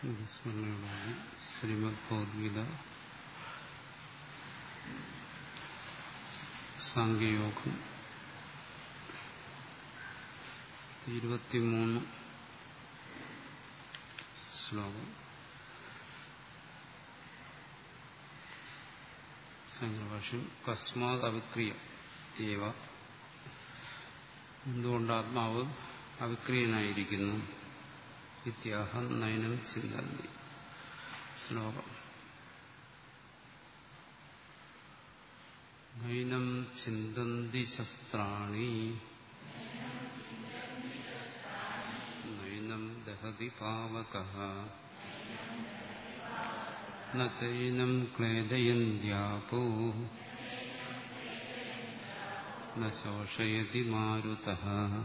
സ്മരണയോടെ ശ്രീമദ് ഭഗവത്ഗീത സാങ്കേയോഗം ഇരുപത്തിമൂന്ന് ശ്ലോകം സംഗ്രഭാഷ്യം കസ്മാത് അവിക്രിയ ഏവ എന്തുകൊണ്ട് ആത്മാവ് അവിക്രിയനായിരിക്കുന്നു ഇത്യാഹം നയനം ചിന്തന്തി ശ്ലോകം നൈനം ചിന്തന്തി ശസ്ത്രാണി നൈനം ദഹതി പാവക നൈനം ക്ലേദയന്ത്യാപോ ന ശോഷയതി മാരുതഃ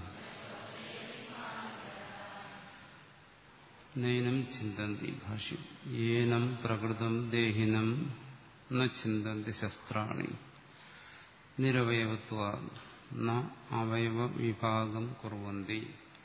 നൈനം ചിന്തന്തി ഭാഷ്യം ഏനം പ്രകൃതം ദേഹിനം ന ചിന്തന്തി ശസ്ത്രാണി നിരവയവത്വ ന അവയവ വിഭാഗം കുറുവന്തി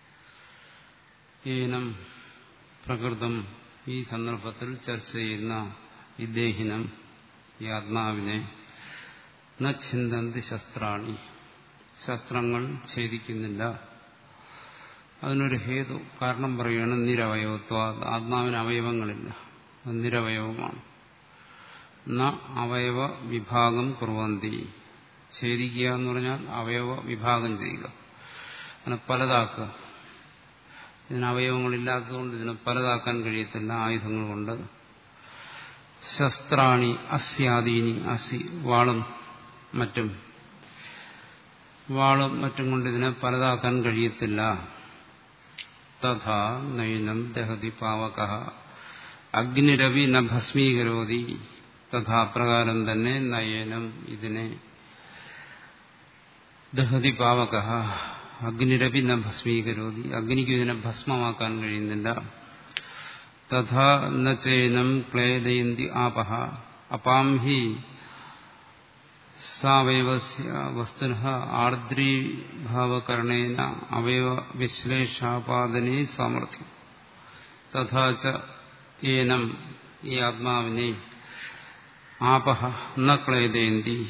ഏനം പ്രകൃതം ഈ സന്ദർഭത്തിൽ ചർച്ച ചെയ്യുന്ന ഈ ദേഹിനം ഈ ആത്മാവിനെ ന ചിന്തന്തി ശസ്ത്രാണി ശസ്ത്രങ്ങൾ ഛേദിക്കുന്നില്ല അതിനൊരു ഹേതു കാരണം പറയുകയാണ് നിരവയവത്വ ആത്മാവിന് അവയവങ്ങളില്ല അത് നിരവയവമാണ് ന അവയവ വിഭാഗം കുറവന്തി ഛേദിക്കുക എന്ന് പറഞ്ഞാൽ അവയവ വിഭാഗം ചെയ്യുക അങ്ങനെ പലതാക്കുക ഇതിന് അവയവങ്ങളില്ലാത്തതുകൊണ്ട് ഇതിനെ പലതാക്കാൻ കഴിയത്തില്ല ആയുധങ്ങൾ കൊണ്ട് ശസ്ത്രാണി അസ്യാദീനി അസി വാളും മറ്റും വാളും മറ്റും കൊണ്ട് ഇതിനെ പലതാക്കാൻ കഴിയത്തില്ല തഥാ നൈനം ദഹതി പാവക അഗ്നിരവി ന ഭസ്മീകരോതി തഥാപ്രകാരം തന്നെ നയനം ഇതിനെ ദഹതി പാവക അഗ്നിരവി ന ഭസ്മീകരോതി അഗ്നിക്ക് ഇതിനെ ഭസ്മമാക്കാൻ കഴിയുന്നില്ല തഥാ ചേനം ക്ലേദയന്തി ആപഹ അപാം ഹി സാവയവസ്യ വസ്തുന ആർദ്രീഭാവകരണേന അവയവ വിശ്ലേഷാപാദനെ സാമർഥ്യം തഥാച ഏനം ഈ ആത്മാവിനെ ആപഹ ന ക്ലേദയന്തി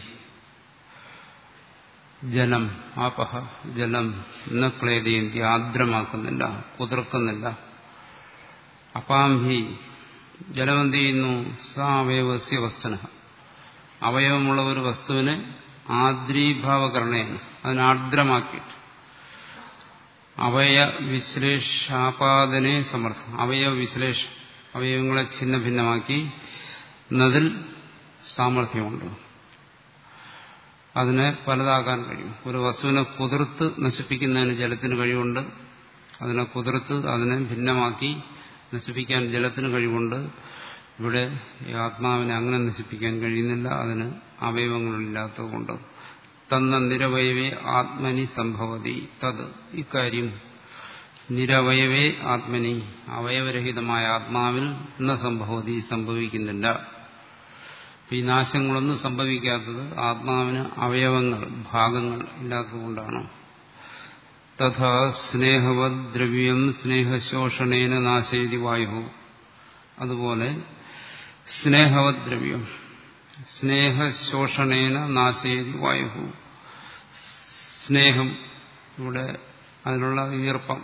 ജലം ആപഹ ജലം ന ക്ലേദയന്തി ആർദ്രമാക്കുന്നില്ല കുതിർക്കുന്നില്ല അപാംഹി ജലമെന്ത് ചെയ്യുന്നു സാവയവസ്യ വസ്തുന അവയവമുള്ള ഒരു വസ്തുവിനെ ആദ്രീഭാവകരണയാണ് അതിനെ ആർദ്രമാക്കിയിട്ട് അവയ വിശ്ലേഷാപാദനെ സമർത്ഥം അവയവ വിശ്ലേഷം അവയവങ്ങളെ ഛിന്ന ഭിന്നമാക്കി എന്നതിൽ സാമർഥ്യമുണ്ട് അതിനെ പലതാക്കാൻ കഴിയും ഒരു വസ്തുവിനെ കുതിർത്ത് നശിപ്പിക്കുന്നതിന് ജലത്തിന് കഴിവുണ്ട് അതിനെ കുതിർത്ത് അതിനെ ഭിന്നമാക്കി നശിപ്പിക്കാൻ ജലത്തിന് കഴിവുണ്ട് ഇവിടെ ഈ ആത്മാവിനെ അങ്ങനെ നശിപ്പിക്കാൻ കഴിയുന്നില്ല അതിന് അവയവങ്ങളില്ലാത്തതുകൊണ്ട് തന്ന നിരവയവേ ആത്മനി സംഭവതി തത് ഇക്കാര്യം നിരവയവേ ആത്മനി അവയവരഹിതമായ ആത്മാവിൽ ന സംഭവതി സംഭവിക്കുന്നില്ല ഈ നാശങ്ങളൊന്നും സംഭവിക്കാത്തത് ആത്മാവിന് അവയവങ്ങൾ ഭാഗങ്ങൾ ഇല്ലാത്തതുകൊണ്ടാണ് തഥാ സ്നേഹവത് ദ്രവ്യം സ്നേഹശോഷണേന നാശയതി വായു അതുപോലെ സ്നേഹവത് ദ്രവ്യം സ്നേഹശോഷണേന നാശയതി വായു സ്നേഹം ഇവിടെ അതിനുള്ള ഈർപ്പം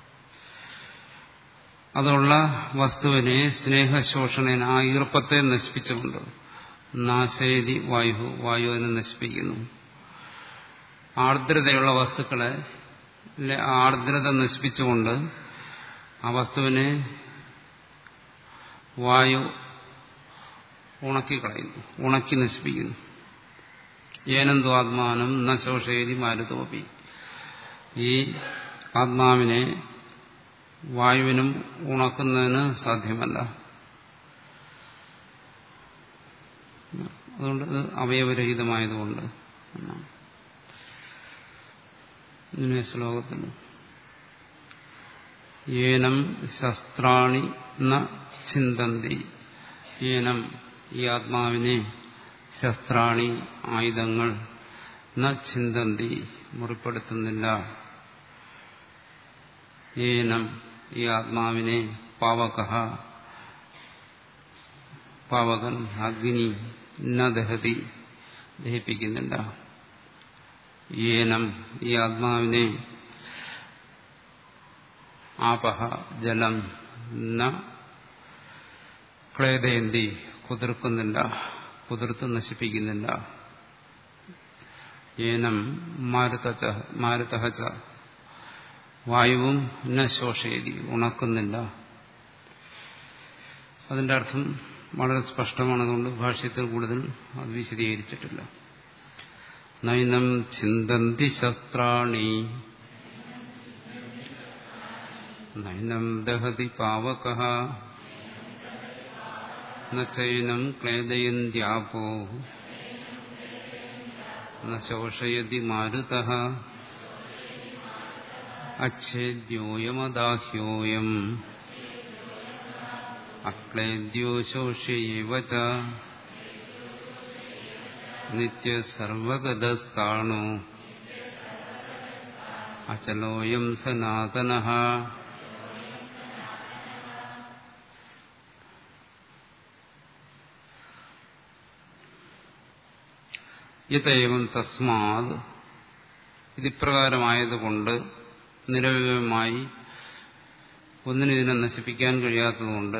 അതുള്ള വസ്തുവിനെ സ്നേഹശോഷണേന ആ ഈർപ്പത്തെ നശിപ്പിച്ചുകൊണ്ട് നാശയതി വായു വായു അതിനെ നശിപ്പിക്കുന്നു ആർദ്രതയുള്ള വസ്തുക്കളെ ആർദ്രത നശിപ്പിച്ചുകൊണ്ട് ആ വസ്തുവിനെ വായു ഉണക്കിക്കളയുന്നു ഉണക്കി നശിപ്പിക്കുന്നു ഏനന്തു ആത്മാനം ന ശോഷേരി മാരുതോപി ഈ ആത്മാവിനെ വായുവിനും ഉണക്കുന്നതിന് സാധ്യമല്ല അതുകൊണ്ട് ഇത് അവയവരഹിതമായതുകൊണ്ട് ഇതിനെ ശ്ലോകത്തിൽ ഏനം ശസ്ത്രാണി ന ചിന്തന്തി ഏനം ഈ ആത്മാവിനെ ശസ്ത്രാണി ആയുധങ്ങൾ ന ചിന്തന്തി മുറിപ്പെടുത്തുന്നില്ല ഏനം ഈ ആത്മാവിനെ പാവക പാവകൻ അഗ്നി ന ദഹതി ദഹിപ്പിക്കുന്നില്ല ഏനം ഈ ആത്മാവിനെ ആപഹ ജലം ന ക്ലേദയന്തി കുതിർക്കുന്നില്ല കുതിർത്ത് നശിപ്പിക്കുന്നില്ല ഏനം മാരുതഹച്ച വായുവും ന ശോഷയതി ഉണക്കുന്നില്ല അതിന്റെ അർത്ഥം വളരെ സ്പഷ്ടമാണതുകൊണ്ട് ഭാഷ്യത്തിൽ കൂടുതൽ അത് വിശദീകരിച്ചിട്ടില്ല നൈനം ചിന്തന്തി ശസ്ത്രാണി നൈനം ദഹതി പാവക നൈനം ക്ലേദയന്ത്യാപോ നശോഷയതി മാരുത അച്ഛേദ്യോയമദാഹ്യോയം അക്ലേദ്യോ ശോഷ്യവ നിത്യസർവഗതസ്ഥാണോ അചലോയം സനാതന യഥേവം തസ്മാത് ഇതിപ്രകാരമായതുകൊണ്ട് നിരവയമായി ഒന്നിനിതിനെ നശിപ്പിക്കാൻ കഴിയാത്തതുകൊണ്ട്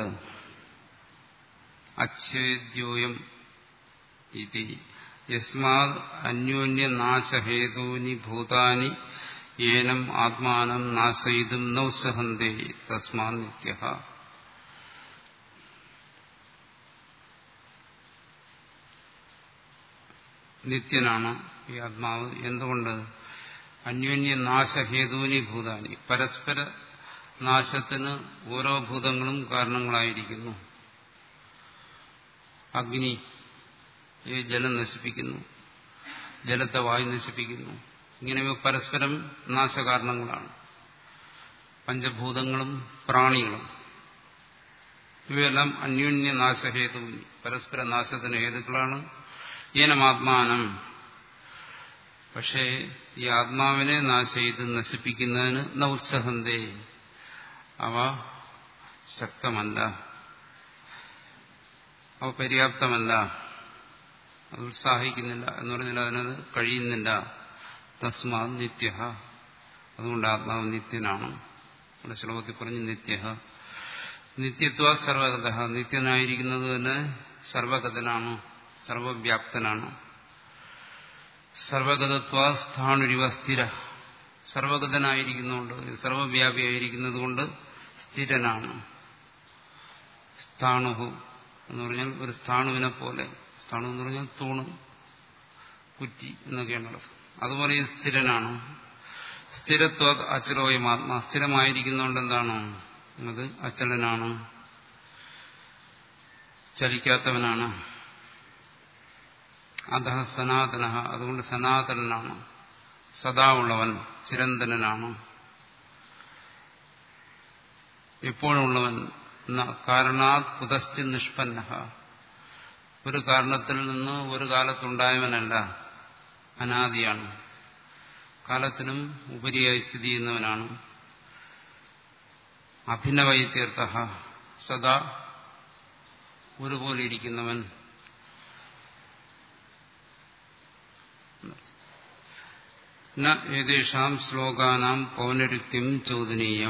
അച്ഛേദ്യോയം ഇതി യസ്മാത് അന്യോന്യനാശഹേതൂനി ഭൂതാനി ഏനം ആത്മാനം നാശയിതും നൗസഹന്തേ തസ്മാ നിത്യ നിത്യനാണ് ഈ ആത്മാവ് എന്തുകൊണ്ട് അന്യോന്യ നാശഹേതൂനി ഭൂതാനി പരസ്പര നാശത്തിന് ഓരോ ഭൂതങ്ങളും കാരണങ്ങളായിരിക്കുന്നു അഗ്നി ഈ ജലം നശിപ്പിക്കുന്നു ജലത്തെ വായു നശിപ്പിക്കുന്നു ഇങ്ങനെ പരസ്പരം നാശകാരണങ്ങളാണ് പഞ്ചഭൂതങ്ങളും പ്രാണികളും ഇവയെല്ലാം അന്യോന്യ നാശഹേതുവിന് പരസ്പര നാശത്തിന് ഹേതുക്കളാണ് ഈനമാത്മാനം പക്ഷേ ഈ ആത്മാവിനെ നാശ ചെയ്ത് നശിപ്പിക്കുന്നതിന് ന ഉത്സഹന്തേ അവ ശക്തമല്ല അവ പര്യാപ്തമല്ല അത് ഉത്സാഹിക്കുന്നില്ല എന്ന് പറഞ്ഞാൽ അതിനത് കഴിയുന്നില്ല തസ്മാ നിത്യ അതുകൊണ്ട് ആത്മാവ് നിത്യനാണ് ഇവിടെ ശ്ലോകത്തിൽ പറഞ്ഞ് നിത്യ നിത്യത്വ സർവഗത നിത്യനായിരിക്കുന്നത് തന്നെ സർവഗതനാണ് സർവവ്യാപ്തനാണ് സർവഗതത്വ സ്ഥാണുരിവ സ്ഥിര സർവഗതനായിരിക്കുന്നുണ്ട് സർവവ്യാപിയായിരിക്കുന്നത് കൊണ്ട് സ്ഥിരനാണ് സ്ഥാണുഹു എന്ന് പറഞ്ഞാൽ ഒരു സ്ഥാണുവിനെ പോലെ സ്ഥാണു എന്ന് പറഞ്ഞാൽ തൂണ് കുറ്റി എന്നൊക്കെയാണ് അതുപോലെ ഈ സ്ഥിരനാണ് സ്ഥിരത്വ അചലോയം ആത്മാ സ്ഥിരമായിരിക്കുന്നതുകൊണ്ട് എന്താണ് അത് അചലനാണ് ചലിക്കാത്തവനാണ് അധ സനാതന അതുകൊണ്ട് സനാതനാണ് സദാ ഉള്ളവൻ ചിരന്തനാണ് എപ്പോഴുള്ളവൻ കാരണാത് കുതസ്ഥി നിഷ്പന്ന ഒരു കാരണത്തിൽ നിന്ന് ഒരു കാലത്തുണ്ടായവനല്ല അനാദിയാണ് കാലത്തിനും ഉപരിയായി സ്ഥിതി ചെയ്യുന്നവനാണ് അഭിനവൈ തീർത്ഥ സദാ ഒരുപോലെ ഇരിക്കുന്നവൻ ന ഏതേഷാം ശ്ലോകാനാം പൗനരുക്തിം ചോദനീയം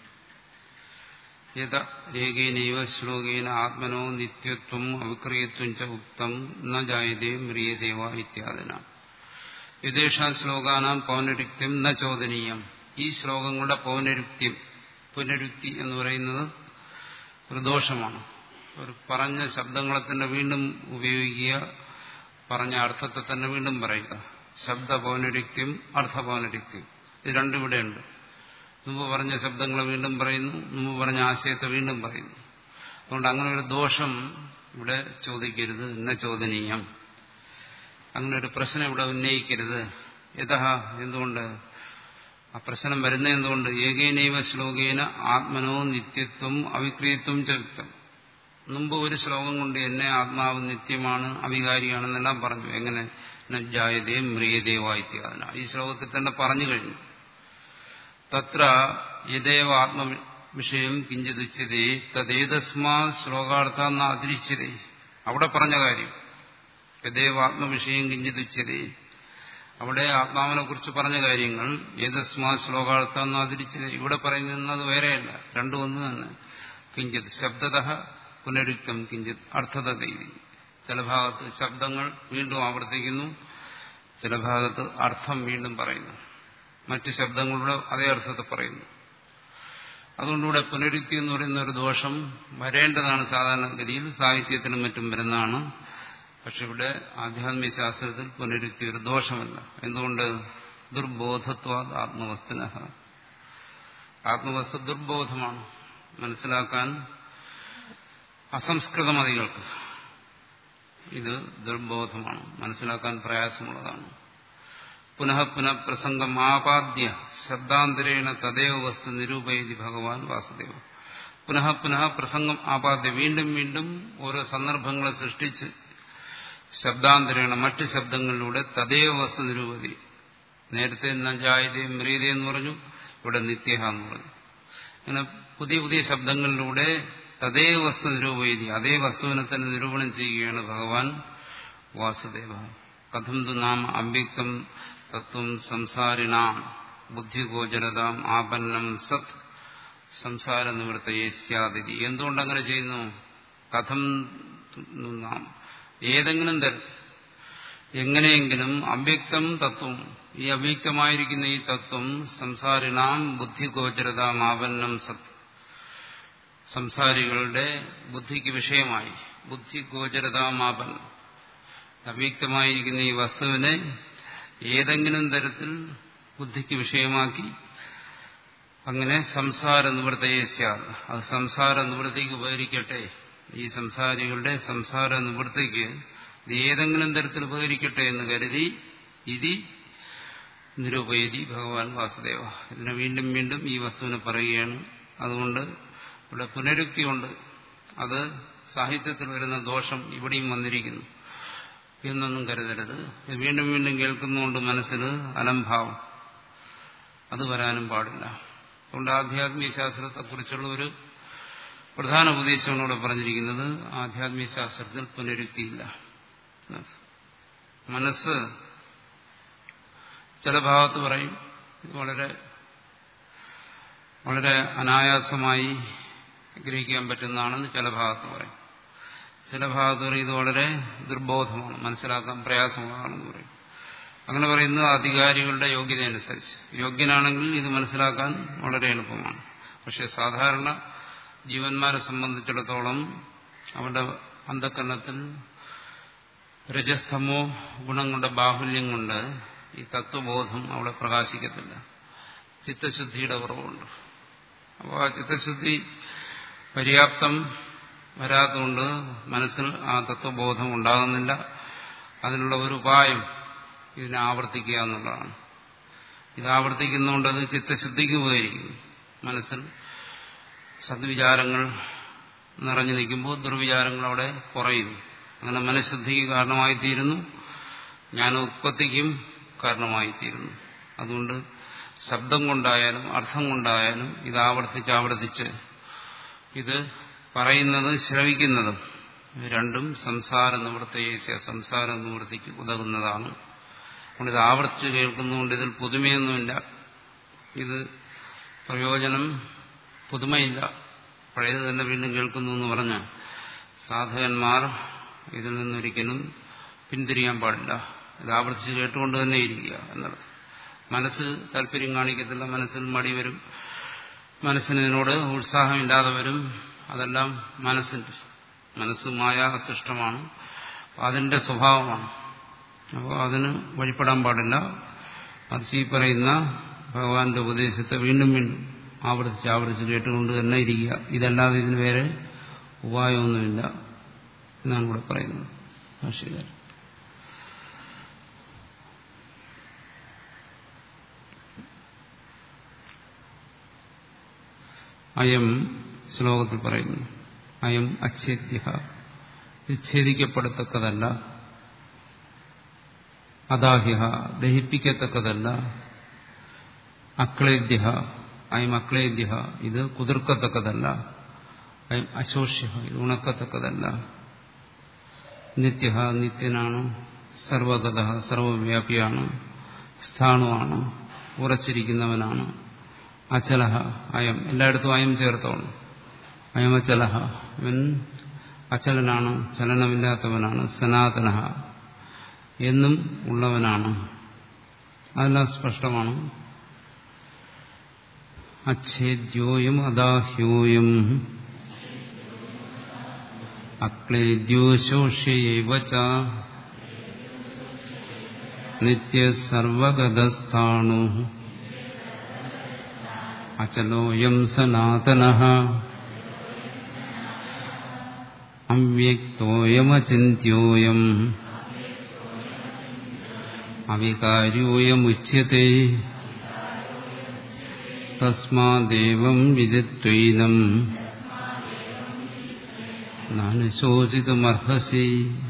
യഥ ഏകേനൈവ ശ്ലോകേന ആത്മനോ നിത്യത്വം അവിക്രിയത്വം ച ഉക്തം ന ജായതേ മ്രിയദേവ ഇത്യാദിന യഥേഷാം ശ്ലോകാനാം പൗനരുക്തിം ന ചോദനീയം ഈ ശ്ലോകങ്ങളുടെ പൗനരുക്തിം പുനരുക്തി എന്ന് പറയുന്നത് ഒരു ദോഷമാണ് ഒരു പറഞ്ഞ ശബ്ദങ്ങളെ തന്നെ വീണ്ടും ഉപയോഗിക്കുക പറഞ്ഞ അർത്ഥത്തെ തന്നെ വീണ്ടും പറയുക ശബ്ദ പൗനരുക്തിയും അർത്ഥ പൗനരുക്തിയും ഇത് രണ്ടും ഇവിടെയുണ്ട് മുമ്പ് പറഞ്ഞ ശബ്ദങ്ങളെ വീണ്ടും പറയുന്നു മുമ്പ് പറഞ്ഞ ആശയത്തെ വീണ്ടും പറയുന്നു അതുകൊണ്ട് അങ്ങനെ ഒരു ദോഷം ഇവിടെ ചോദിക്കരുത് എന്ന ചോദനീയം അങ്ങനെ ഒരു പ്രശ്നം ഇവിടെ ഉന്നയിക്കരുത് യഥ എന്തുകൊണ്ട് ആ പ്രശ്നം വരുന്ന എന്തുകൊണ്ട് ഏകേനൈവ ശ്ലോകേന ആത്മനോ നിത്യത്വം അവിക്രിയത്വം ചുക്തം മുമ്പ് ഒരു ശ്ലോകം കൊണ്ട് എന്നെ ആത്മാവ് നിത്യമാണ് അവികാരിയാണെന്നെല്ലാം പറഞ്ഞു എങ്ങനെ നജായതേ മ്രിയദേവായിത്യാദന ഈ ശ്ലോകത്തിൽ തന്നെ പറഞ്ഞു കഴിഞ്ഞു തത്ര യദേവ ആത്മവിഷയം കിഞ്ചിതുച്യതേ തദ്ദേതസ്മാ ശ്ലോകാർത്ഥ അതിരിച്ചതേ അവിടെ പറഞ്ഞ കാര്യം യഥേവാത്മവിഷയം കിഞ്ചിതുച്ചതേ അവിടെ ആത്മാവിനെ കുറിച്ച് പറഞ്ഞ കാര്യങ്ങൾ ഏതസ്മാ ശ്ലോകാർത്ഥം അതിരിച്ചത് ഇവിടെ പറയുന്നത് വേറെയല്ല രണ്ടും ഒന്ന് തന്നെ കിഞ്ചിത് ശബ്ദത പുനരുക്തം കിഞ്ചിത് അർത്ഥത ദൈവി ചില ഭാഗത്ത് ശബ്ദങ്ങൾ വീണ്ടും ആവർത്തിക്കുന്നു ചില ഭാഗത്ത് അർത്ഥം വീണ്ടും പറയുന്നു മറ്റ് ശബ്ദങ്ങളുടെ അതേ അർത്ഥത്തെ പറയുന്നു അതുകൊണ്ടിവിടെ പുനരുക്തി എന്ന് പറയുന്ന ഒരു ദോഷം വരേണ്ടതാണ് സാധാരണഗതിയിൽ സാഹിത്യത്തിനും മറ്റും വരുന്നതാണ് പക്ഷെ ഇവിടെ ആധ്യാത്മിക ശാസ്ത്രത്തിൽ പുനരുക്തി ഒരു ദോഷമല്ല എന്തുകൊണ്ട് ദുർബോധത്വ ആത്മവസ്തുന ആത്മവസ്തു ദുർബോധമാണ് മനസ്സിലാക്കാൻ അസംസ്കൃതമതികൾക്ക് ഇത് ദുർബോധമാണ് മനസ്സിലാക്കാൻ പ്രയാസമുള്ളതാണ് പുനഃ പുനഃ പ്രസംഗം ആപാദ്യ ശബ്ദാന്തരേണ തദൈവ വസ്തു നിരൂപയതി ഭഗവാൻ വാസുദേവ പുനഃ പുനഃ പ്രസംഗം ആപാദ്യ വീണ്ടും വീണ്ടും ഓരോ സന്ദർഭങ്ങളെ സൃഷ്ടിച്ച് ശബ്ദാന്തരേണ മറ്റ് ശബ്ദങ്ങളിലൂടെ തദൈവ വസ്തു നിരൂപതി നേരത്തെ നജായതയും മ്രീത എന്ന് പറഞ്ഞു ഇവിടെ നിത്യഹ എന്ന് പറഞ്ഞു അങ്ങനെ പുതിയ പുതിയ ശബ്ദങ്ങളിലൂടെ തദേ വസ്തു നിരൂപയതി അതേ വസ്തുവിനെ തന്നെ നിരൂപണം ചെയ്യുകയാണ് ഭഗവാൻ വാസുദേവ കഥം തു നാം അവ്യക്തം തത്വം സംസാരിണാം ബുദ്ധിഗോചരതാം ആപന്നം സത് സംസാര നിവൃത്തയെ സ്യാതിഥി എന്തുകൊണ്ട് അങ്ങനെ ചെയ്യുന്നു കഥം നാം ഏതെങ്കിലും തരത്തിൽ എങ്ങനെയെങ്കിലും അവ്യക്തം തത്വം ഈ അവ്യക്തമായിരിക്കുന്ന ഈ തത്വം സംസാരിണാം ബുദ്ധിഗോചരതാം ആപന്നം സത് സംസാരികളുടെ ബുദ്ധിക്ക് വിഷയമായി ബുദ്ധിഗോചരതാമാപൻ അവ്യക്തമായിരിക്കുന്ന ഈ വസ്തുവിനെ ഏതെങ്കിലും തരത്തിൽ ബുദ്ധിക്ക് വിഷയമാക്കി അങ്ങനെ സംസാര നിവൃത്തയെ അത് സംസാര നിവൃത്തിക്ക് ഉപകരിക്കട്ടെ ഈ സംസാരികളുടെ സംസാര നിവൃത്തിക്ക് ഇത് ഏതെങ്കിലും തരത്തിൽ ഉപകരിക്കട്ടെ എന്ന് കരുതി ഇതി നിരൂപയതി ഭഗവാൻ വാസുദേവ ഇതിനെ വീണ്ടും വീണ്ടും ഈ വസ്തുവിനെ പറയുകയാണ് അതുകൊണ്ട് ഇവിടെ പുനരുക്തിയുണ്ട് അത് സാഹിത്യത്തിൽ വരുന്ന ദോഷം ഇവിടെയും വന്നിരിക്കുന്നു എന്നൊന്നും കരുതരുത് വീണ്ടും വീണ്ടും കേൾക്കുന്നതുകൊണ്ട് മനസ്സിൽ അലംഭാവം അത് വരാനും പാടില്ല അതുകൊണ്ട് ആധ്യാത്മിക ശാസ്ത്രത്തെക്കുറിച്ചുള്ള ഒരു പ്രധാന ഉപദേശമാണ് ഇവിടെ പറഞ്ഞിരിക്കുന്നത് ആധ്യാത്മിക ശാസ്ത്രത്തിൽ പുനരുക്തിയില്ല മനസ്സ് ചില ഭാഗത്ത് പറയും വളരെ വളരെ അനായാസമായി ഗ്രഹിക്കാൻ പറ്റുന്നതാണെന്ന് ചില ഭാഗത്ത് പറയും ചില ഭാഗത്ത് പറയും ഇത് വളരെ ദുർബോധമാണ് മനസ്സിലാക്കാൻ പ്രയാസമുള്ളതാണെന്ന് പറയും അങ്ങനെ പറയുന്നത് അധികാരികളുടെ യോഗ്യത അനുസരിച്ച് യോഗ്യനാണെങ്കിൽ ഇത് മനസ്സിലാക്കാൻ വളരെ എളുപ്പമാണ് പക്ഷെ സാധാരണ ജീവന്മാരെ സംബന്ധിച്ചിടത്തോളം അവരുടെ അന്ധക്കരണത്തിൽ രജസ്തമോ ഗുണങ്ങളുടെ ബാഹുല്യം കൊണ്ട് ഈ തത്വബോധം അവിടെ പ്രകാശിക്കത്തില്ല ചിത്തശുദ്ധിയുടെ കുറവുണ്ട് അപ്പോൾ ആ ചിത്തശുദ്ധി പര്യാപ്തം വരാത്തതുകൊണ്ട് മനസ്സിൽ ആ തത്വബോധം ഉണ്ടാകുന്നില്ല അതിനുള്ള ഒരു ഉപായം ഇതിനെ ആവർത്തിക്കുക എന്നുള്ളതാണ് ഇത് ആവർത്തിക്കുന്നതുകൊണ്ട് അത് ചിത്തശുദ്ധിക്ക് ഉപകരിക്കുന്നു മനസ്സിൽ സദ്വിചാരങ്ങൾ നിറഞ്ഞു നിൽക്കുമ്പോൾ ദുർവിചാരങ്ങൾ അവിടെ കുറയുന്നു അങ്ങനെ മനഃശുദ്ധിക്ക് കാരണമായിത്തീരുന്നു ജ്ഞാനോത്പത്തിക്കും കാരണമായിത്തീരുന്നു അതുകൊണ്ട് ശബ്ദം കൊണ്ടായാലും അർത്ഥം കൊണ്ടായാലും ഇത് ആവർത്തിച്ച് ആവർത്തിച്ച് ഇത് പറയുന്നത് ശ്രവിക്കുന്നതും രണ്ടും സംസാര നിവൃത്തിയെ സംസാര നിവൃത്തിക്ക് ഉതകുന്നതാണ് അതുകൊണ്ട് ഇത് ആവർത്തിച്ച് കേൾക്കുന്നതുകൊണ്ട് ഇതിൽ പുതുമയൊന്നുമില്ല ഇത് പ്രയോജനം പുതുമയില്ല പഴയത് തന്നെ വീണ്ടും കേൾക്കുന്നു എന്ന് പറഞ്ഞ സാധകന്മാർ ഇതിൽ നിന്നൊരിക്കലും പിന്തിരിയാൻ പാടില്ല ഇത് ആവർത്തിച്ച് കേട്ടുകൊണ്ട് തന്നെ ഇരിക്കുക എന്നുള്ളത് മനസ്സ് താല്പര്യം കാണിക്കത്തില്ല മനസ്സിൽ മടി വരും മനസ്സിനോട് ഉത്സാഹമില്ലാതെ വരും അതെല്ലാം മനസ്സിന്റെ മനസ്സ് മായാസൃഷ്ടമാണ് അതിന്റെ സ്വഭാവമാണ് അപ്പോൾ അതിന് വഴിപ്പെടാൻ പാടില്ല അത് ഈ പറയുന്ന ഭഗവാന്റെ ഉപദേശത്തെ വീണ്ടും വീണ്ടും ആവർത്തിച്ച് ആവർത്തിച്ച് കേട്ടുകൊണ്ട് തന്നെ ഇരിക്കുക ഇതല്ലാതെ ഇതിന് വേറെ ഉപായമൊന്നുമില്ല എന്നാണ് ഇവിടെ പറയുന്നത് ഭാഷകാരൻ അയം ശ്ലോകത്തിൽ പറയുന്നു അയം അച്ഛേദ്യ വിച്ഛേദിക്കപ്പെടത്തക്കതല്ല അദാഹ്യ ദഹിപ്പിക്കത്തക്കതല്ല അക്ലേദ്യ അയം അക്ലേദ്യ ഇത് കുതിർക്കത്തക്കതല്ല അയം അശോഷ്യ ഇത് ഉണക്കത്തക്കതല്ല നിത്യ നിത്യനാണ് സർവഗത സർവവ്യാപിയാണ് സ്ഥാണുവാണ് ഉറച്ചിരിക്കുന്നവനാണ് അചലഹ അയം എല്ലായിടത്തും അയം ചേർത്തോണം അയമചലഹ ഇവൻ അചലനാണ് ചലനമില്ലാത്തവനാണ് സനാതന എന്നും ഉള്ളവനാണ് അതെല്ലാം സ്പഷ്ടമാണ് അച്ഛേദ്യോയം അദാഹ്യോയം അക്ലേദ്യോ ശോഷ്യൈവ ച നിത്യസർവഗതസ്ഥാണു അചലോയം സനാതന അവ്യക്തോയമചിന്യോയം അവികാര്യോയമുച്യത്തെ തസ്മാദേവം വിദിത്വൈനം നാനുശോചിതമർഹസി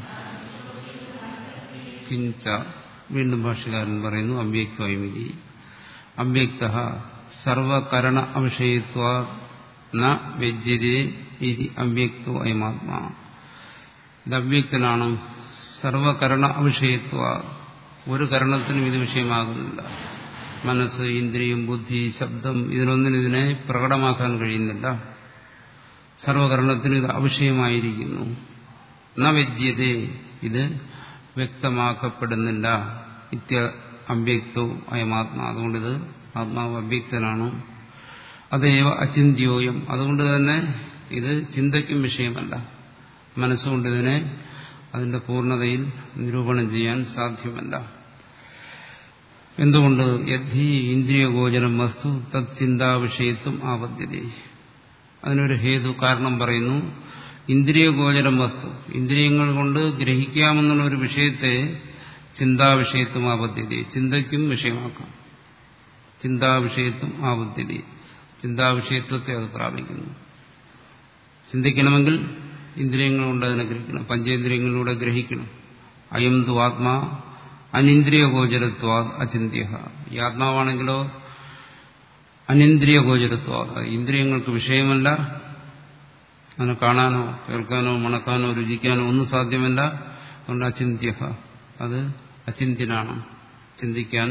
കിഞ്ച വീണ്ടും ഭാഷകാരൻ പറയുന്നു അവ്യക്തോയമിതി അവ്യക്ത സർവകരണ അവിഷയത്വ ന വ്യജ്യതേ ഇതി അവ്യക്തോ അയമാത്മാ ഇത് അവ്യക്തനാണ് സർവകരണ അവിഷയത്വ ഒരു കരണത്തിനും ഇത് വിഷയമാകുന്നില്ല മനസ്സ് ഇന്ദ്രിയം ബുദ്ധി ശബ്ദം ഇതിനൊന്നിനും ഇതിനെ പ്രകടമാക്കാൻ കഴിയുന്നില്ല സർവകരണത്തിനും ഇത് അവിഷയമായിരിക്കുന്നു ന വ്യജ്യതേ ഇത് വ്യക്തമാക്കപ്പെടുന്നില്ല ഇത്യ അവ്യക്തോ അയമാത്മാ അതുകൊണ്ടിത് ആത്മാവ് അവ്യക്തനാണ് അതേവ അചിന്യോയം അതുകൊണ്ട് തന്നെ ഇത് ചിന്തയ്ക്കും വിഷയമല്ല മനസ്സുകൊണ്ട് ഇതിനെ അതിന്റെ പൂർണ്ണതയിൽ നിരൂപണം ചെയ്യാൻ സാധ്യമല്ല എന്തുകൊണ്ട് യദ്ധി ഇന്ദ്രിയഗോചരം വസ്തു തത് ചിന്താ വിഷയത്വം ആപദ്ധ്യത അതിനൊരു ഹേതു കാരണം പറയുന്നു ഇന്ദ്രിയഗോചരം വസ്തു ഇന്ദ്രിയങ്ങൾ കൊണ്ട് ഗ്രഹിക്കാമെന്നുള്ള ഒരു വിഷയത്തെ ചിന്താവിഷയത്വം ആപദ്ധ്യത ചിന്തയ്ക്കും വിഷയമാക്കാം ചിന്താവിഷയത്വം ആപദ്ധ്യത ചിന്താവിഷയത്വത്തെ അത് പ്രാപിക്കുന്നു ചിന്തിക്കണമെങ്കിൽ ഇന്ദ്രിയങ്ങൾ കൊണ്ട് അതിനെ ഗ്രഹിക്കണം പഞ്ചേന്ദ്രിയങ്ങളിലൂടെ ഗ്രഹിക്കണം അയം തു ആത്മാ അനിന്ദ്രിയ ഗോചരത്വ അചിന്ത്യ ഈ ആത്മാവാണെങ്കിലോ അനിന്ദ്രിയ ഗോചരത്വ ഇന്ദ്രിയങ്ങൾക്ക് വിഷയമല്ല അതിനെ കാണാനോ കേൾക്കാനോ മണക്കാനോ രുചിക്കാനോ ഒന്നും സാധ്യമല്ല അതുകൊണ്ട് അചിന്ത്യ അത് അചിന്ത്യനാണ് ചിന്തിക്കാൻ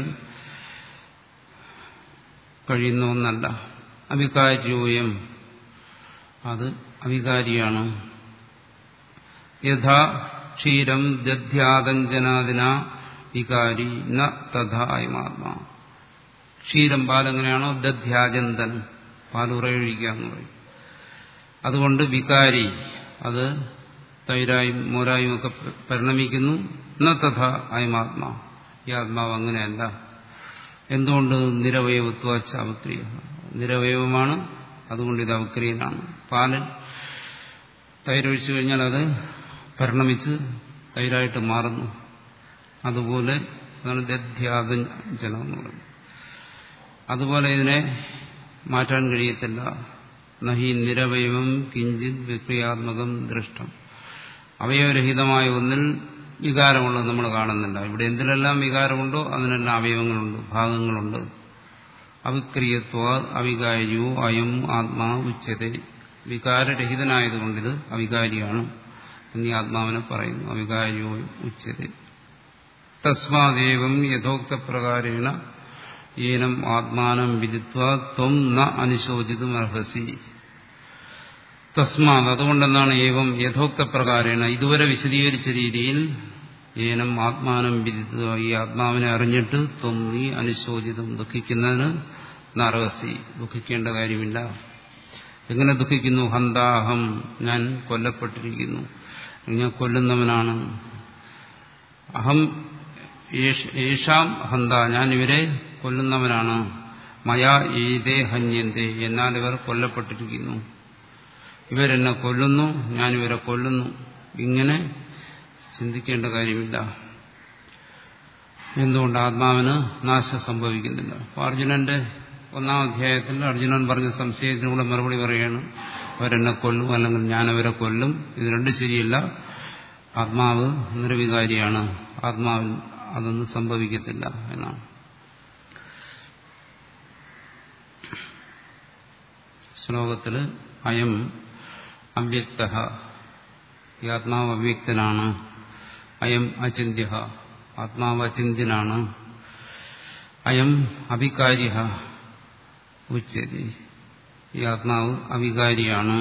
കഴിയുന്ന ഒന്നല്ല അവികാര്യോയം അത് അവികാരിയാണ് യഥാ ക്ഷീരം ദധ്യാതഞ്ജനാദിന വികാരി ന തഥായമാത്മാ ക്ഷീരം പാലെങ്ങനെയാണോ ദധ്യാജന്തൻ പാലുറയൊഴിക്കുക എന്ന് പറയും അതുകൊണ്ട് വികാരി അത് തൈരായും മോരായും ഒക്കെ പരിണമിക്കുന്നു ന തഥ അയമാത്മാ ഈ ആത്മാവ് അങ്ങനെയല്ല എന്തുകൊണ്ട് നിരവയവത്വ അവക്രിയ നിരവയവമാണ് അതുകൊണ്ട് ഇത് അവക്രിയനാണ് പാല് തൈരൊഴിച്ചു കഴിഞ്ഞാൽ അത് പരിണമിച്ച് തൈരായിട്ട് മാറുന്നു അതുപോലെ അതാണ് ദധ്യാതം ജലം എന്ന് പറയുന്നത് അതുപോലെ ഇതിനെ മാറ്റാൻ കഴിയത്തില്ല നഹി നിരവയവം കിഞ്ചിത് വിക്രിയാത്മകം ദൃഷ്ടം അവയവരഹിതമായ ഒന്നിൽ വികാരമുള്ളത് നമ്മൾ കാണുന്നില്ല ഇവിടെ എന്തിലെല്ലാം വികാരമുണ്ടോ അതിനെല്ലാം അവയവങ്ങളുണ്ട് ഭാഗങ്ങളുണ്ട് അവിക്രിയത്വ അവികാരിയോ അയം ആത്മാ ഉച്ചത വികാരരഹിതനായതുകൊണ്ടിത് അവികാരിയാണ് എന്നീ ആത്മാവിനെ പറയുന്നു അവികാരിയോ ഉച്ചത തസ്മാദേവം യഥോക്തപ്രകാരേണ ഏനം ആത്മാനം വിദിത്വ ത്വം ന അനുശോചിതുമർഹസി തസ്മാത് അതുകൊണ്ടെന്നാണ് ഏവം യഥോക്തപ്രകാരേണ ഇതുവരെ വിശദീകരിച്ച രീതിയിൽ ഏനം ആത്മാനം വിദിത്വ ഈ ആത്മാവിനെ അറിഞ്ഞിട്ട് ത്വം നീ അനുശോചിതം ദുഃഖിക്കുന്നതിന് നറഹസി ദുഃഖിക്കേണ്ട കാര്യമില്ല എങ്ങനെ ദുഃഖിക്കുന്നു ഹന്താഹം ഞാൻ കൊല്ലപ്പെട്ടിരിക്കുന്നു ഞാൻ കൊല്ലുന്നവനാണ് അഹം യേഷാം ഹന്ത ഞാൻ ഇവരെ കൊല്ലുന്നവനാണ് മയാ ഏതേ ഹന്യന്തേ എന്നാൽ ഇവർ കൊല്ലപ്പെട്ടിരിക്കുന്നു ഇവരെന്നെ കൊല്ലുന്നു ഞാൻ ഇവരെ കൊല്ലുന്നു ഇങ്ങനെ ചിന്തിക്കേണ്ട കാര്യമില്ല എന്തുകൊണ്ട് ആത്മാവിന് നാശം സംഭവിക്കുന്നില്ല അപ്പോൾ അർജുനന്റെ ഒന്നാം അധ്യായത്തിൽ അർജുനൻ പറഞ്ഞ സംശയത്തിനൂടെ മറുപടി പറയുകയാണ് അവരെന്നെ കൊല്ലും അല്ലെങ്കിൽ ഞാൻ അവരെ കൊല്ലും ഇത് രണ്ടും ശരിയല്ല ആത്മാവ് നിർവികാരിയാണ് ആത്മാവിൽ അതൊന്നും സംഭവിക്കത്തില്ല എന്നാണ് ശ്ലോകത്തിൽ അയം അവ്യക്ത ഈ ആത്മാവ് അവ്യക്തനാണ് അയം അചിന്യ ആത്മാവ് അചിന്യനാണ് അയം അവികാര്യ ഉച്ചതി ഈ ആത്മാവ് അവികാരിയാണ്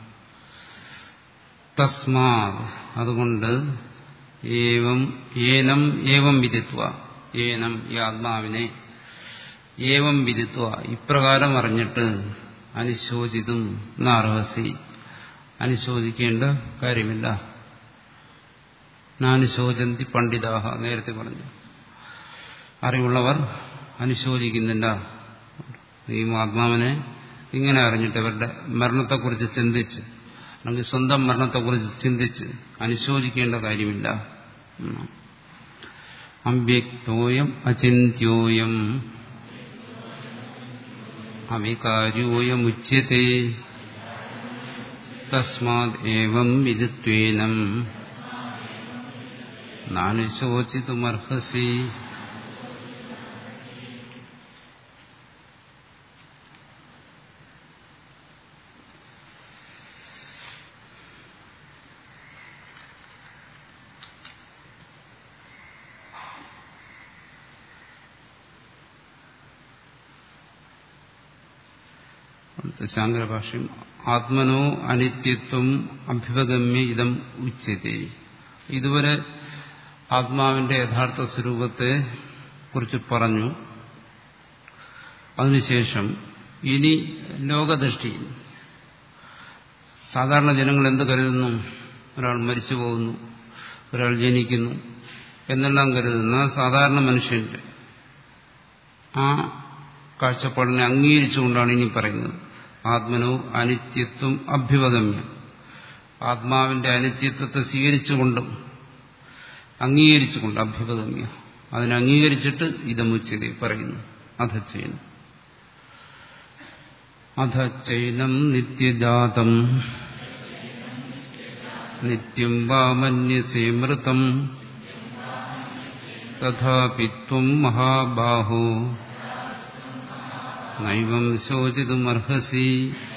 തസ്മാ അതുകൊണ്ട് ഏവം ഏനം ഏവം വിധിത്വ ഏനം ഈ ആത്മാവിനെ ഏവം വിധിത്വ ഇപ്രകാരം അറിഞ്ഞിട്ട് അനുശോചിതും നാർഹസി അനുശോചിക്കേണ്ട കാര്യമില്ല നാനുശോചന്തി പണ്ഡിതാഹ നേരത്തെ പറഞ്ഞു അറിവുള്ളവർ അനുശോചിക്കുന്നില്ല ഈ ആത്മാവിനെ ഇങ്ങനെ അറിഞ്ഞിട്ട് അവരുടെ മരണത്തെക്കുറിച്ച് ചിന്തിച്ച് അല്ലെങ്കിൽ സ്വന്തം മരണത്തെക്കുറിച്ച് ചിന്തിച്ച് അനുശോചിക്കേണ്ട കാര്യമില്ല അവ്യക്തോയം അചിന്യോയം അവികാര്യോയമുച്യത്തെ തസ്മാത് ഏവം വിദിത്വേനം നാനുശോചിതുമർഹസി ശാങ്കരഭാഷ്യം ആത്മനോ അനിത്യത്വം അഭ്യുപഗമ്യ ഇതം ഉച്ചത്തെ ഇതുവരെ ആത്മാവിന്റെ യഥാർത്ഥ സ്വരൂപത്തെ കുറിച്ച് പറഞ്ഞു അതിനുശേഷം ഇനി ലോകദൃഷ്ടിയിൽ സാധാരണ ജനങ്ങൾ എന്ത് കരുതുന്നു ഒരാൾ മരിച്ചു പോകുന്നു ഒരാൾ ജനിക്കുന്നു എന്നെല്ലാം കരുതുന്ന സാധാരണ മനുഷ്യന്റെ ആ കാഴ്ചപ്പാടിനെ അംഗീകരിച്ചുകൊണ്ടാണ് ഇനി പറയുന്നത് ആത്മനോ അനിത്യത്വം അഭ്യുപഗമ്യം ആത്മാവിന്റെ അനിത്യത്വത്തെ സ്വീകരിച്ചുകൊണ്ടും അംഗീകരിച്ചുകൊണ്ട് അഭ്യുപഗമ്യ അതിനെ അംഗീകരിച്ചിട്ട് ഇതമുച്ചതി പറയുന്നു അധച്ചൈനം അധച്ചൈനം നിത്യജാതം നിത്യം വാമന്യസേ മൃതം തഥാപി ത്വം മഹാബാഹോ നൈവം ശോചിതുമർഹസി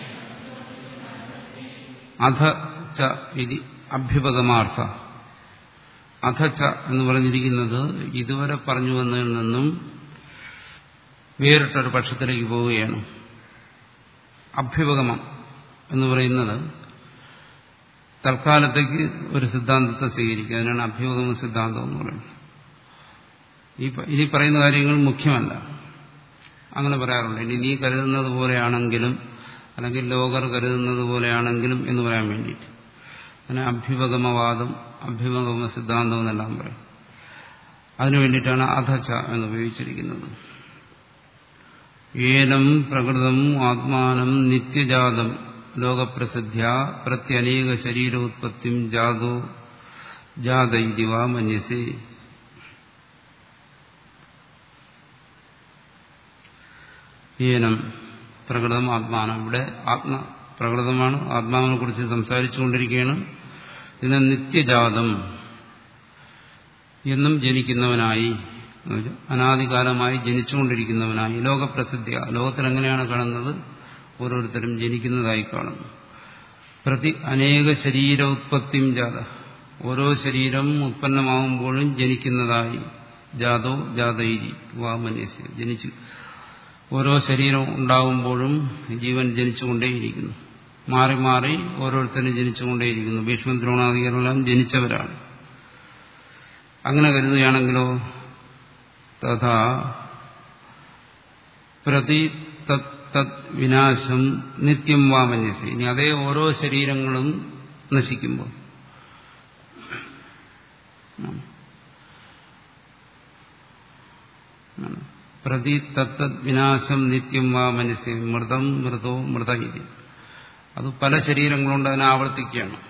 അധ ച ഇതി അഭ്യുപഗമാർത്ഥ അധ ച എന്ന് പറഞ്ഞിരിക്കുന്നത് ഇതുവരെ പറഞ്ഞു വന്നതിൽ നിന്നും വേറിട്ടൊരു പക്ഷത്തിലേക്ക് പോവുകയാണ് അഭ്യുപഗമം എന്ന് പറയുന്നത് തൽക്കാലത്തേക്ക് ഒരു സിദ്ധാന്തത്തെ സ്വീകരിക്കുക അതിനാണ് അഭ്യുപഗമ സിദ്ധാന്തം എന്ന് പറയുന്നത് ഈ ഇനി പറയുന്ന കാര്യങ്ങൾ മുഖ്യമല്ല അങ്ങനെ പറയാറുണ്ട് ഇനി നീ കരുതുന്നത് പോലെയാണെങ്കിലും അല്ലെങ്കിൽ ലോകർ കരുതുന്നത് പോലെയാണെങ്കിലും എന്ന് പറയാൻ വേണ്ടിയിട്ട് അങ്ങനെ അഭ്യുപഗമവാദം അഭ്യുപഗമ സിദ്ധാന്തം എന്നെല്ലാം പറയും അതിനു വേണ്ടിയിട്ടാണ് അധച്ച എന്ന് ഉപയോഗിച്ചിരിക്കുന്നത് ഏനം പ്രകൃതം ആത്മാനം നിത്യജാതം ലോകപ്രസിദ്ധ്യ പ്രത്യനേക ശരീരോത്പത്തിം ജാതോ ജാത ഇതിവ മന്യസി ഏനം പ്രകൃതം ആത്മാനം ഇവിടെ ആത്മ പ്രകൃതമാണ് ആത്മാവിനെ കുറിച്ച് സംസാരിച്ചുകൊണ്ടിരിക്കുകയാണ് ഇതിനെ നിത്യജാതം എന്നും ജനിക്കുന്നവനായി അനാദികാലമായി ജനിച്ചുകൊണ്ടിരിക്കുന്നവനായി ലോകപ്രസിദ്ധി ലോകത്തിൽ എങ്ങനെയാണ് കാണുന്നത് ഓരോരുത്തരും ജനിക്കുന്നതായി കാണുന്നു പ്രതി അനേക ശരീരോത്പത്തിയും ജാത ഓരോ ശരീരം ഉത്പന്നമാകുമ്പോഴും ജനിക്കുന്നതായി ജാതോ ജാതൈരി വാമന്യസ്യ ജനിച്ചു ഓരോ ശരീരം ഉണ്ടാകുമ്പോഴും ജീവൻ ജനിച്ചുകൊണ്ടേയിരിക്കുന്നു മാറി മാറി ഓരോരുത്തരും ജനിച്ചുകൊണ്ടേയിരിക്കുന്നു ഭീഷ്മദ്രോണാദികളെല്ലാം ജനിച്ചവരാണ് അങ്ങനെ കരുതുകയാണെങ്കിലോ തഥാ പ്രതി തത് വിനാശം നിത്യം വാമന്യസി ഇനി അതേ ഓരോ ശരീരങ്ങളും നശിക്കുമ്പോൾ പ്രതി തത്തത് വിനാശം നിത്യം വാ മനസ്സി മൃതം മൃതോ മൃത ഇതി അത് പല ശരീരങ്ങളുണ്ട് അതിനെ ആവർത്തിക്കുകയാണ്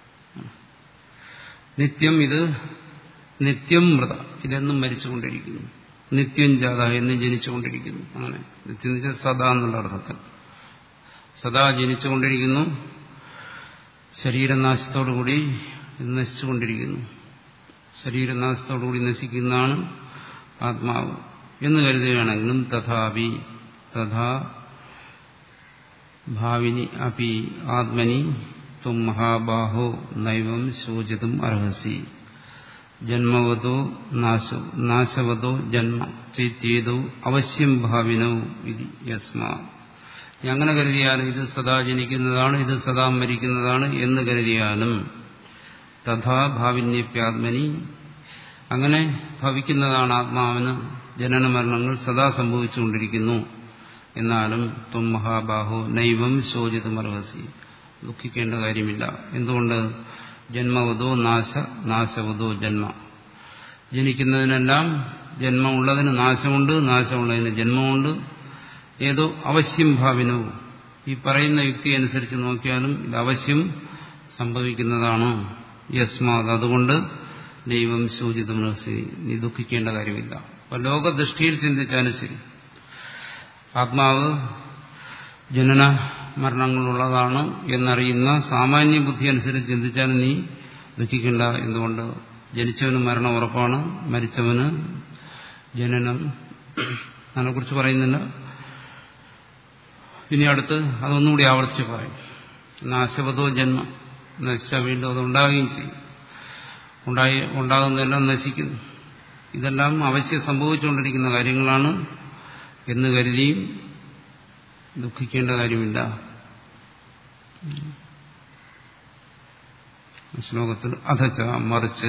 നിത്യം ഇത് നിത്യം മൃത ഇതെന്നും മരിച്ചുകൊണ്ടിരിക്കുന്നു നിത്യം ജാത എന്നും ജനിച്ചുകൊണ്ടിരിക്കുന്നു അങ്ങനെ നിത്യം എന്ന് വെച്ചാൽ സദാ എന്നുള്ള അർത്ഥത്തിൽ സദാ ജനിച്ചുകൊണ്ടിരിക്കുന്നു ശരീരനാശത്തോടുകൂടി നശിച്ചുകൊണ്ടിരിക്കുന്നു ശരീരനാശത്തോടുകൂടി നശിക്കുന്നതാണ് ആത്മാവ് എന്ന് കരുതുകയാണെങ്കിലും തഥാപി തഥാ ഭാവിനി അപി ആത്മനി തും മഹാബാഹോ നൈവം ശോചിതും അർഹസി ജന്മവതോ നാശ നാശവതോ ജന്മ ചൈത്യേതോ അവശ്യം ഭാവിനോ ഇത് യസ്മാ അങ്ങനെ കരുതിയാലും ഇത് സദാ ജനിക്കുന്നതാണ് ഇത് സദാ മരിക്കുന്നതാണ് എന്ന് കരുതിയാലും തഥാ ഭാവിന്യപ്യാത്മനി അങ്ങനെ ഭവിക്കുന്നതാണ് ആത്മാവിന് ജനന മരണങ്ങൾ സദാ സംഭവിച്ചുകൊണ്ടിരിക്കുന്നു എന്നാലും ത്വം മഹാബാഹോ നൈവം ശോചിതമർഹസി ദുഃഖിക്കേണ്ട കാര്യമില്ല എന്തുകൊണ്ട് ജന്മവതോ നാശ നാശവതോ ജന്മ ജനിക്കുന്നതിനെല്ലാം ജന്മമുള്ളതിന് നാശമുണ്ട് നാശമുള്ളതിന് ജന്മമുണ്ട് ഏതോ അവശ്യം ഭാവിനോ ഈ പറയുന്ന യുക്തി അനുസരിച്ച് നോക്കിയാലും ഇത് അവശ്യം സംഭവിക്കുന്നതാണ് യസ്മാത് അതുകൊണ്ട് ദൈവം ശോചിതമനസ്സി നീ ദുഃഖിക്കേണ്ട കാര്യമില്ല അപ്പൊ ലോകദൃഷ്ടിയിൽ ചിന്തിച്ചാലും ശരി ആത്മാവ് ജനന മരണങ്ങളുള്ളതാണ് എന്നറിയുന്ന സാമാന്യ ബുദ്ധി അനുസരിച്ച് ചിന്തിച്ചാലും നീ ദുഃഖിക്കേണ്ട എന്തുകൊണ്ട് ജനിച്ചവന് മരണം ഉറപ്പാണ് മരിച്ചവന് ജനനം അതിനെക്കുറിച്ച് പറയുന്നില്ല ഇനി അടുത്ത് അതൊന്നുകൂടി ആവർത്തിച്ച് പറയും നാശവതോ ജന്മം നശിച്ചാൽ വീണ്ടും അത് ഉണ്ടാകുകയും ചെയ്യും ഉണ്ടായി ഉണ്ടാകുന്നതെല്ലാം നശിക്കുന്നു ഇതെല്ലാം അവശ്യം സംഭവിച്ചുകൊണ്ടിരിക്കുന്ന കാര്യങ്ങളാണ് എന്ന് കരുതിയും ദുഃഖിക്കേണ്ട കാര്യമില്ല ശ്ലോകത്തിൽ അധച്ച മറിച്ച്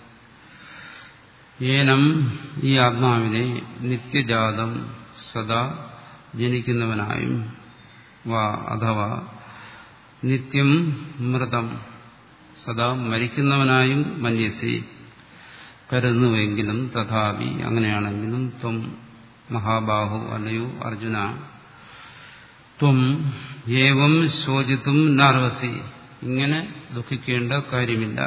ഏനം ഈ ആത്മാവിനെ നിത്യജാതം സദാ ജനിക്കുന്നവനായും വാ അഥവാ നിത്യം മൃതം സദാ മരിക്കുന്നവനായും മന്യസി കരുതുന്നുവെങ്കിലും തഥാപി അങ്ങനെയാണെങ്കിലും ത്വം മഹാബാഹു അല്ലയോ അർജുന ത്വം ഏവം ശോചിത്തും നാർവസി ഇങ്ങനെ ദുഃഖിക്കേണ്ട കാര്യമില്ല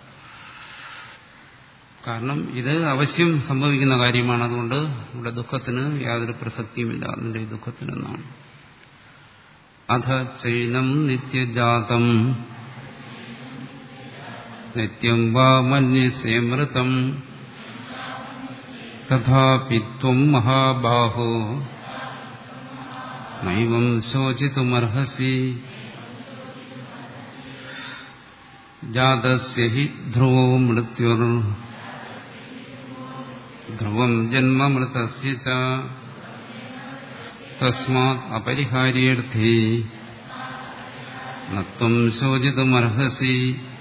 കാരണം ഇത് അവശ്യം സംഭവിക്കുന്ന കാര്യമാണ് അതുകൊണ്ട് ഇവിടെ ദുഃഖത്തിന് യാതൊരു പ്രസക്തിയുമില്ല അതിന്റെ ദുഃഖത്തിനെന്നാണ് അധ ചൈനം നിത്യജാതം നിത്യം വാ മന്യസേ മൃതം തഥാപി ത്വം മഹാബാഹോ നൈവം ശോചിതുമർഹസി ജാതസ്യ ഹി ധ്രുവോ മൃത്യുർ ധ്രുവം ജന്മമൃതസ്യ ച തസ്മാത് അപരിഹാര്യേർത്ഥേ നത്വം ശോചിതുമർഹസി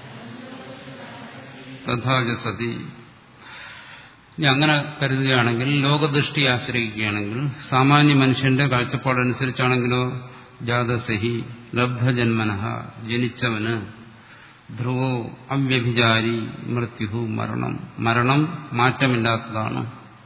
തഥാച സതി ഇനി അങ്ങനെ കരുതുകയാണെങ്കിൽ ലോകദൃഷ്ടി ആശ്രയിക്കുകയാണെങ്കിൽ സാമാന്യ മനുഷ്യന്റെ കാഴ്ചപ്പാടനുസരിച്ചാണെങ്കിലോ ജാതസഹി ലബ്ധജന്മന ജനിച്ചവന് ധ്രുവോ അവ്യഭിചാരി മൃത്യു മരണം മരണം മാറ്റമില്ലാത്തതാണ്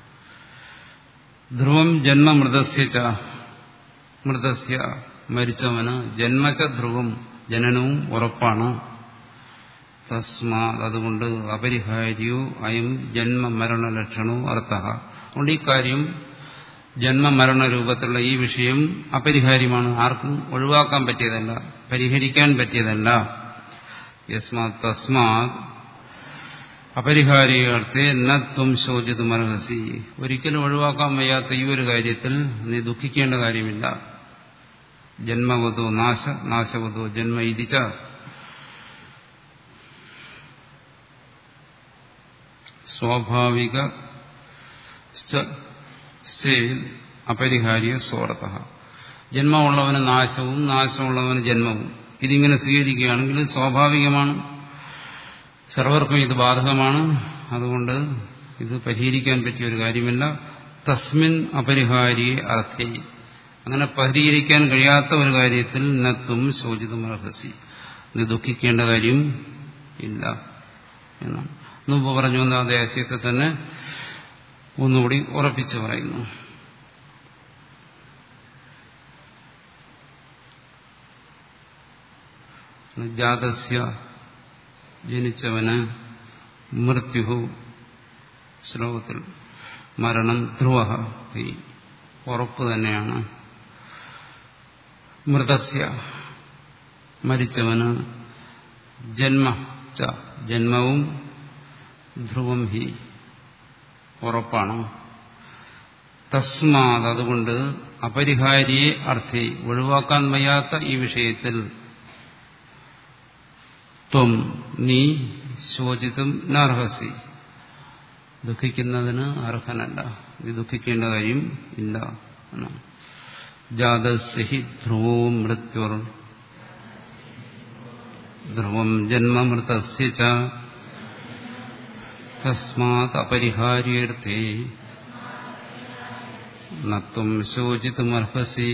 ധ്രുവം ജന്മമൃതസ്യ ച മൃതസ്യ മരിച്ചവന് ജന്മച ധ്രുവം ജനനവും ഉറപ്പാണ് തസ്മാ അതുകൊണ്ട് അപരിഹാര്യോ അയം ജന്മമരണ ലക്ഷണോ അർത്ഥ അതുകൊണ്ട് ഈ കാര്യം ജന്മമരണ രൂപത്തിലുള്ള ഈ വിഷയം അപരിഹാര്യമാണ് ആർക്കും ഒഴിവാക്കാൻ പറ്റിയതല്ല പരിഹരിക്കാൻ പറ്റിയതല്ല യസ്മാ തസ്മാത് അപരിഹാരികർത്തെ നത്വം ശോചിതുമർഹസി ഒരിക്കലും ഒഴിവാക്കാൻ വയ്യാത്ത ഈ ഒരു കാര്യത്തിൽ നീ ദുഃഖിക്കേണ്ട കാര്യമില്ല ജന്മവതോ നാശ നാശവതോ ജന്മ ഇതിച്ച സ്വാഭാവിക അപരിഹാര്യ സ്വാർത്ഥ ജന്മമുള്ളവന് നാശവും നാശമുള്ളവന് ജന്മവും ഇതിങ്ങനെ സ്വീകരിക്കുകയാണെങ്കിൽ സ്വാഭാവികമാണ് സർവർക്കും ഇത് ബാധകമാണ് അതുകൊണ്ട് ഇത് പരിഹരിക്കാൻ പറ്റിയ ഒരു കാര്യമല്ല തസ്മിൻ അപരിഹാരിയെ അർത്ഥേ അങ്ങനെ പരിഹരിക്കാൻ കഴിയാത്ത ഒരു കാര്യത്തിൽ നത്തും ശോചിതമർഹസി ഇത് ദുഃഖിക്കേണ്ട കാര്യം ഇല്ല എന്നാണ് മുമ്പ് പറഞ്ഞു വന്ന അതേ ആശയത്തെ തന്നെ ഒന്നുകൂടി ഉറപ്പിച്ചു പറയുന്നു ജാതസ്യ ജനിച്ചവന് മൃത്യു ശ്ലോകത്തിൽ മരണം ധ്രുവ ഉറപ്പ് തന്നെയാണ് മൃതസ്യ മരിച്ചവന് ജന്മ ച ജന്മവും ധ്രുവം ഹി ഉറപ്പാണ് തസ്മാത് അതുകൊണ്ട് അപരിഹാരിയെ അർത്ഥി ഒഴിവാക്കാൻ വയ്യാത്ത ഈ വിഷയത്തിൽ ത്വം നീ ശോചിതും നർഹസി ദുഃഖിക്കുന്നതിന് അർഹനല്ല ഇത് ദുഃഖിക്കേണ്ട കാര്യം ഇല്ല എന്നാണ് ജാതസ്ഹി ധ്രുവോ മൃത്യുർ ധ്രുവം ജന്മമൃതസ്യ ച തസ്മാത് അപരിഹാര്യേർത്ഥേ നത്വം ശോചിതുമർഹസി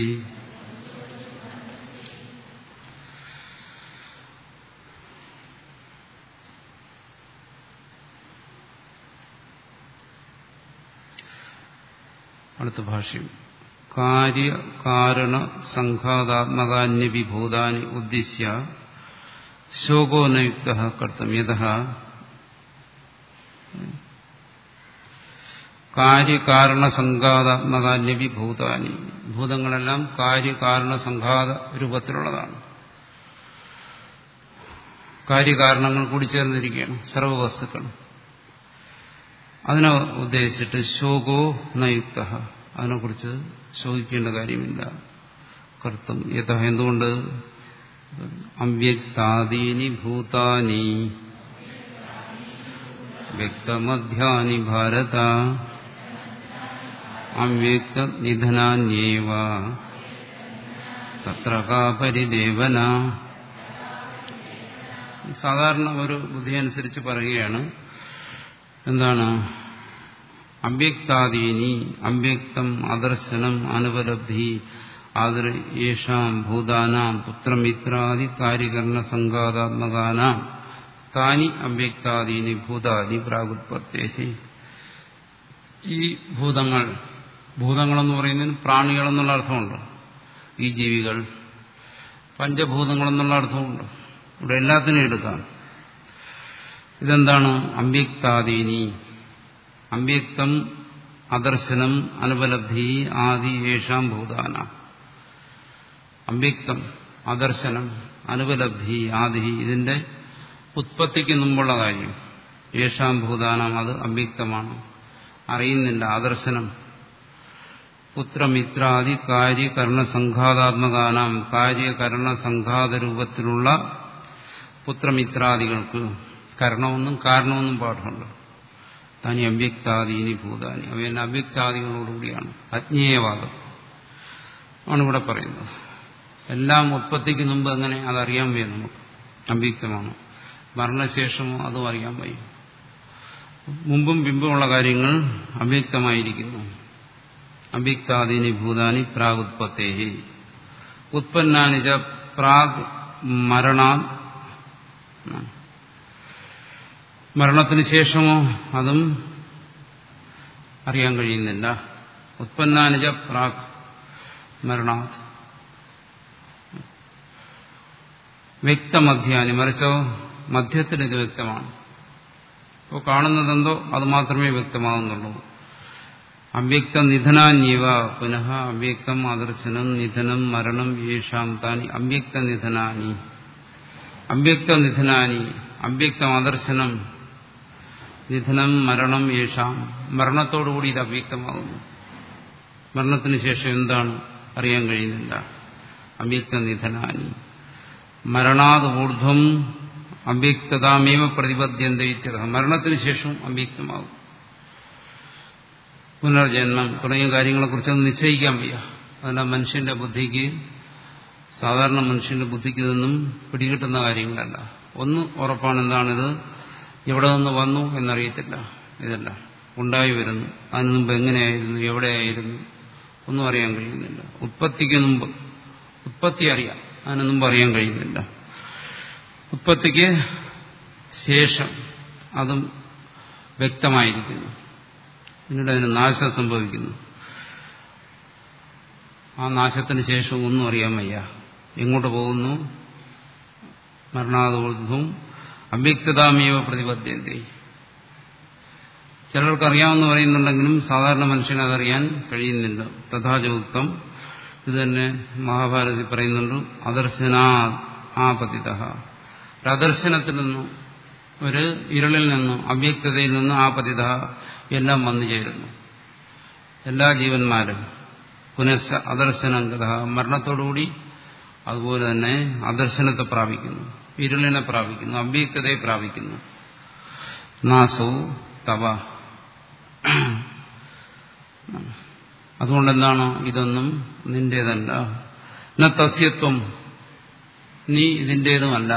അടുത്ത ഭാഷ്യം കാര്യകാരണ സംഘാതാത്മകാന്യവിഭൂതാനി ഉദ്ദിശ്യ ശോകോ നയുക്ത കർത്തം യഥ കാര്യകാരണ സംഘാതാത്മകാന്യവിഭൂതാനി ഭൂതങ്ങളെല്ലാം കാര്യകാരണ സംഘാത രൂപത്തിലുള്ളതാണ് കാര്യകാരണങ്ങൾ കൂടി ചേർന്നിരിക്കുകയാണ് സർവവസ്തുക്കൾ അതിനെ ഉദ്ദേശിച്ചിട്ട് ശോകോ നയുക്ത അതിനെക്കുറിച്ച് ശോകിക്കേണ്ട കാര്യമില്ല കർത്തം യഥ എന്തുകൊണ്ട് അവ്യക്താദീനി ഭൂതാനി വ്യക്തമധ്യാനി ഭാരത അവ്യക്ത നിധനാന്യേവ തത്ര കാ പരിദേവന സാധാരണ ഒരു ബുദ്ധി അനുസരിച്ച് പറയുകയാണ് എന്താണ് അവ്യക്താദീനി അവ്യക്തം അദർശനം അനുപലബ്ധി ആദർ യേഷാം ഭൂതാനാം പുത്രമിത്രാദി കാര്യകരണ സംഘാതാത്മകാനാം താനി അവ്യക്താദീനി ഭൂതാദി പ്രാഗുത്പത്തേ ഈ ഭൂതങ്ങൾ ഭൂതങ്ങളെന്ന് പറയുന്നതിന് പ്രാണികളെന്നുള്ള അർത്ഥമുണ്ട് ഈ ജീവികൾ പഞ്ചഭൂതങ്ങളെന്നുള്ള അർത്ഥമുണ്ട് ഇവിടെ എല്ലാത്തിനും എടുക്കാം ഇതെന്താണ് അവ്യക്താദീനി അവ്യക്തം അദർശനം അനുപലബ്ധി ആദി യേഷാം ഭൂതാന അവ്യക്തം അദർശനം അനുപലബ്ധി ആദി ഇതിന്റെ ഉത്പത്തിക്ക് മുമ്പുള്ള കാര്യം യേഷാം ഭൂതാനം അത് അവ്യക്തമാണ് അറിയുന്നില്ല ആദർശനം പുത്രമിത്രാദി കാര്യകരണ സംഘാതാത്മകാനാം കാര്യകരണ സംഘാത രൂപത്തിലുള്ള പുത്രമിത്രാദികൾക്ക് കരണമെന്നും കാരണമെന്നും പാഠമുണ്ട് താനി അവ്യക്താദീനി ഭൂതാനി അവയെല്ലാം അവ്യക്താദികളോടുകൂടിയാണ് അജ്ഞേയവാദം ആണ് ഇവിടെ പറയുന്നത് എല്ലാം ഉത്പത്തിക്ക് മുമ്പ് എങ്ങനെ അതറിയാൻ വയ്യ നമുക്ക് അവ്യക്തമാണ് മരണശേഷമോ അതും അറിയാൻ വയ്യ മുമ്പും പിമ്പുമുള്ള കാര്യങ്ങൾ അവ്യക്തമായിരിക്കുന്നു അവ്യക്താദീനി ഭൂതാനി പ്രാഗുത്പത്തേ ഉത്പന്നാനിജ പ്രാഗ് മരണാ മരണത്തിന് ശേഷമോ അതും അറിയാൻ കഴിയുന്നില്ല ഉത്പന്നാനിജ പ്രാഗ് മരണാത് വ്യക്തമധ്യാനി മറിച്ചോ മധ്യത്തിൽ ഇത് വ്യക്തമാണ് ഇപ്പോൾ കാണുന്നതെന്തോ അത് മാത്രമേ വ്യക്തമാകുന്നുള്ളൂ അവ്യക്ത നിധനാന്യവ പുനഃ അവ്യക്തം അദർശനം നിധനം മരണം യേഷാം താനി അവ്യക്ത നിധനാനി അവ്യക്ത നിധനാനി അവ്യക്തം അദർശനം നിധനം മരണം യേഷാം മരണത്തോടുകൂടി ഇത് അവ്യക്തമാകുന്നു മരണത്തിന് ശേഷം എന്താണ് അറിയാൻ കഴിയുന്നില്ല അവ്യക്ത നിധനാനി മരണാത് ഊർധ്വം അവ്യക്തതാമേവ പ്രതിപദ്യന്ത ഇത്യർത്ഥ മരണത്തിന് ശേഷം അവ്യക്തമാകും പുനർജന്മം തുടങ്ങിയ കാര്യങ്ങളെക്കുറിച്ചൊന്നും നിശ്ചയിക്കാൻ വയ്യ അതെല്ലാം മനുഷ്യന്റെ ബുദ്ധിക്ക് സാധാരണ മനുഷ്യന്റെ ബുദ്ധിക്ക് ഇതൊന്നും പിടികിട്ടുന്ന കാര്യങ്ങളല്ല ഒന്ന് ഉറപ്പാണ് എന്താണിത് എവിടെ നിന്ന് വന്നു എന്നറിയത്തില്ല ഇതല്ല ഉണ്ടായി വരുന്നു അതിന് മുമ്പ് എങ്ങനെയായിരുന്നു എവിടെയായിരുന്നു ഒന്നും അറിയാൻ കഴിയുന്നില്ല ഉത്പത്തിക്ക് മുമ്പ് ഉത്പത്തി അറിയാം അതിന് മുമ്പ് അറിയാൻ കഴിയുന്നില്ല ഉത്പത്തിക്ക് ശേഷം അതും വ്യക്തമായിരിക്കുന്നു പിന്നീട് അതിന് നാശം സംഭവിക്കുന്നു ആ നാശത്തിന് ശേഷം ഒന്നും അറിയാൻ വയ്യ എങ്ങോട്ട് പോകുന്നു മരണാദോർധ്വം അവ്യക്തതാമീവ പ്രതിപദ്യത്തെ ചിലർക്ക് അറിയാമെന്ന് പറയുന്നുണ്ടെങ്കിലും സാധാരണ മനുഷ്യന് അതറിയാൻ കഴിയുന്നില്ല തഥാചോക്തം ഇത് തന്നെ മഹാഭാരതത്തിൽ പറയുന്നുണ്ട് അദർശനാ ആപതിത ഒരദർശനത്തിൽ നിന്നും ഒരു ഇരുളിൽ നിന്നും അവ്യക്തതയിൽ നിന്നും ആപതിത എല്ലാം വന്നു ചേരുന്നു എല്ലാ ജീവന്മാരും പുനഃ അദർശനം കഥ മരണത്തോടുകൂടി അതുപോലെ തന്നെ അദർശനത്തെ പ്രാപിക്കുന്നു ഇരുളിനെ പ്രാപിക്കുന്നു അവ്യക്തതയെ പ്രാപിക്കുന്നു നാസവും തവ അതുകൊണ്ടെന്താണ് ഇതൊന്നും നിന്റേതല്ല ന തസ്യത്വം നീ ഇതിൻ്റേതുമല്ല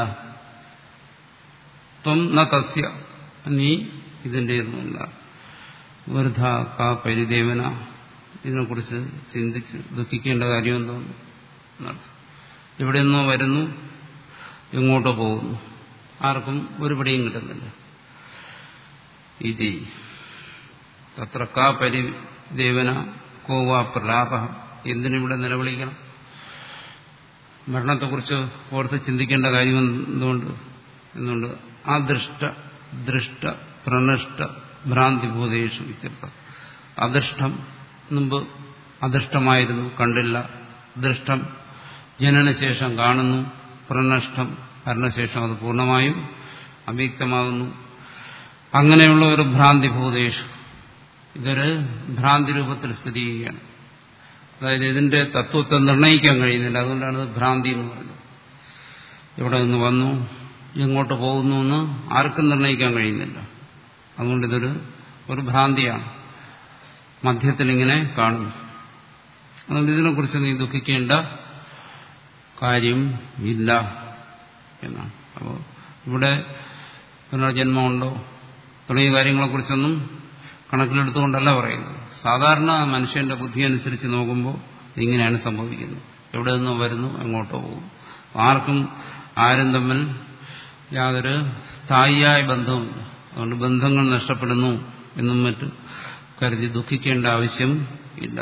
ത്വം ന തസ്യ നീ ഇതിൻ്റേതുമല്ല വൃദ്ധ കാ പരിദേവന ഇതിനെക്കുറിച്ച് ചിന്തിച്ച് ദുഃഖിക്കേണ്ട കാര്യം എന്തോന്നു ഇവിടെ നിന്നോ വരുന്നു എങ്ങോട്ടോ പോകുന്നു ആർക്കും ഒരു പിടിയും കിട്ടുന്നില്ല ഇതി തത്ര കാ പരിദേവന കോവാ പ്രലാപ എന്തിനിവിടെ നിലവിളിക്കണം മരണത്തെക്കുറിച്ച് ഓർത്ത് ചിന്തിക്കേണ്ട കാര്യം എന്തുകൊണ്ട് എന്തുകൊണ്ട് അദൃഷ്ട ദൃഷ്ട പ്രണഷ്ട ഭ്രാന്തിഭൂതേഷു ഇത്യർത്ഥം അദൃഷ്ടം മുമ്പ് അദൃഷ്ടമായിരുന്നു കണ്ടില്ല ദൃഷ്ടം ജനനശേഷം കാണുന്നു പ്രണഷ്ടം ഭരണശേഷം അത് പൂർണ്ണമായും അവ്യക്തമാകുന്നു അങ്ങനെയുള്ള ഒരു ഭ്രാന്തിഭൂതേഷു ഇതൊരു ഭ്രാന്തി രൂപത്തിൽ സ്ഥിതി ചെയ്യുകയാണ് അതായത് ഇതിന്റെ തത്വത്തെ നിർണ്ണയിക്കാൻ കഴിയുന്നില്ല അതുകൊണ്ടാണ് ഇത് ഭ്രാന്തി എന്ന് പറയുന്നത് ഇവിടെ നിന്ന് വന്നു എങ്ങോട്ട് പോകുന്നു എന്ന് ആർക്കും നിർണ്ണയിക്കാൻ കഴിയുന്നില്ല അതുകൊണ്ട് ഇതൊരു ഒരു ഭ്രാന്തിയാണ് മധ്യത്തിൽ ഇങ്ങനെ കാണുന്നു അതുകൊണ്ട് ഇതിനെക്കുറിച്ച് നീ ദുഃഖിക്കേണ്ട കാര്യം ഇല്ല എന്നാണ് അപ്പോൾ ഇവിടെ പുനർജന്മമുണ്ടോ തുടങ്ങിയ കാര്യങ്ങളെക്കുറിച്ചൊന്നും കണക്കിലെടുത്തുകൊണ്ടല്ല പറയുന്നത് സാധാരണ മനുഷ്യന്റെ ബുദ്ധി അനുസരിച്ച് നോക്കുമ്പോൾ ഇങ്ങനെയാണ് സംഭവിക്കുന്നത് എവിടെ നിന്നോ വരുന്നു എങ്ങോട്ടോ പോകും ആർക്കും ആരും തമ്മിൽ യാതൊരു സ്ഥായിയായ ബന്ധവുമില്ല അതുകൊണ്ട് ബന്ധങ്ങൾ നഷ്ടപ്പെടുന്നു എന്നും മറ്റും കരുതി ദുഃഖിക്കേണ്ട ആവശ്യം ഇല്ല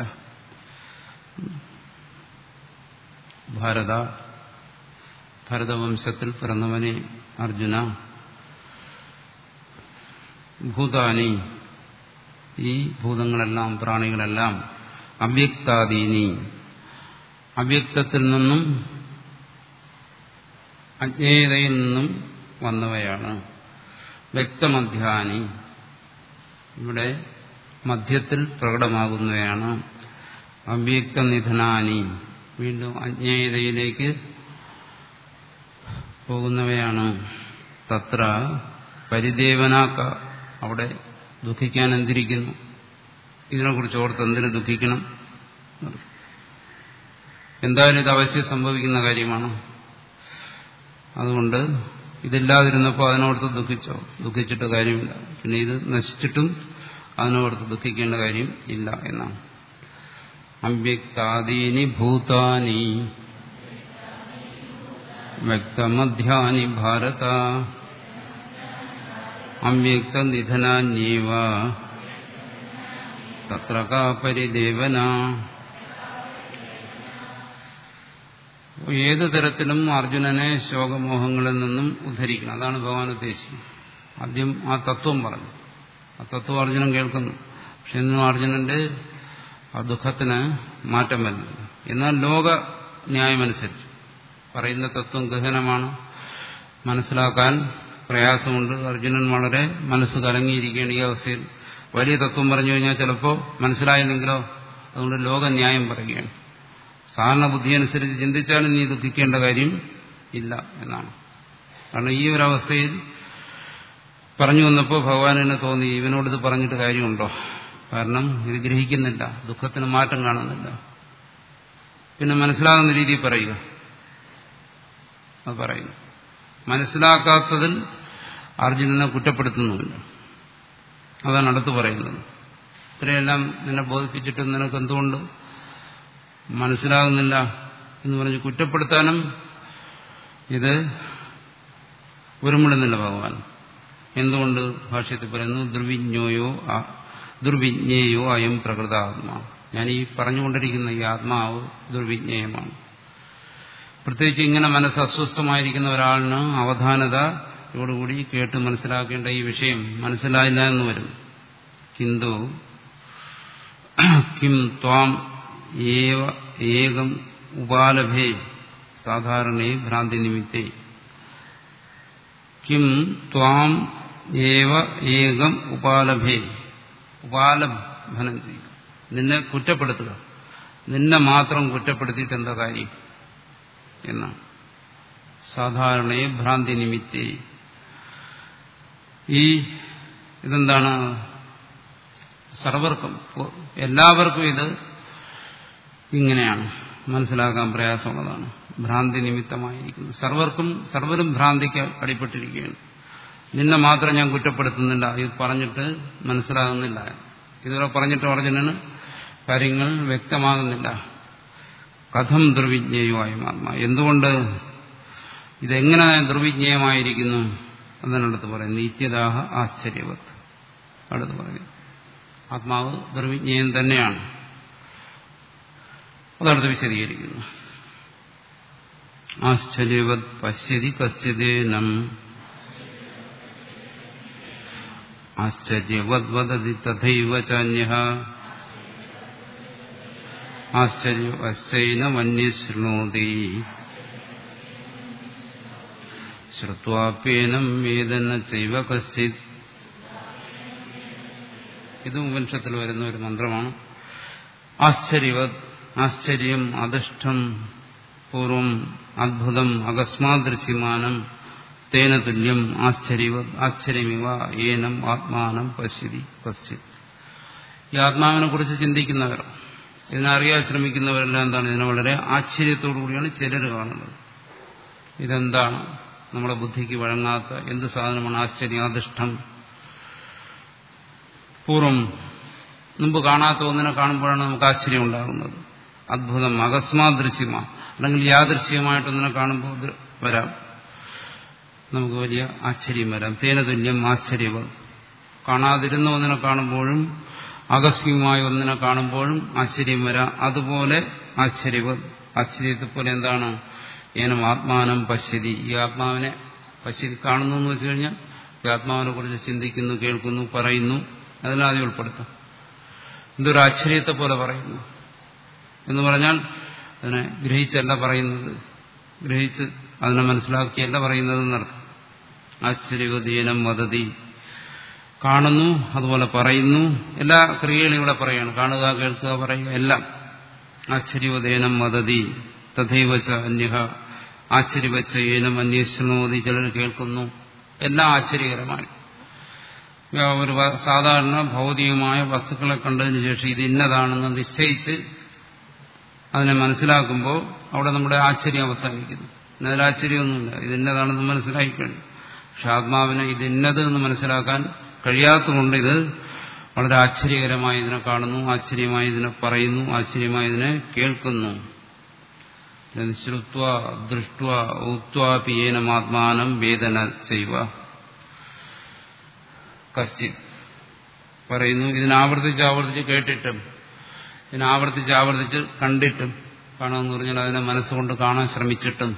ഭാരത ഭരതവംശത്തിൽ പിറന്നവനെ അർജുന ഭൂതാനി ഈ ഭൂതങ്ങളെല്ലാം പ്രാണികളെല്ലാം അവ്യക്താദീനി അവ്യക്തത്തിൽ നിന്നും അജ്ഞേയതയിൽ നിന്നും വന്നവയാണ് വ്യക്തമധ്യാനി ഇവിടെ മധ്യത്തിൽ പ്രകടമാകുന്നവയാണ് അവ്യക്തനിധനാനി വീണ്ടും അജ്ഞേയതയിലേക്ക് പോകുന്നവയാണ് തത്ര പരിദേവനാക്ക അവിടെ ദുഃഖിക്കാൻ എന്തിരിക്കുന്നു ഇതിനെക്കുറിച്ച് ഓർത്ത് എന്തിനു ദുഃഖിക്കണം എന്തായാലും ഇത് അവശ്യം സംഭവിക്കുന്ന കാര്യമാണ് അതുകൊണ്ട് ഇതില്ലാതിരുന്നപ്പോൾ അതിനോർത്ത് ദുഃഖിച്ചോ ദുഃഖിച്ചിട്ട് കാര്യമില്ല പിന്നെ ഇത് നശിച്ചിട്ടും അതിനോർത്ത് ദുഃഖിക്കേണ്ട കാര്യം ഇല്ല എന്നാണ് അവ്യക്താദീനി ഭൂതാനി വ്യക്തമധ്യാനി ഭാരത അവ്യക്തനിധനാന്യേവ തത്ര കാ പരിദേവന ഏത് തരത്തിലും അർജുനനെ ശോകമോഹങ്ങളിൽ നിന്നും ഉദ്ധരിക്കണം അതാണ് ഭഗവാൻ ഉദ്ദേശിക്കുന്നത് ആദ്യം ആ തത്വം പറഞ്ഞു ആ തത്വം അർജുനൻ കേൾക്കുന്നു പക്ഷെ ഇന്നും അർജുനന്റെ ആ ദുഃഖത്തിന് മാറ്റം വരുന്നില്ല എന്നാൽ ലോക ന്യായമനുസരിച്ച് പറയുന്ന തത്വം ഗഹനമാണ് മനസ്സിലാക്കാൻ പ്രയാസമുണ്ട് അർജുനൻ വളരെ മനസ്സ് കലങ്ങിയിരിക്കേണ്ട ഈ അവസ്ഥയിൽ വലിയ തത്വം പറഞ്ഞു കഴിഞ്ഞാൽ ചിലപ്പോൾ മനസ്സിലായില്ലെങ്കിലോ അതുകൊണ്ട് ലോകന്യായം പറയുകയാണ് സാധാരണ ബുദ്ധി അനുസരിച്ച് ചിന്തിച്ചാലും നീ ദുഃഖിക്കേണ്ട കാര്യം ഇല്ല എന്നാണ് കാരണം ഈ ഒരു അവസ്ഥയിൽ പറഞ്ഞു വന്നപ്പോൾ ഭഗവാനെ തോന്നി ഇവനോടിത് പറഞ്ഞിട്ട് കാര്യമുണ്ടോ കാരണം ഇത് ഗ്രഹിക്കുന്നില്ല ദുഃഖത്തിന് മാറ്റം കാണുന്നില്ല പിന്നെ മനസ്സിലാകുന്ന രീതിയിൽ പറയുക അത് പറയുന്നു മനസ്സിലാക്കാത്തതിൽ അർജുനനെ കുറ്റപ്പെടുത്തുന്നുമില്ല അതാണ് അടുത്ത് പറയുന്നത് ഇത്രയെല്ലാം നിന്നെ ബോധിപ്പിച്ചിട്ട് നിനക്ക് എന്തുകൊണ്ട് മനസ്സിലാകുന്നില്ല എന്ന് പറഞ്ഞ് കുറ്റപ്പെടുത്താനും ഇത് ഒരുമിടുന്നില്ല ഭഗവാൻ എന്തുകൊണ്ട് ഭാഷ്യത്തിൽ പറയുന്നു ദുർവിജ്ഞോയോ ദുർവിജ്ഞേയോ അയം പ്രകൃതാത്മാ ഞാൻ ഈ പറഞ്ഞുകൊണ്ടിരിക്കുന്ന ഈ ആത്മാവ് ദുർവിജ്ഞേയമാണ് പ്രത്യേകിച്ച് ഇങ്ങനെ മനസ്സ് അസ്വസ്ഥമായിരിക്കുന്ന ഒരാളിന് അവധാനതയോടുകൂടി കേട്ട് മനസ്സിലാക്കേണ്ട ഈ വിഷയം മനസ്സിലായില്ല എന്ന് വരും കിന്തു കിം ത്വാം ഏവ ഏകം ഉപാലഭേ സാധാരണേ ഭ്രാന്തി നിമിത്തേ കിം ത്വാം ഏവ ഏകം ഉപാലഭേ ഉപാലഭനം ചെയ്യുക നിന്നെ കുറ്റപ്പെടുത്തുക നിന്നെ മാത്രം കുറ്റപ്പെടുത്തിയിട്ട് എന്താ കാര്യം എന്നാണ് സാധാരണയെ ഭ്രാന്തി നിമിത്തേ ഈ ഇതെന്താണ് സർവർക്കും എല്ലാവർക്കും ഇത് ഇങ്ങനെയാണ് മനസ്സിലാക്കാൻ പ്രയാസമുള്ളതാണ് ഭ്രാന്തി നിമിത്തമായിരിക്കുന്നു സർവർക്കും സർവരും ഭ്രാന്തിക്ക് അടിപ്പെട്ടിരിക്കുകയാണ് നിന്നെ മാത്രം ഞാൻ കുറ്റപ്പെടുത്തുന്നില്ല ഇത് പറഞ്ഞിട്ട് മനസ്സിലാകുന്നില്ല ഇതുവരെ പറഞ്ഞിട്ട് അർജുനന് കാര്യങ്ങൾ വ്യക്തമാകുന്നില്ല കഥം ദുർവിജ്ഞേയമായി ആത്മാ എന്തുകൊണ്ട് ഇതെങ്ങനെ ദുർവിജ്ഞേയമായിരിക്കുന്നു അതിനടുത്ത് പറയും നിത്യദാഹ ആശ്ചര്യവത് അടുത്ത് പറയും ആത്മാവ് ദുർവിജ്ഞേയം തന്നെയാണ് അതടുത്ത് വിശദീകരിക്കുന്നു ആശ്ചര്യവത് പശ്യതി കശ്ചിതേനം ആശ്ചര്യവത് വദതി തഥൈവ ചാന്യ ആശ്ചര്യവശ്ചൈനമന്യശൃണോതി ശ്രുവാപ്യേനം വേദന ചൈവ കശ്ചിത് ഇത് ഉപനിഷത്തിൽ വരുന്ന ഒരു മന്ത്രമാണ് ആശ്ചര്യവത് ആശ്ചര്യം അധിഷ്ഠം പൂർവം അദ്ഭുതം അകസ്മാദൃശ്യമാനം തേന തുല്യം ആശ്ചര്യവത് ആശ്ചര്യമിവ ഏനം ആത്മാനം പശ്യതി പശ്ചിത് ഈ ആത്മാവിനെ കുറിച്ച് ചിന്തിക്കുന്നവർ ഇതിനറിയാൻ ശ്രമിക്കുന്നവരെല്ലാം എന്താണ് ഇതിനെ വളരെ ആശ്ചര്യത്തോടു കൂടിയാണ് ചിലർ കാണുന്നത് ഇതെന്താണ് നമ്മുടെ ബുദ്ധിക്ക് വഴങ്ങാത്ത എന്ത് സാധനമാണ് ആശ്ചര്യാധിഷ്ഠം പൂർവം മുമ്പ് കാണാത്ത ഒന്നിനെ കാണുമ്പോഴാണ് നമുക്ക് ആശ്ചര്യം ഉണ്ടാകുന്നത് അദ്ഭുതം അകസ്മാദൃശ്യമാണ് അല്ലെങ്കിൽ യാദൃശ്യമായിട്ടൊന്നിനെ കാണുമ്പോൾ വരാം നമുക്ക് വലിയ ആശ്ചര്യം വരാം തേന തുല്യം ആശ്ചര്യവ കാണാതിരുന്ന ഒന്നിനെ കാണുമ്പോഴും അകസ്യമായ ഒന്നിനെ കാണുമ്പോഴും ആശ്ചര്യം വരാം അതുപോലെ ആശ്ചര്യവ ആശ്ചര്യത്തെ പോലെ എന്താണ് ഏനം ആത്മാനം പശ്യതി ഈ ആത്മാവിനെ പശ്യതി കാണുന്നു എന്ന് വെച്ചു കഴിഞ്ഞാൽ ഈ ആത്മാവിനെ കുറിച്ച് ചിന്തിക്കുന്നു കേൾക്കുന്നു പറയുന്നു അതിലാദ്യം ഉൾപ്പെടുത്താം എന്തൊരു ആശ്ചര്യത്തെ പോലെ പറയുന്നു എന്ന് പറഞ്ഞാൽ അതിനെ ഗ്രഹിച്ചല്ല പറയുന്നത് ഗ്രഹിച്ച് അതിനെ മനസ്സിലാക്കിയല്ല പറയുന്നത് എന്നർത്ഥം ആശ്ചര്യവതീനം വദതി കാണുന്നു അതുപോലെ പറയുന്നു എല്ലാ ക്രിയകളും ഇവിടെ പറയാണ് കാണുക കേൾക്കുക പറയുക എല്ലാം ആശ്ചര്യവതേനം വദതി തഥൈവച്ച അന്യ ആശ്ചര്യവച്ച ഏനം അന്വേഷണോതി ചിലർ കേൾക്കുന്നു എല്ലാം ആശ്ചര്യകരമാണ് ഒരു സാധാരണ ഭൗതികമായ വസ്തുക്കളെ കണ്ടതിന് ശേഷം ഇത് ഇന്നതാണെന്ന് നിശ്ചയിച്ച് അതിനെ മനസ്സിലാക്കുമ്പോൾ അവിടെ നമ്മുടെ ആശ്ചര്യം അവസാനിക്കുന്നു എന്നതിൽ ആശ്ചര്യമൊന്നുമില്ല ഇത് ഇന്നതാണെന്ന് മനസ്സിലാക്കി കഴിഞ്ഞു പക്ഷെ ആത്മാവിനെ ഇത് ഇന്നത് എന്ന് മനസ്സിലാക്കാൻ കഴിയാത്തതുകൊണ്ട് ഇത് വളരെ ആശ്ചര്യകരമായി ഇതിനെ കാണുന്നു ആശ്ചര്യമായി ഇതിനെ പറയുന്നു ആശ്ചര്യമായി ഇതിനെ കേൾക്കുന്നു ശ്രുത്വ ദൃഷ്ട ഉത്വാപിയേനമാത്മാനം വേദന ചെയ്യുക കശ്ചിത് പറയുന്നു ഇതിനാവർത്തിച്ച് ആവർത്തിച്ച് കേട്ടിട്ടും ഇതിനാവർത്തിച്ച് ആവർത്തിച്ച് കണ്ടിട്ടും കാണാമെന്ന് പറഞ്ഞാൽ അതിനെ മനസ്സുകൊണ്ട് കാണാൻ ശ്രമിച്ചിട്ടും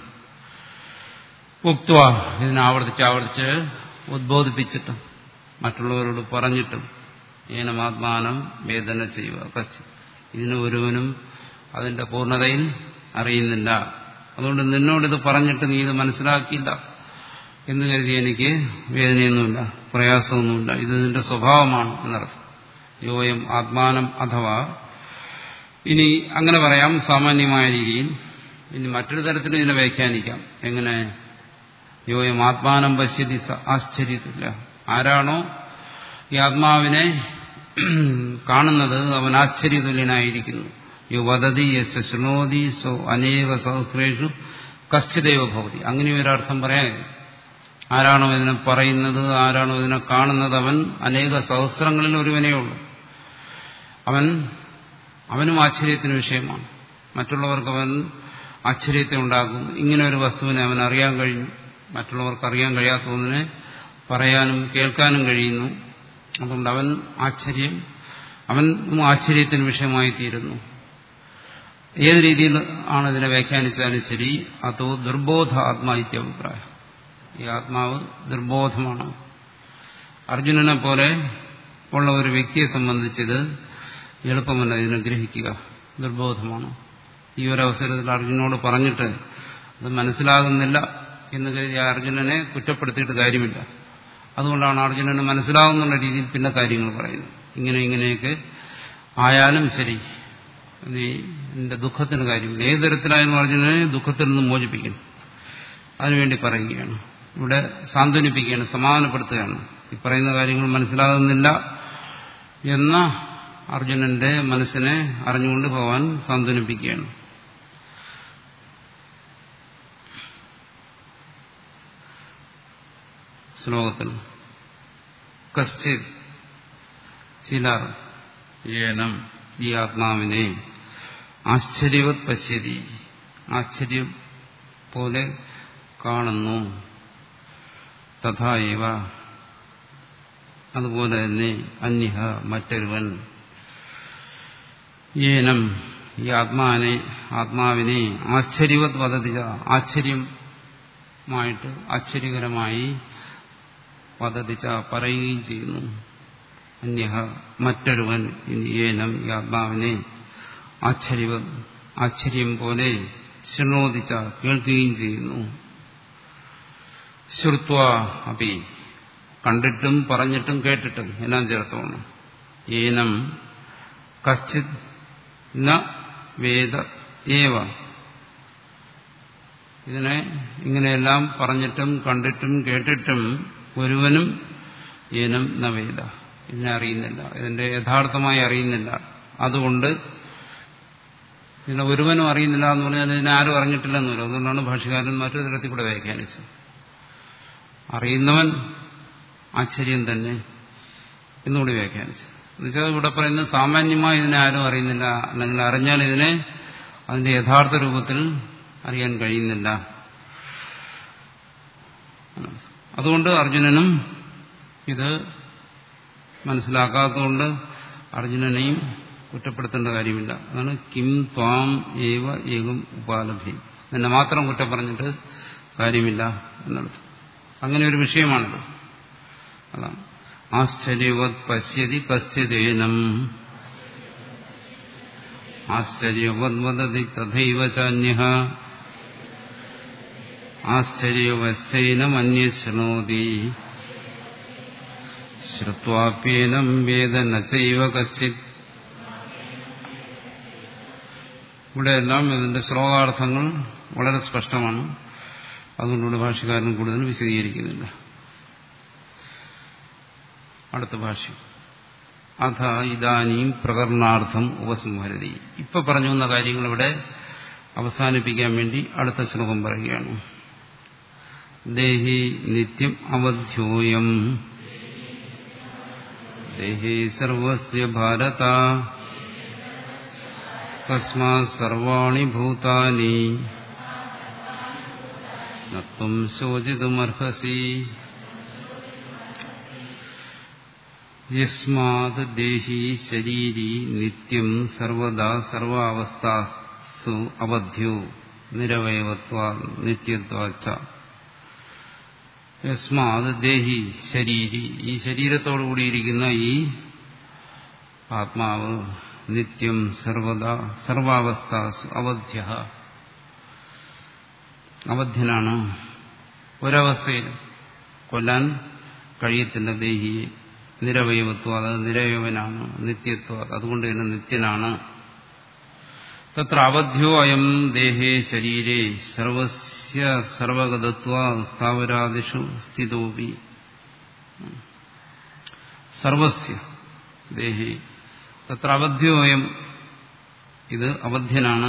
ഉക്വ ഇതിനാവർത്തിച്ച് ആവർത്തിച്ച് ഉദ്ബോധിപ്പിച്ചിട്ടും മറ്റുള്ളവരോട് പറഞ്ഞിട്ടും ഏനമാത്മാനം വേദന ചെയ്യുക കശ്ചിത് ഇതിന് ഒരുവനും അതിന്റെ പൂർണ്ണതയിൽ അറിയുന്നില്ല അതുകൊണ്ട് നിന്നോടിത് പറഞ്ഞിട്ട് നീ ഇത് മനസ്സിലാക്കിയില്ല എന്ന് കരുതി എനിക്ക് വേദനയൊന്നുമില്ല പ്രയാസമൊന്നുമില്ല ഇത് നിന്റെ സ്വഭാവമാണ് എന്നർത്ഥം യോയം ആത്മാനം അഥവാ ഇനി അങ്ങനെ പറയാം സാമാന്യമായ രീതിയിൽ ഇനി മറ്റൊരു തരത്തിൽ ഇതിനെ വ്യാഖ്യാനിക്കാം എങ്ങനെ യോയം ആത്മാനം പശ്യതി ആശ്ചര്യത്തില്ല ആരാണോ ഈ ആത്മാവിനെ കാണുന്നത് അവൻ ആശ്ചര്യതുല്യനായിരിക്കുന്നു യോ വദതി യസ് ശൃണോതി സോ അനേക സഹസ്രേഷു കശ്ചിതൈവ ഭവതി അങ്ങനെ ഒരർത്ഥം പറയാൻ ആരാണോ ഇതിനെ പറയുന്നത് ആരാണോ ഇതിനെ കാണുന്നത് അവൻ അനേക സഹസ്രങ്ങളിൽ ഒരുവനേ ഉള്ളൂ അവൻ അവനും ആശ്ചര്യത്തിന് വിഷയമാണ് മറ്റുള്ളവർക്ക് അവൻ ആശ്ചര്യത്തെ ഉണ്ടാക്കുന്നു ഇങ്ങനെ ഒരു വസ്തുവിനെ അവൻ അറിയാൻ കഴിഞ്ഞു മറ്റുള്ളവർക്ക് അറിയാൻ കഴിയാത്ത ഒന്നിനെ പറയാനും കേൾക്കാനും കഴിയുന്നു അതുകൊണ്ട് അവൻ ആശ്ചര്യം അവൻ ആശ്ചര്യത്തിന് വിഷയമായി തീരുന്നു ഏത് രീതിയിൽ ആണ് ഇതിനെ വ്യാഖ്യാനിച്ചാലും ശരി അതോ ദുർബോധ ആത്മാ ഇത്യഭിപ്രായം ഈ ആത്മാവ് ദുർബോധമാണ് അർജുനനെ പോലെ ഉള്ള ഒരു വ്യക്തിയെ സംബന്ധിച്ചത് എളുപ്പമല്ല ഇതിനെ ഗ്രഹിക്കുക ദുർബോധമാണ് ഈ ഒരു അവസരത്തിൽ അർജുനോട് പറഞ്ഞിട്ട് അത് മനസ്സിലാകുന്നില്ല എന്ന് കരുതി അർജുനനെ കുറ്റപ്പെടുത്തിയിട്ട് കാര്യമില്ല അതുകൊണ്ടാണ് അർജുനന് മനസ്സിലാകുന്നുള്ള രീതിയിൽ പിന്നെ കാര്യങ്ങൾ പറയുന്നത് ഇങ്ങനെ ഇങ്ങനെയൊക്കെ ആയാലും ശരി നീ നിന്റെ ദുഃഖത്തിന് കാര്യമില്ല ഏത് തരത്തിലായാലും അർജുനനെ ദുഃഖത്തിൽ നിന്ന് മോചിപ്പിക്കണം അതിനുവേണ്ടി പറയുകയാണ് ഇവിടെ സാന്ത്വനിപ്പിക്കുകയാണ് സമാധാനപ്പെടുത്തുകയാണ് ഈ പറയുന്ന കാര്യങ്ങൾ മനസ്സിലാകുന്നില്ല എന്ന അർജുനന്റെ മനസ്സിനെ അറിഞ്ഞുകൊണ്ട് ഭഗവാൻ സാന്ത്വനിപ്പിക്കുകയാണ് ശ്ലോകത്തിൽ കശ്ചിത് ചിലർ ഏനം ഈ ആത്മാവിനെ ആശ്ചര്യവത് പശ്യതി ആശ്ചര്യം പോലെ കാണുന്നു തഥാവ അതുപോലെ തന്നെ അന്യഹ മറ്റൊരുവൻ ഏനം ഈ ആത്മാവിനെ ആത്മാവിനെ ആശ്ചര്യവത് വധതിക ആശ്ചര്യമായിട്ട് ആശ്ചര്യകരമായി വധതിച്ച പറയുകയും ചെയ്യുന്നു അന്യഹ മറ്റൊരുവൻ ഏനം ഈ ആത്മാവിനെ ആശ്ചര്യവ ആശ്ചര്യം പോലെ ശൃണോദിച്ച കേൾക്കുകയും ചെയ്യുന്നു ശ്രുത്വ അപ്പി കണ്ടിട്ടും പറഞ്ഞിട്ടും കേട്ടിട്ടും എല്ലാം ചേർത്തോണം ഏനം കശ്ചിത് ന വേദ ഏവ ഇതിനെ ഇങ്ങനെയെല്ലാം പറഞ്ഞിട്ടും കണ്ടിട്ടും കേട്ടിട്ടും ഒരുവനും ഏനം ന വേദ ഇതിനെ അറിയുന്നില്ല ഇതിന്റെ യഥാർത്ഥമായി അറിയുന്നില്ല അതുകൊണ്ട് ഇതിനെ ഒരുവനും അറിയുന്നില്ല എന്ന് പറഞ്ഞാൽ ഇതിനെ ആരും അറിഞ്ഞിട്ടില്ലെന്ന് വരും അതുകൊണ്ടാണ് ഭാഷകാരൻ മറ്റൊരു തരത്തിൽ കൂടെ വ്യാഖ്യാനിച്ചത് അറിയുന്നവൻ ആശ്ചര്യം തന്നെ എന്നുകൂടി വ്യാഖ്യാനിച്ചു എന്നുവെച്ചാൽ ഇവിടെ പറയുന്നത് സാമാന്യമായി ഇതിനെ ആരും അറിയുന്നില്ല അല്ലെങ്കിൽ അറിഞ്ഞാൽ ഇതിനെ അതിന്റെ യഥാർത്ഥ രൂപത്തിൽ അറിയാൻ കഴിയുന്നില്ല അതുകൊണ്ട് അർജുനനും ഇത് മനസ്സിലാക്കാത്തതുകൊണ്ട് അർജുനനെയും കുറ്റപ്പെടുത്തേണ്ട കാര്യമില്ല അതാണ് കിം ത്വാം ഏവ ഏകം ഉപാലഭി എന്നെ മാത്രം കുറ്റം പറഞ്ഞിട്ട് കാര്യമില്ല എന്നുള്ളത് അങ്ങനെ ഒരു വിഷയമാണിത് അതാണ് ആശ്ചര്യവത് പശ്യതി കശ്ചിദേനം ആശ്ചര്യവത് വദതി തഥൈവ ചാന്യ ആശ്ചര്യവശൈനമന്യ ശൃണോതി ശ്രുവാപ്യേനം വേദ നൈവ കശ്ചിത് ഇവിടെയെല്ലാം ഇതിന്റെ ശ്ലോകാർത്ഥങ്ങൾ വളരെ സ്പഷ്ടമാണ് അതുകൊണ്ടുകൂടെ ഭാഷകാരൻ കൂടുതൽ വിശദീകരിക്കുന്നില്ല അടുത്ത ഭാഷ്യം അഥ ഇതാനിയും പ്രകരണാർത്ഥം ഉപസംഹരതി ഇപ്പൊ പറഞ്ഞു വന്ന കാര്യങ്ങൾ ഇവിടെ അവസാനിപ്പിക്കാൻ വേണ്ടി അടുത്ത ശ്ലോകം പറയുകയാണ് ദേഹി നിത്യം അവധ്യോയം ദേഹി സർവസ്യ ഭാരത തസ്മാത് സർവാണി ഭൂതാനി നത്വം ശോചിതുമർഹസി യസ്മാത് ദേഹി ശരീരി നിത്യം സർവദാ സർവാവസ്ഥാസു അവധ്യോ നിരവയവത്വ നിത്യത്വാച്ച യസ്മാത് ദേഹി ശരീരി ഈ ശരീരത്തോടു കൂടിയിരിക്കുന്ന ഈ ആത്മാവ് നിത്യം സർവദാ സർവാവസ്ഥാസു അവധ്യ അവധ്യനാണ് ഒരവസ്ഥയിൽ കൊല്ലാൻ കഴിയത്തില്ല ദേഹിയെ നിരവയവത്വം അത് നിരവയവനാണ് നിത്യത്വം അതുകൊണ്ട് തന്നെ നിത്യനാണ് തത്ര അവധ്യോ അയം ദേഹേ ശരീരേ സർവസ്യ സർവഗതത്വ സ്ഥാവരാദിഷു സ്ഥിതോപി സർവസ്യ ദേഹേ തത്ര അവധ്യോ അയം ഇത് അവധ്യനാണ്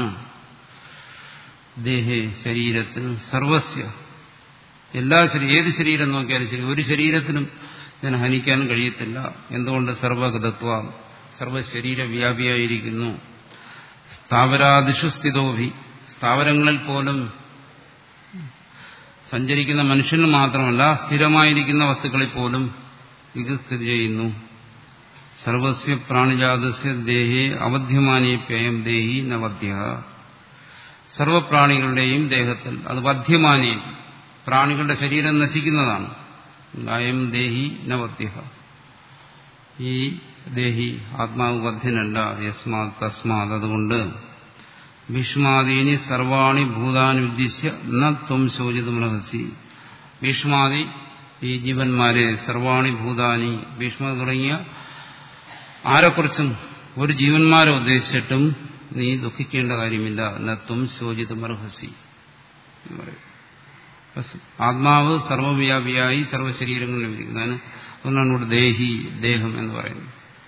ദേഹേ ശരീരത്തിൽ സർവസ്യ എല്ലാ ശരീരം ഏത് ശരീരം നോക്കിയാലും ശരി ഒരു ശരീരത്തിനും ഇതിനെ ഹനിക്കാൻ കഴിയത്തില്ല എന്തുകൊണ്ട് സർവഗതത്വ സർവശരീര വ്യാപിയായിരിക്കുന്നു സ്ഥാവരാദിഷു സ്ഥിതോഭി സ്ഥാവരങ്ങളിൽ പോലും സഞ്ചരിക്കുന്ന മനുഷ്യന് മാത്രമല്ല സ്ഥിരമായിരിക്കുന്ന വസ്തുക്കളിൽ പോലും ഇത് സ്ഥിതി ചെയ്യുന്നു സർവസ്യ പ്രാണിജാതസ്യ ദേഹേ അവധ്യമാനീപ്യയം ദേഹി നവധ്യ സർവപ്രാണികളുടെയും ദേഹത്തിൽ അത് വധ്യമാനീയം പ്രാണികളുടെ ശരീരം നശിക്കുന്നതാണ് അയം ദേഹി നവധ്യ ഈ ദേഹി ആത്മാവ് വധ്യനല്ല യസ്മാത് തസ്മാത് അതുകൊണ്ട് ഭീഷ്മാദീനി സർവാണി ഭൂതാനി ഉദ്ദേശിച്ച് ന ത്വം ശോചിതമർഹസി ഭീഷ്മാദി ഈ ജീവന്മാരെ സർവാണി ഭൂതാനി ഭീഷ്മ തുടങ്ങിയ ആരെക്കുറിച്ചും ഒരു ജീവന്മാരെ ഉദ്ദേശിച്ചിട്ടും നീ ദുഃഖിക്കേണ്ട കാര്യമില്ല നത്വം ശോചിതമർഹസി എന്ന് പറയും ആത്മാവ് സർവവ്യാപിയായി സർവ്വശരീരങ്ങളിലും ഇരിക്കുന്നതിന് അതുകൊണ്ടാണ് ഇവിടെ ദേഹി ദേഹം എന്ന് പറയുന്നത്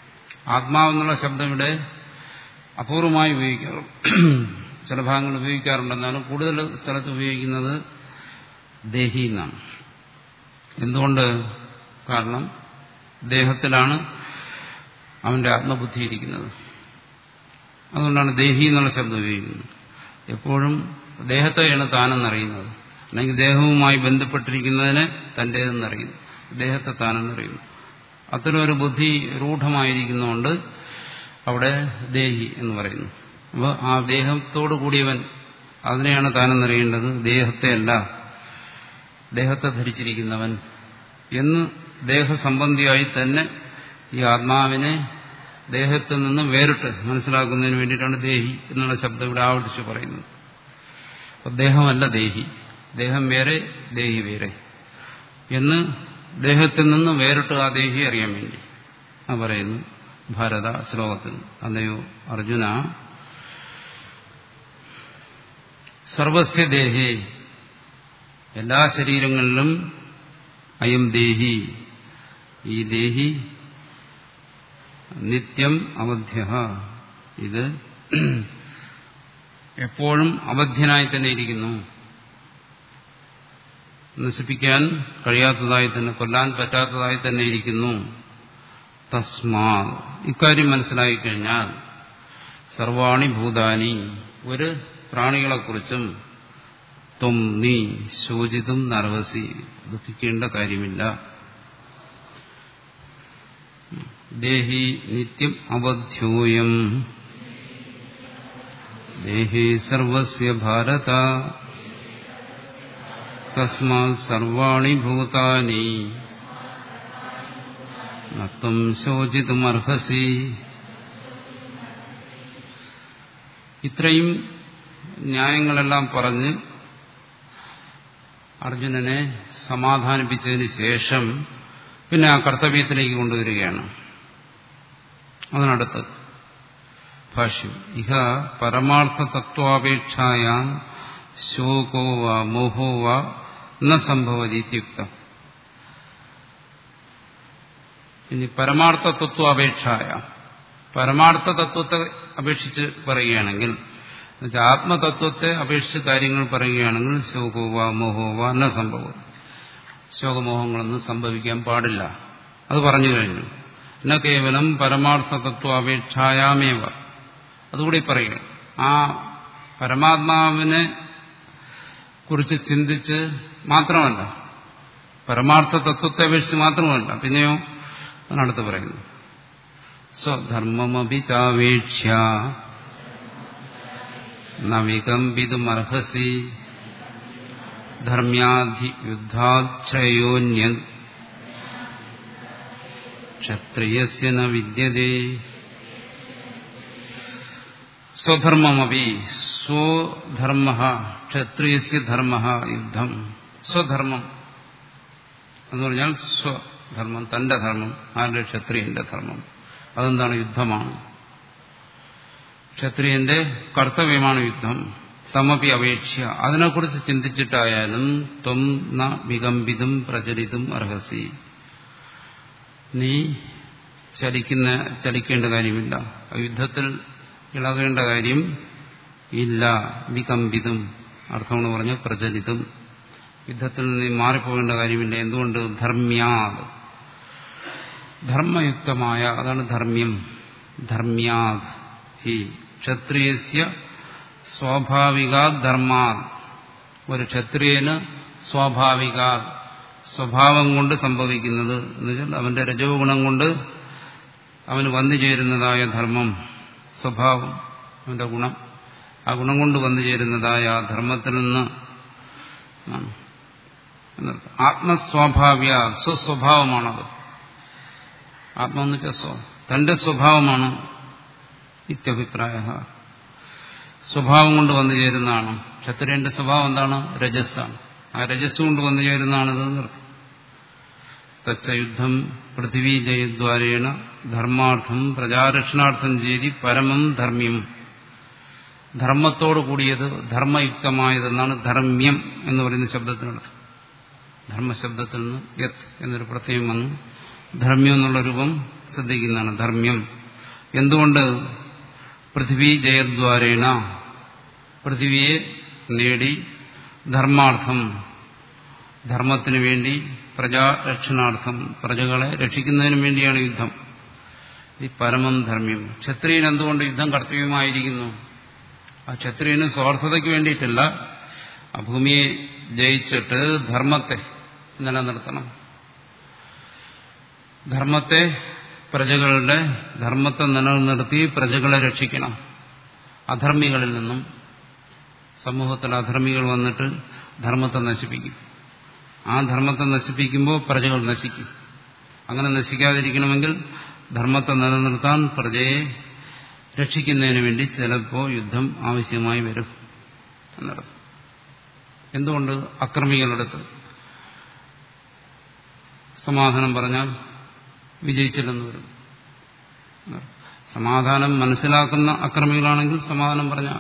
ആത്മാവെന്നുള്ള ശബ്ദം ഇവിടെ അപൂർവമായി ഉപയോഗിക്കാറുണ്ട് ചില ഭാഗങ്ങൾ ഉപയോഗിക്കാറുണ്ടെന്നാലും കൂടുതൽ സ്ഥലത്ത് ഉപയോഗിക്കുന്നത് ദേഹി എന്നാണ് എന്തുകൊണ്ട് കാരണം ദേഹത്തിലാണ് അവന്റെ ആത്മബുദ്ധി ഇരിക്കുന്നത് അതുകൊണ്ടാണ് ദേഹി എന്നുള്ള ശബ്ദം ഉപയോഗിക്കുന്നത് എപ്പോഴും ദേഹത്തെയാണ് താനെന്നറിയുന്നത് അല്ലെങ്കിൽ ദേഹവുമായി ബന്ധപ്പെട്ടിരിക്കുന്നതിനെ തൻ്റേതെന്നറിയുന്നു ദേഹത്തെ താനെന്നറിയുന്നു അത്തരമൊരു ബുദ്ധി രൂഢമായിരിക്കുന്നതുകൊണ്ട് അവിടെ ദേഹി എന്ന് പറയുന്നു അപ്പോൾ ആ ദേഹത്തോടു കൂടിയവൻ അതിനെയാണ് താനെന്നറിയേണ്ടത് ദേഹത്തെയല്ല ദേഹത്തെ ധരിച്ചിരിക്കുന്നവൻ എന്ന് ദേഹസംബന്ധിയായി തന്നെ ഈ ആത്മാവിനെ ദേഹത്തിൽ നിന്ന് വേറിട്ട് മനസ്സിലാക്കുന്നതിന് വേണ്ടിയിട്ടാണ് ദേഹി എന്നുള്ള ശബ്ദം ഇവിടെ ആവർത്തിച്ച് പറയുന്നത് അപ്പോൾ ദേഹമല്ല ദേഹി ദേഹം വേറെ ദേഹി വേറെ എന്ന് ദേഹത്തിൽ നിന്ന് വേറിട്ട് ആ ദേഹി അറിയാൻ വേണ്ടി ആ പറയുന്നു ഭാരത ശ്ലോകത്തിൽ അല്ലയോ അർജുന സർവസ്യ ദേഹേ എല്ലാ ശരീരങ്ങളിലും അയം ദേഹി ഈ ദേഹി നിത്യം അവധ്യ ഇത് എപ്പോഴും അവധ്യനായി തന്നെ ഇരിക്കുന്നു നശിപ്പിക്കാൻ കഴിയാത്തതായി തന്നെ കൊല്ലാൻ പറ്റാത്തതായി തന്നെ ഇരിക്കുന്നു തസ്മാ ഇക്കാര്യം മനസ്സിലായി കഴിഞ്ഞാൽ സർവാണി ഭൂതാനി ഒരു പ്രാണികളെക്കുറിച്ചും ത്വം നീ ശോചിതും നർവസി ദുഃഖിക്കേണ്ട കാര്യമില്ല ദേഹി നിത്യം അവധ്യോയം ദേഹേ സർവസ്യ ഭാരത തസ്മാ സർവാണി ഭൂതാനി നത്വം ശോചിതുമർഹസി ഇത്രയും ന്യായങ്ങളെല്ലാം പറഞ്ഞ് അർജുനനെ സമാധാനിപ്പിച്ചതിന് ശേഷം പിന്നെ ആ കർത്തവ്യത്തിലേക്ക് കൊണ്ടുവരികയാണ് അതിനടുത്ത് ഭാഷ്യം ഇഹ പരമാർത്ഥ തത്വാപേക്ഷായാം ശോകോ വ മോഹോ വ ന സംഭവതീത്യുക്തം ഇനി പരമാർത്ഥ തത്വാപേക്ഷായ പരമാർത്ഥ തത്വത്തെ അപേക്ഷിച്ച് പറയുകയാണെങ്കിൽ എന്നുവെച്ചാൽ ആത്മതത്വത്തെ അപേക്ഷിച്ച് കാര്യങ്ങൾ പറയുകയാണെങ്കിൽ ശോകോവ മോഹോവ ന സംഭവം ശോകമോഹങ്ങളൊന്നും സംഭവിക്കാൻ പാടില്ല അത് പറഞ്ഞു കഴിഞ്ഞു എന്ന കേവലം പരമാർത്ഥ തത്വാപേക്ഷായാമേവ അതുകൂടി പറയുക ആ പരമാത്മാവിനെ കുറിച്ച് ചിന്തിച്ച് മാത്രമല്ല പരമാർത്ഥ തത്വത്തെ അപേക്ഷിച്ച് മാത്രമല്ല പിന്നെയോ അതിനടുത്ത് പറയുന്നു സ്വധർമ്മമപി ചാവേക്ഷ്യ നവികമ്പിതുമർഹസി ധർമ്യാധി യുദ്ധാശ്രയോന്യൻ ക്ഷത്രിയസ്യ ന വിദ്യതേ സ്വധർമ്മമപി സ്വധർമ്മ ക്ഷത്രിയസ്യ ധർമ്മ യുദ്ധം സ്വധർമ്മം എന്ന് പറഞ്ഞാൽ സ്വധർമ്മം തന്റെ ധർമ്മം ആരുടെ ക്ഷത്രിയന്റെ ധർമ്മം അതെന്താണ് യുദ്ധമാണ് ക്ഷത്രിയന്റെ കർത്തവ്യമാണ് യുദ്ധം തമപി അപേക്ഷ അതിനെക്കുറിച്ച് ചിന്തിച്ചിട്ടായാലും ത്വം ന വികമ്പിതും പ്രചരിതും അർഹസി നീ ചലിക്കുന്ന ചലിക്കേണ്ട കാര്യമില്ല യുദ്ധത്തിൽ ഇളകേണ്ട കാര്യം ഇല്ല വികമ്പിതും അർത്ഥമെന്ന് പറഞ്ഞ പ്രചലിതും യുദ്ധത്തിൽ നിന്ന് മാറിപ്പോകേണ്ട കാര്യമില്ല എന്തുകൊണ്ട് ധർമ്മ്യാത് ധർമ്മയുക്തമായ അതാണ് ധർമ്മ്യം ധർമ്മ്യാത് ഹി ക്ഷത്രിയസ്യ സ്വാഭാവികാ ധർമാ ഒരു ക്ഷത്രിയന് സ്വാഭാവിക സ്വഭാവം കൊണ്ട് സംഭവിക്കുന്നത് എന്നുവെച്ചാൽ അവന്റെ രജോ ഗുണം കൊണ്ട് അവന് വന്നു ചേരുന്നതായ ധർമ്മം സ്വഭാവം അവന്റെ ഗുണം ആ ഗുണം കൊണ്ട് വന്നു ചേരുന്നതായ ആ ധർമ്മത്തിൽ നിന്ന് ആത്മസ്വാഭാവ്യ സ്വസ്വഭാവമാണത് ആത്മാന്ന് വെച്ചാൽ സ്വ തന്റെ സ്വഭാവമാണ് ഇത്യഭിപ്രായ സ്വഭാവം കൊണ്ട് വന്നു ചേരുന്നതാണ് ക്ഷത്രിയന്റെ സ്വഭാവം എന്താണ് രജസ്സാണ് ആ രജസ് കൊണ്ട് വന്നു ചേരുന്നതാണിത് നിർത്തി തച്ച യുദ്ധം പൃഥിവീജയദ്വാരേണ ധർമാർത്ഥം പ്രജാരക്ഷണാർത്ഥം ചെയ്തി പരമം ധർമ്മ്യം ധർമ്മത്തോട് കൂടിയത് ധർമ്മയുക്തമായതെന്നാണ് ധർമ്മ്യം എന്ന് പറയുന്ന ശബ്ദത്തിനടുത്ത് ധർമ്മശബ്ദത്തിൽ നിന്ന് യത് എന്നൊരു പ്രത്യയം വന്നു ധർമ്മ്യം എന്നുള്ള രൂപം ശ്രദ്ധിക്കുന്നതാണ് ധർമ്മ്യം എന്തുകൊണ്ട് പൃഥ്വി ജയദ്വാരേണ പൃഥ്വിയെ നേടി ധർമാർത്ഥം ധർമ്മത്തിനു വേണ്ടി പ്രജാരക്ഷണാർത്ഥം പ്രജകളെ രക്ഷിക്കുന്നതിനു വേണ്ടിയാണ് യുദ്ധം ഈ പരമം ധർമ്മ്യം ക്ഷത്രിയൻ എന്തുകൊണ്ട് യുദ്ധം കർത്തവ്യമായിരിക്കുന്നു ആ ക്ഷത്രിയന് സ്വാർത്ഥതയ്ക്ക് വേണ്ടിയിട്ടല്ല ആ ഭൂമിയെ ജയിച്ചിട്ട് ധർമ്മത്തെ നിലനിർത്തണം ധർമ്മത്തെ പ്രജകളുടെ ധർമ്മത്തെ നിലനിർത്തി പ്രജകളെ രക്ഷിക്കണം അധർമ്മികളിൽ നിന്നും സമൂഹത്തിൽ അധർമ്മികൾ വന്നിട്ട് ധർമ്മത്തെ നശിപ്പിക്കും ആ ധർമ്മത്തെ നശിപ്പിക്കുമ്പോൾ പ്രജകൾ നശിക്കും അങ്ങനെ നശിക്കാതിരിക്കണമെങ്കിൽ ധർമ്മത്തെ നിലനിർത്താൻ പ്രജയെ രക്ഷിക്കുന്നതിന് വേണ്ടി ചിലപ്പോൾ യുദ്ധം ആവശ്യമായി വരും എന്നർത്ഥം എന്തുകൊണ്ട് അക്രമികളെടുത്ത് സമാധാനം പറഞ്ഞാൽ വിജയിച്ചില്ലെന്ന് വരും സമാധാനം മനസ്സിലാക്കുന്ന അക്രമികളാണെങ്കിൽ സമാധാനം പറഞ്ഞാൽ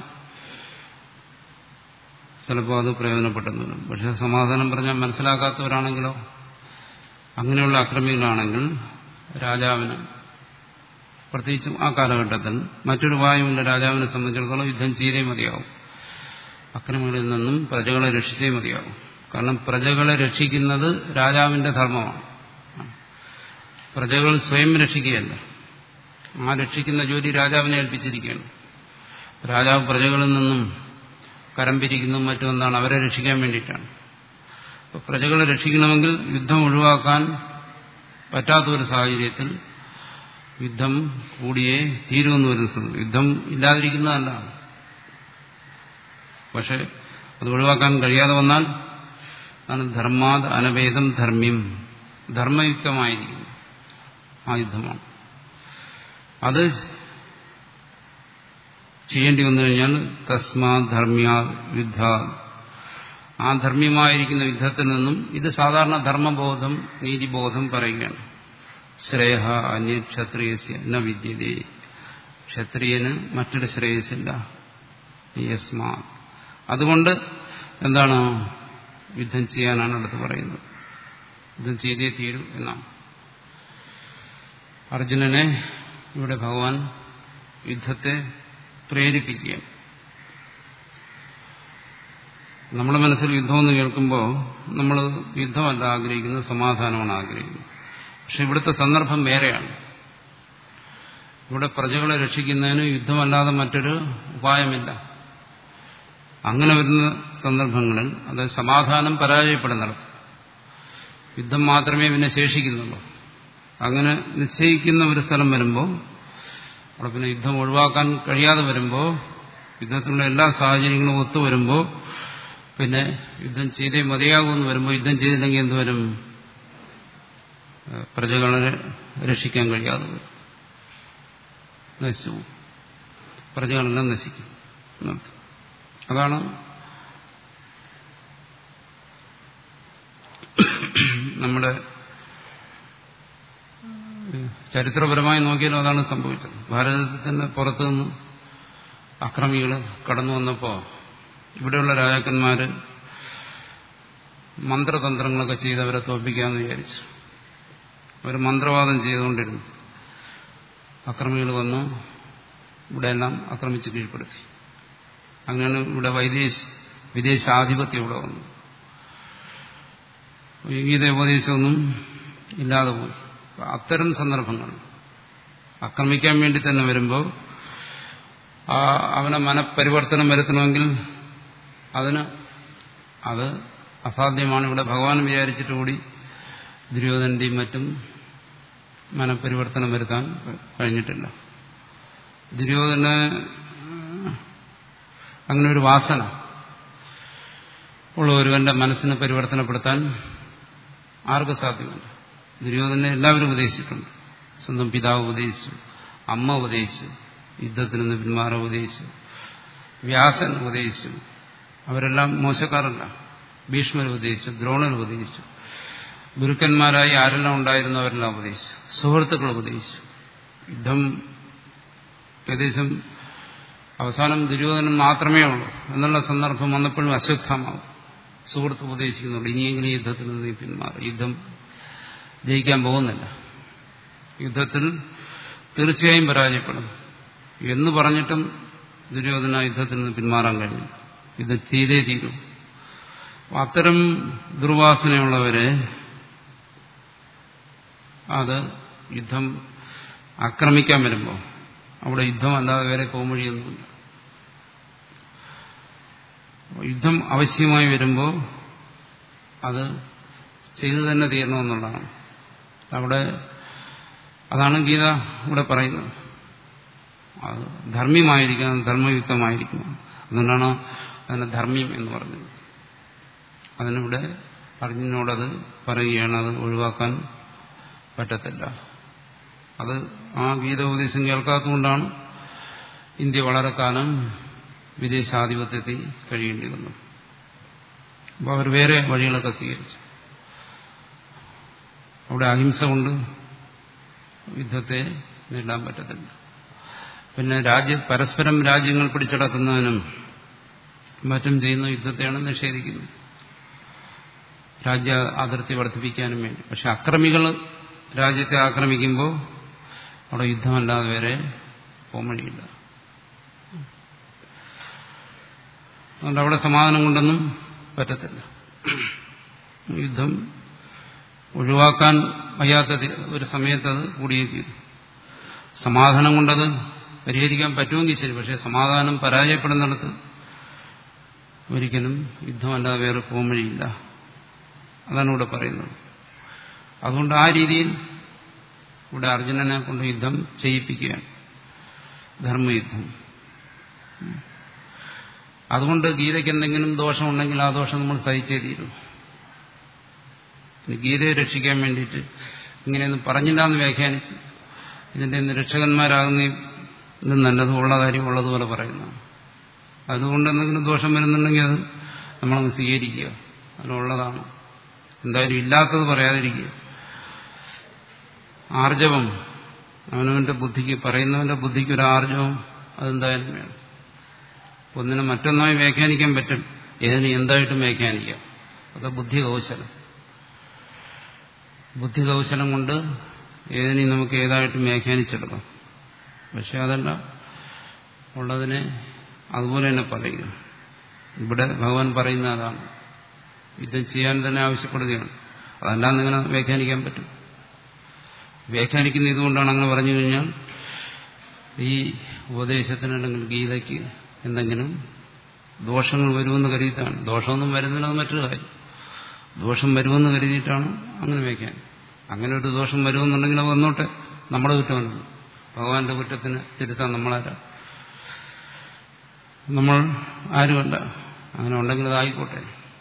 ചിലപ്പോൾ അത് പ്രയോജനപ്പെട്ടെന്ന് വരും പക്ഷെ സമാധാനം പറഞ്ഞാൽ മനസ്സിലാക്കാത്തവരാണെങ്കിലോ അങ്ങനെയുള്ള അക്രമികളാണെങ്കിൽ രാജാവിന് പ്രത്യേകിച്ചും ആ കാലഘട്ടത്തിൽ മറ്റൊരു ഉപായമില്ല രാജാവിനെ സംബന്ധിച്ചിടത്തോളം യുദ്ധം ചെയ്തേ മതിയാവും അക്രമികളിൽ നിന്നും പ്രജകളെ രക്ഷിച്ചേ മതിയാവും കാരണം പ്രജകളെ രക്ഷിക്കുന്നത് രാജാവിന്റെ ധർമ്മമാണ് പ്രജകൾ സ്വയം രക്ഷിക്കുകയല്ല ആ രക്ഷിക്കുന്ന ജോലി രാജാവിനെ ഏൽപ്പിച്ചിരിക്കുകയാണ് രാജാവ് പ്രജകളിൽ നിന്നും കരം പിരിക്കുന്നതും മറ്റും എന്താണ് അവരെ രക്ഷിക്കാൻ വേണ്ടിയിട്ടാണ് അപ്പോൾ പ്രജകളെ രക്ഷിക്കണമെങ്കിൽ യുദ്ധം ഒഴിവാക്കാൻ പറ്റാത്ത ഒരു സാഹചര്യത്തിൽ യുദ്ധം കൂടിയേ തീരുമെന്ന് വരുന്നത് യുദ്ധം ഇല്ലാതിരിക്കുന്നതല്ല പക്ഷെ അത് ഒഴിവാക്കാൻ കഴിയാതെ വന്നാൽ അതാണ് ധർമാത് അനവേദം ധർമ്മ്യം ധർമ്മയുക്തമായിരിക്കുന്നു ആ യുദ്ധമാണ് അത് ചെയ്യേണ്ടി വന്നു കഴിഞ്ഞാൽ തസ്മാ ധർമ്മ്യാ യുദ്ധ ആ ധർമ്മ്യമായിരിക്കുന്ന യുദ്ധത്തിൽ നിന്നും ഇത് സാധാരണ ധർമ്മബോധം നീതിബോധം പറയുകയാണ് ശ്രേയ അന്യ ക്ഷത്രിയസ്യ ന വിദ്യതേ ക്ഷത്രിയന് മറ്റൊരു ശ്രേയസില്ല യസ്മാ അതുകൊണ്ട് എന്താണ് യുദ്ധം ചെയ്യാനാണ് അടുത്ത് പറയുന്നത് യുദ്ധം ചെയ്തേ തീരൂ എന്നാണ് അർജുനനെ ഇവിടെ ഭഗവാൻ യുദ്ധത്തെ പ്രേരിപ്പിക്കുകയാണ് നമ്മുടെ മനസ്സിൽ യുദ്ധമെന്ന് കേൾക്കുമ്പോൾ നമ്മൾ യുദ്ധമല്ല ആഗ്രഹിക്കുന്നത് സമാധാനമാണ് ആഗ്രഹിക്കുന്നത് പക്ഷെ ഇവിടുത്തെ സന്ദർഭം വേറെയാണ് ഇവിടെ പ്രജകളെ രക്ഷിക്കുന്നതിന് യുദ്ധമല്ലാതെ മറ്റൊരു ഉപായമില്ല അങ്ങനെ വരുന്ന സന്ദർഭങ്ങളിൽ അത് സമാധാനം പരാജയപ്പെടുന്നിടത്ത് യുദ്ധം മാത്രമേ പിന്നെ ശേഷിക്കുന്നുള്ളൂ അങ്ങനെ നിശ്ചയിക്കുന്ന ഒരു സ്ഥലം വരുമ്പോൾ അവിടെ പിന്നെ യുദ്ധം ഒഴിവാക്കാൻ കഴിയാതെ വരുമ്പോൾ യുദ്ധത്തിനുള്ള എല്ലാ സാഹചര്യങ്ങളും ഒത്തുവരുമ്പോൾ പിന്നെ യുദ്ധം ചെയ്തേ മതിയാകുമെന്ന് വരുമ്പോൾ യുദ്ധം ചെയ്തില്ലെങ്കിൽ എന്തുവരും പ്രജകളെ രക്ഷിക്കാൻ കഴിയാതെ വരും നശിച്ചു പ്രജകളെല്ലാം നശിക്കും അതാണ് നമ്മുടെ ചരിത്രപരമായി നോക്കിയാലും അതാണ് സംഭവിച്ചത് ഭാരതത്തിൽ തന്നെ പുറത്തുനിന്ന് അക്രമികൾ കടന്നു വന്നപ്പോൾ ഇവിടെയുള്ള രാജാക്കന്മാര് മന്ത്രതന്ത്രങ്ങളൊക്കെ ചെയ്ത് അവരെ തോൽപ്പിക്കാമെന്ന് വിചാരിച്ചു അവർ മന്ത്രവാദം ചെയ്തുകൊണ്ടിരുന്നു അക്രമികൾ വന്നു ഇവിടെയെല്ലാം ആക്രമിച്ച് കീഴ്പ്പെടുത്തി അങ്ങനെയാണ് ഇവിടെ വൈദേശ വിദേശാധിപത്യം ഇവിടെ വന്നു ഗീത ഉപദേശമൊന്നും ഇല്ലാതെ പോയി അത്തരം സന്ദർഭങ്ങൾ ആക്രമിക്കാൻ വേണ്ടി തന്നെ വരുമ്പോൾ ആ അവനെ മനപരിവർത്തനം വരുത്തണമെങ്കിൽ അതിന് അത് അസാധ്യമാണ് ഇവിടെ ഭഗവാൻ വിചാരിച്ചിട്ട് കൂടി ദുര്യോധനന്റെയും മറ്റും മനപരിവർത്തനം വരുത്താൻ കഴിഞ്ഞിട്ടില്ല ദുര്യോധന അങ്ങനെ ഒരു വാസന ഉള്ള ഒരുവന്റെ മനസ്സിനെ പരിവർത്തനപ്പെടുത്താൻ ആർക്കും സാധ്യമല്ല ദുര്യോധനെ എല്ലാവരും ഉപദേശിച്ചിട്ടുണ്ട് സ്വന്തം പിതാവ് ഉപദേശിച്ചു അമ്മ ഉപദേശിച്ചു യുദ്ധത്തിൽ നിന്ന് പിന്മാറാൻ ഉപദേശിച്ചു വ്യാസൻ ഉപദേശിച്ചു അവരെല്ലാം മോശക്കാരല്ല ഭീഷ്മർ ഉപദേശിച്ചു ദ്രോണർ ഉപദേശിച്ചു ഗുരുക്കന്മാരായി ആരെല്ലാം ഉണ്ടായിരുന്നു അവരെല്ലാം ഉപദേശിച്ചു സുഹൃത്തുക്കൾ ഉപദേശിച്ചു യുദ്ധം ഏകദേശം അവസാനം ദുര്യോധനൻ മാത്രമേ ഉള്ളൂ എന്നുള്ള സന്ദർഭം വന്നപ്പോഴും അശ്വത്ഥമാവും സുഹൃത്ത് ഉപദേശിക്കുന്നുള്ളൂ ഇനിയെങ്കിലും യുദ്ധത്തിൽ നിന്ന് പിന്മാറും യുദ്ധം ജയിക്കാൻ പോകുന്നില്ല യുദ്ധത്തിൽ തീർച്ചയായും പരാജയപ്പെടും എന്ന് പറഞ്ഞിട്ടും ദുര്യോധന യുദ്ധത്തിൽ നിന്ന് പിന്മാറാൻ കഴിഞ്ഞു യുദ്ധം ചെയ്തേ തീരും അത്തരം ദുർവാസനയുള്ളവരെ അത് യുദ്ധം ആക്രമിക്കാൻ വരുമ്പോൾ അവിടെ യുദ്ധമല്ലാതെ വേറെ പോംവഴിയൊന്നുമില്ല യുദ്ധം ആവശ്യമായി വരുമ്പോൾ അത് ചെയ്തു തന്നെ തീരണമെന്നുള്ളതാണ് അവിടെ അതാണ് ഗീത ഇവിടെ പറയുന്നത് അത് ധർമ്മ്യമായിരിക്കണം ധർമ്മയുക്തമായിരിക്കണം അതുകൊണ്ടാണ് അതിനെ ധർമ്മ്യം എന്ന് പറഞ്ഞത് അതിനിവിടെ അർജുനോടത് പറയുകയാണ് അത് ഒഴിവാക്കാൻ പറ്റത്തില്ല അത് ആ ഗീതോപദേശം കേൾക്കാത്തതുകൊണ്ടാണ് ഇന്ത്യ വളരെ കാലം വിദേശാധിപത്യത്തിൽ കഴിയേണ്ടി വന്നു അപ്പോൾ അവർ വേറെ വഴികളൊക്കെ സ്വീകരിച്ചു അവിടെ അഹിംസ കൊണ്ട് യുദ്ധത്തെ നേരിടാൻ പറ്റത്തില്ല പിന്നെ രാജ്യ പരസ്പരം രാജ്യങ്ങൾ പിടിച്ചടക്കുന്നതിനും മറ്റും ചെയ്യുന്ന യുദ്ധത്തെയാണ് നിഷേധിക്കുന്നത് രാജ്യ അതിർത്തി വർദ്ധിപ്പിക്കാനും വേണ്ടി പക്ഷെ അക്രമികൾ രാജ്യത്തെ ആക്രമിക്കുമ്പോൾ അവിടെ യുദ്ധമല്ലാതെ വേറെ പോമഴിയില്ല അതുകൊണ്ട് അവിടെ സമാധാനം കൊണ്ടൊന്നും പറ്റത്തില്ല യുദ്ധം ഒഴിവാക്കാൻ വയ്യാത്ത ഒരു സമയത്ത് അത് കൂടിയേ തീരും സമാധാനം കൊണ്ടത് പരിഹരിക്കാൻ പറ്റുമെങ്കിൽ ശരി പക്ഷെ സമാധാനം പരാജയപ്പെടുന്നിടത്ത് ഒരിക്കലും യുദ്ധമല്ലാതെ വേറെ പോംവഴിയില്ല അതാണ് ഇവിടെ പറയുന്നത് അതുകൊണ്ട് ആ രീതിയിൽ ഇവിടെ അർജുനനെ കൊണ്ട് യുദ്ധം ചെയ്യിപ്പിക്കുകയാണ് ധർമ്മയുദ്ധം അതുകൊണ്ട് ഗീതയ്ക്ക് എന്തെങ്കിലും ദോഷമുണ്ടെങ്കിൽ ആ ദോഷം നമ്മൾ സഹിച്ചേ തീരും ഗീതയെ രക്ഷിക്കാൻ വേണ്ടിയിട്ട് ഇങ്ങനെയൊന്നും പറഞ്ഞില്ല എന്ന് വ്യാഖ്യാനിച്ച് ഇതിന്റെ രക്ഷകന്മാരാകുന്ന ഇത് നല്ലത് ഉള്ള കാര്യം ഉള്ളതുപോലെ പറയുന്നതാണ് അതുകൊണ്ട് എന്തെങ്കിലും ദോഷം വരുന്നുണ്ടെങ്കിൽ അത് നമ്മളങ്ങ് സ്വീകരിക്കുക അതിനുള്ളതാണ് എന്തായാലും ഇല്ലാത്തത് പറയാതിരിക്കുക ആർജവം അവനവന്റെ ബുദ്ധിക്ക് പറയുന്നവന്റെ ബുദ്ധിക്ക് ഒരു ആർജവം അതെന്തായാലും വേണം ഒന്നിനെ മറ്റൊന്നായി വ്യാഖ്യാനിക്കാൻ പറ്റും ഏതിന് എന്തായിട്ടും വ്യാഖ്യാനിക്കാം അത് ബുദ്ധി കൗശലം ബുദ്ധി കൗശലം കൊണ്ട് ഏതിനെയും നമുക്ക് ഏതായിട്ടും വ്യാഖ്യാനിച്ചെടുക്കാം പക്ഷെ അതല്ല ഉള്ളതിനെ അതുപോലെ തന്നെ പറയുക ഇവിടെ ഭഗവാൻ പറയുന്ന അതാണ് യുദ്ധം ചെയ്യാൻ തന്നെ ആവശ്യപ്പെടുകയാണ് അതല്ലാന്ന് ഇങ്ങനെ വ്യാഖ്യാനിക്കാൻ പറ്റും വ്യാഖ്യാനിക്കുന്ന ഇതുകൊണ്ടാണ് അങ്ങനെ പറഞ്ഞു കഴിഞ്ഞാൽ ഈ ഉപദേശത്തിന് അല്ലെങ്കിൽ ഗീതയ്ക്ക് എന്തെങ്കിലും ദോഷങ്ങൾ വരുമെന്ന് കരുതിയിട്ടാണ് ദോഷമൊന്നും വരുന്നില്ല അത് മറ്റൊരു കാര്യം ദോഷം വരുമെന്ന് കരുതിയിട്ടാണ് അങ്ങനെ വ്യാഖ്യാനം അങ്ങനെ ഒരു ദോഷം വരുമെന്നുണ്ടെങ്കിൽ അത് വന്നോട്ടെ നമ്മുടെ കുറ്റമല്ല ഭഗവാന്റെ കുറ്റത്തിന് തിരുത്താൻ നമ്മളാരാ നമ്മൾ ആരുമല്ല അങ്ങനെ ഉണ്ടെങ്കിൽ അതായിക്കോട്ടെ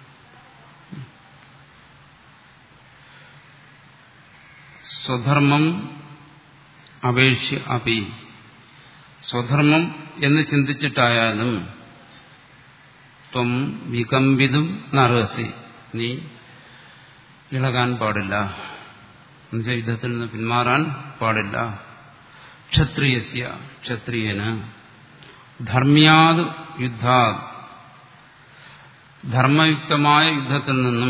സ്വധർമ്മം അപേക്ഷ്യ അപി സ്വധർമ്മം എന്ന് ചിന്തിച്ചിട്ടായാലും ത്വം വികമ്പിതും നറസി നീ ഇളകാൻ പാടില്ല എന്നുവെച്ചാൽ യുദ്ധത്തിൽ നിന്ന് പിന്മാറാൻ പാടില്ല ക്ഷത്രിയസ്യ ക്ഷത്രിയന് ധർമ്മ്യാത് യുദ്ധാ ധർമ്മയുക്തമായ യുദ്ധത്തിൽ നിന്നും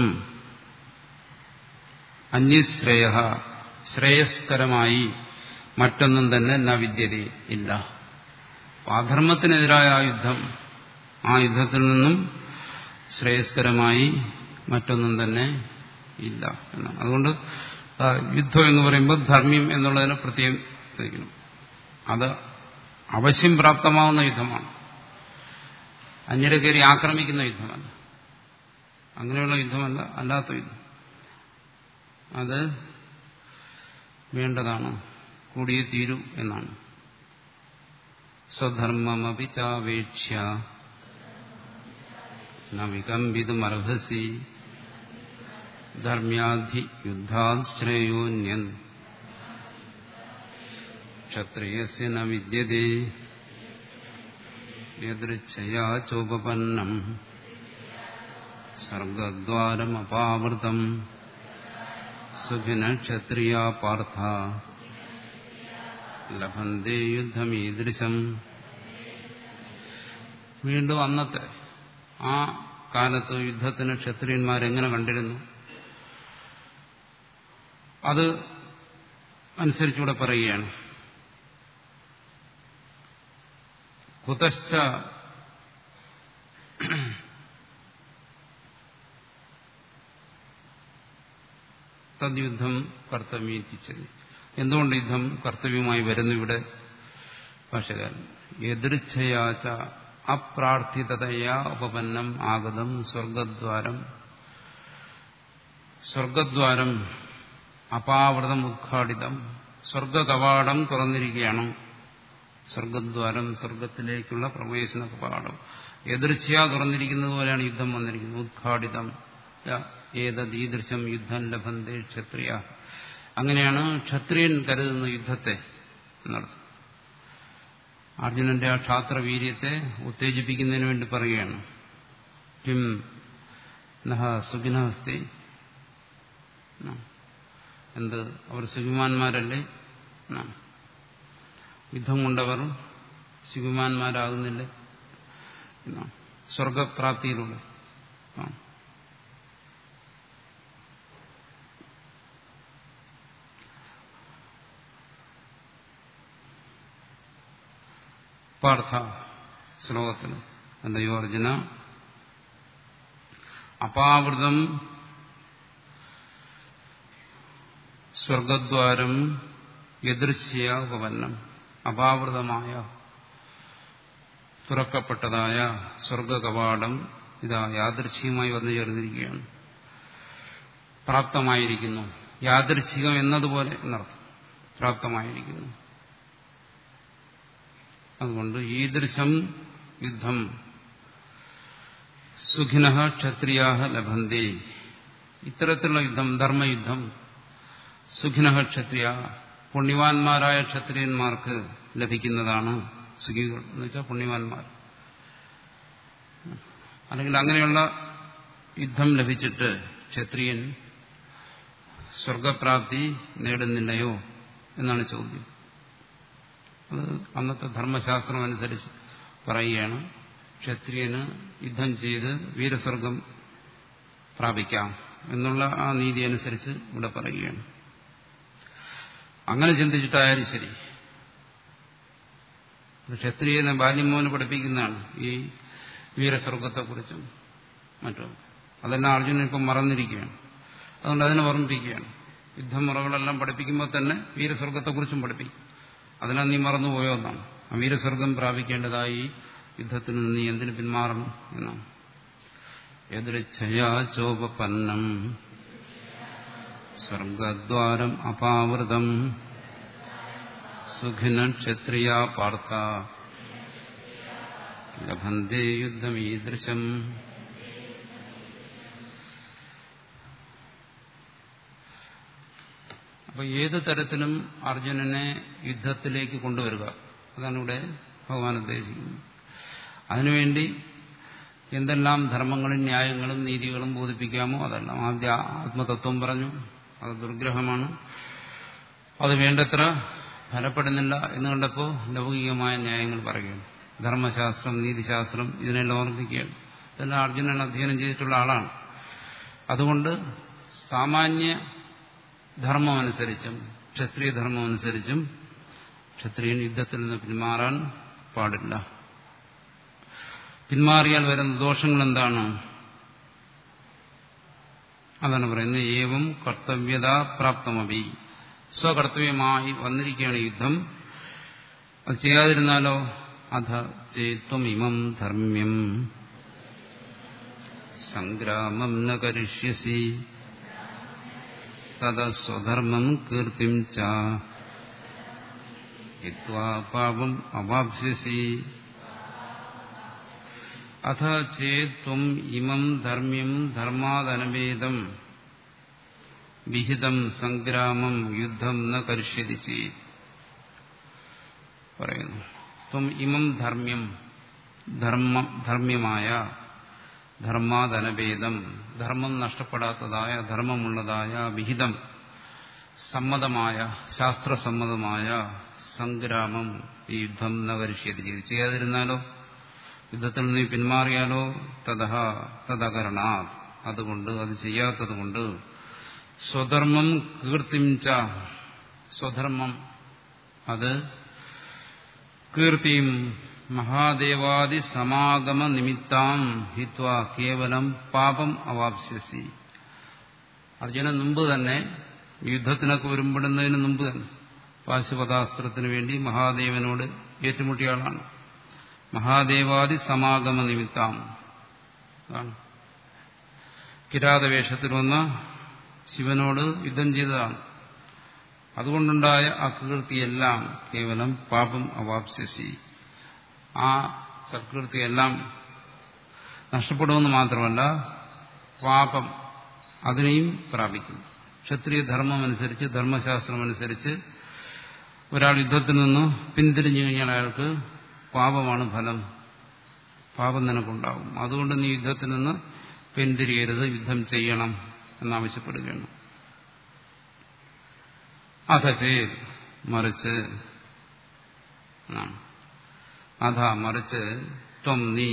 അന്യശ്രേയ ശ്രേയസ്കരമായി മറ്റൊന്നും തന്നെ ന വിദ്യത ഇല്ല അധർമ്മത്തിനെതിരായ ആ യുദ്ധം ആ യുദ്ധത്തിൽ നിന്നും ശ്രേയസ്കരമായി മറ്റൊന്നും തന്നെ ഇല്ല എന്നാണ് അതുകൊണ്ട് യുദ്ധം എന്ന് പറയുമ്പോൾ ധർമ്മ്യം എന്നുള്ളതിനെ പ്രത്യേകം ശ്രദ്ധിക്കണം അത് അവശ്യം പ്രാപ്തമാവുന്ന യുദ്ധമാണ് അന്യരെ കയറി ആക്രമിക്കുന്ന യുദ്ധമല്ല അങ്ങനെയുള്ള യുദ്ധമല്ല അല്ലാത്ത യുദ്ധം അത് വേണ്ടതാണ് കൂടിയേ തീരൂ എന്നാണ് സ്വധർമ്മമപി ചാവേക്ഷ്യ വികമ്പിതുമർഹസി ധർമ്മ്യാധി യുദ്ധാത് ശ്രേയോന്യൻ ക്ഷത്രിയസ്യ ന വിദ്യതേ യദൃച്ഛയാ ചോപപന്നം സർഗദ്വാരമപാവൃതം സുഖിന ക്ഷത്രിയ പാർത്ഥ ലഭന്തേ യുദ്ധമീദൃശം വീണ്ടും അന്നത്തെ ആ കാലത്ത് യുദ്ധത്തിന് ക്ഷത്രിയന്മാരെങ്ങനെ കണ്ടിരുന്നു അത് അനുസരിച്ചുകൂടെ പറയുകയാണ് കുതശ്ച തദ്യുദ്ധം കർത്തവ്യത്തിച്ചത് എന്തുകൊണ്ട് യുദ്ധം കർത്തവ്യമായി വരുന്നു ഇവിടെ ഭാഷകാരൻ എതിർച്ഛയാച്ച അപ്രാർത്ഥിതതയാ ഉപപന്നം ആഗതം സ്വർഗദ്വാരം സ്വർഗദ്വാരം അപാവൃതം ഉദ്ഘാടിതം സ്വർഗകവാടം തുറന്നിരിക്കുകയാണ് സ്വർഗദ്വാരം സ്വർഗത്തിലേക്കുള്ള പ്രവേശന കവാടം എതിർച്ചയാ തുറന്നിരിക്കുന്നത് പോലെയാണ് യുദ്ധം വന്നിരിക്കുന്നത് ഉദ്ഘാടിതം ഏതത് ഈദൃശം യുദ്ധം ലഭന്തേ ക്ഷത്രിയ അങ്ങനെയാണ് ക്ഷത്രിയൻ കരുതുന്ന യുദ്ധത്തെ എന്നർത്ഥം അർജുനന്റെ ആ ക്ഷാത്രവീര്യത്തെ ഉത്തേജിപ്പിക്കുന്നതിന് വേണ്ടി പറയുകയാണ് കിം നഹ സുഖിനഹസ്തി എന്ത് അവർ സുഖിമാന്മാരല്ലേ യുദ്ധം കൊണ്ടവർ സുഖിമാന്മാരാകുന്നില്ലേ സ്വർഗപ്രാപ്തിയിലൂടെ പാർത്ഥ ശ്ലോകത്തിൽ എന്തയോ അർജുന അപാവൃതം സ്വർഗദ്വാരം എതിർശ്യ ഉപപന്നം അപാവൃതമായ തുറക്കപ്പെട്ടതായ സ്വർഗകവാടം ഇതാ യാദൃച്ഛികമായി വന്നു ചേർന്നിരിക്കുകയാണ് പ്രാപ്തമായിരിക്കുന്നു യാദൃച്ഛികം എന്നതുപോലെ എന്നർത്ഥം പ്രാപ്തമായിരിക്കുന്നു അതുകൊണ്ട് ഈദൃശം യുദ്ധം സുഖിന ക്ഷത്രിയാഹ ലഭന്തേ ഇത്തരത്തിലുള്ള യുദ്ധം ധർമ്മയുദ്ധം സുഖിന ക്ഷത്രിയ പുണ്യവാന്മാരായ ക്ഷത്രിയന്മാർക്ക് ലഭിക്കുന്നതാണ് സുഖികൾ എന്ന് വെച്ചാൽ പുണ്യവാന്മാർ അല്ലെങ്കിൽ അങ്ങനെയുള്ള യുദ്ധം ലഭിച്ചിട്ട് ക്ഷത്രിയൻ സ്വർഗപ്രാപ്തി നേടുന്നില്ലയോ എന്നാണ് ചോദ്യം അത് അന്നത്തെ ധർമ്മശാസ്ത്രം അനുസരിച്ച് പറയുകയാണ് ക്ഷത്രിയന് യുദ്ധം ചെയ്ത് വീരസ്വർഗം പ്രാപിക്കാം എന്നുള്ള ആ നീതി അനുസരിച്ച് ഇവിടെ പറയുകയാണ് അങ്ങനെ ചിന്തിച്ചിട്ടായാലും ശരി ക്ഷത്രിയനെ ബാല്യം മോന് പഠിപ്പിക്കുന്നതാണ് ഈ വീരസ്വർഗത്തെക്കുറിച്ചും മറ്റും അതെല്ലാം അർജുനൻ ഇപ്പം മറന്നിരിക്കുകയാണ് അതുകൊണ്ട് അതിനെ ഓർമ്മിപ്പിക്കുകയാണ് യുദ്ധമുറകളെല്ലാം പഠിപ്പിക്കുമ്പോൾ തന്നെ വീരസ്വർഗത്തെക്കുറിച്ചും പഠിപ്പിക്കും അതിനാ നീ മറന്നുപോയോ എന്നാണ് ആ വീരസ്വർഗം പ്രാപിക്കേണ്ടതായി യുദ്ധത്തിൽ നിന്ന് നീ എന്തിനു പിന്മാറണം എന്നാണ് എതിർച്ഛയാ ചോപന്നം സ്വർഗദ്വാരം അപാവൃതം സുഖിന ക്ഷത്രിയ പാർത്ത ലഭന്തേ യുദ്ധമീദൃശം അപ്പൊ ഏത് തരത്തിലും അർജുനനെ യുദ്ധത്തിലേക്ക് കൊണ്ടുവരിക അതാണ് ഇവിടെ ഭഗവാൻ ഉദ്ദേശിക്കുന്നത് അതിനുവേണ്ടി എന്തെല്ലാം ധർമ്മങ്ങളും ന്യായങ്ങളും നീതികളും ബോധിപ്പിക്കാമോ അതെല്ലാം ആദ്യ ആത്മതത്വം പറഞ്ഞു അത് ദുർഗ്രഹമാണ് അത് വേണ്ടത്ര ഫലപ്പെടുന്നില്ല എന്ന് കണ്ടപ്പോൾ ലൗകികമായ ന്യായങ്ങൾ പറയുകയാണ് ധർമ്മശാസ്ത്രം നീതിശാസ്ത്രം ഇതിനെല്ലാം ഓർമ്മിക്കുകയാണ് ഇതെല്ലാം അർജുനൻ അധ്യയനം ചെയ്തിട്ടുള്ള ആളാണ് അതുകൊണ്ട് സാമാന്യ ധർമ്മമനുസരിച്ചും ക്ഷത്രിയ ധർമ്മമനുസരിച്ചും ക്ഷത്രിയൻ യുദ്ധത്തിൽ നിന്ന് പിന്മാറാൻ പാടില്ല പിന്മാറിയാൽ വരുന്ന ദോഷങ്ങൾ എന്താണ് അതാണ് പറയുന്നത് ഏവം കർത്തവ്യത പ്രാപ്തമപി സ്വകർത്തവ്യമായി വന്നിരിക്കുകയാണ് യുദ്ധം അത് ചെയ്യാതിരുന്നാലോ അധ ചേത്വം ഇമം ധർമ്മ്യം സംഗ്രാമം ന കരിഷ്യസി തത സ്വധർമ്മം കീർത്തിം ച ഹിത്വാ പാപം അവാപ്സ്യസി അഥ ചേത്വം ഇമം ധർമ്മ്യം ധർമാദനവേദം വിഹിതം സംഗ്രാമം യുദ്ധം ന കരിഷ്യതി ചേത് പറയുന്നു ത്വം ഇമം ധർമ്മ്യം ധർമ്മ ധർമ്മ്യമായ ധർമാദനഭേദം ധർമ്മം നഷ്ടപ്പെടാത്തതായ ധർമ്മമുള്ളതായ വിഹിതം സമ്മതമായ ശാസ്ത്രസമ്മതമായ സംഗ്രാമം ഈ യുദ്ധം നകരിഷ്യതി ചെയ്ത് ചെയ്യാതിരുന്നാലോ യുദ്ധത്തിൽ നിന്ന് പിന്മാറിയാലോ തതഹ തദകരണാ അതുകൊണ്ട് അത് ചെയ്യാത്തതുകൊണ്ട് സ്വധർമ്മം കീർത്തിംച സ്വധർമ്മം അത് കീർത്തിയും മഹാദേവാദി സമാഗമ നിമിത്താം ഹിത്വ കേവലം പാപം അവാപ്സ്യസി അർജുനൻ മുമ്പ് തന്നെ യുദ്ധത്തിനൊക്കെ വരുമ്പോഴുന്നതിന് മുമ്പ് തന്നെ പാശുപതാസ്ത്രത്തിന് വേണ്ടി മഹാദേവനോട് ഏറ്റുമുട്ടിയ ആളാണ് മഹാദേവാദി സമാഗമ നിമിത്താം അതാണ് കിരാതവേഷത്തിൽ വന്ന ശിവനോട് യുദ്ധം ചെയ്തതാണ് അതുകൊണ്ടുണ്ടായ അകൃതിയെല്ലാം കേവലം പാപം അവാപ്സ്യസി ആ സത്കൃതിയെല്ലാം നഷ്ടപ്പെടുമെന്ന് മാത്രമല്ല പാപം അതിനെയും പ്രാപിക്കും ക്ഷത്രിയ ധർമ്മം അനുസരിച്ച് ധർമ്മശാസ്ത്രം അനുസരിച്ച് ഒരാൾ യുദ്ധത്തിൽ നിന്ന് പിന്തിരിഞ്ഞു കഴിഞ്ഞാൽ അയാൾക്ക് പാപമാണ് ഫലം പാപം നിനക്കുണ്ടാവും അതുകൊണ്ട് നീ യുദ്ധത്തിൽ നിന്ന് പിന്തിരിയരുത് യുദ്ധം ചെയ്യണം എന്നാവശ്യപ്പെടുകയാണ് അഥ ചെയ്ത് മറിച്ച് അഥ മറിച്ച് ത്വം നീ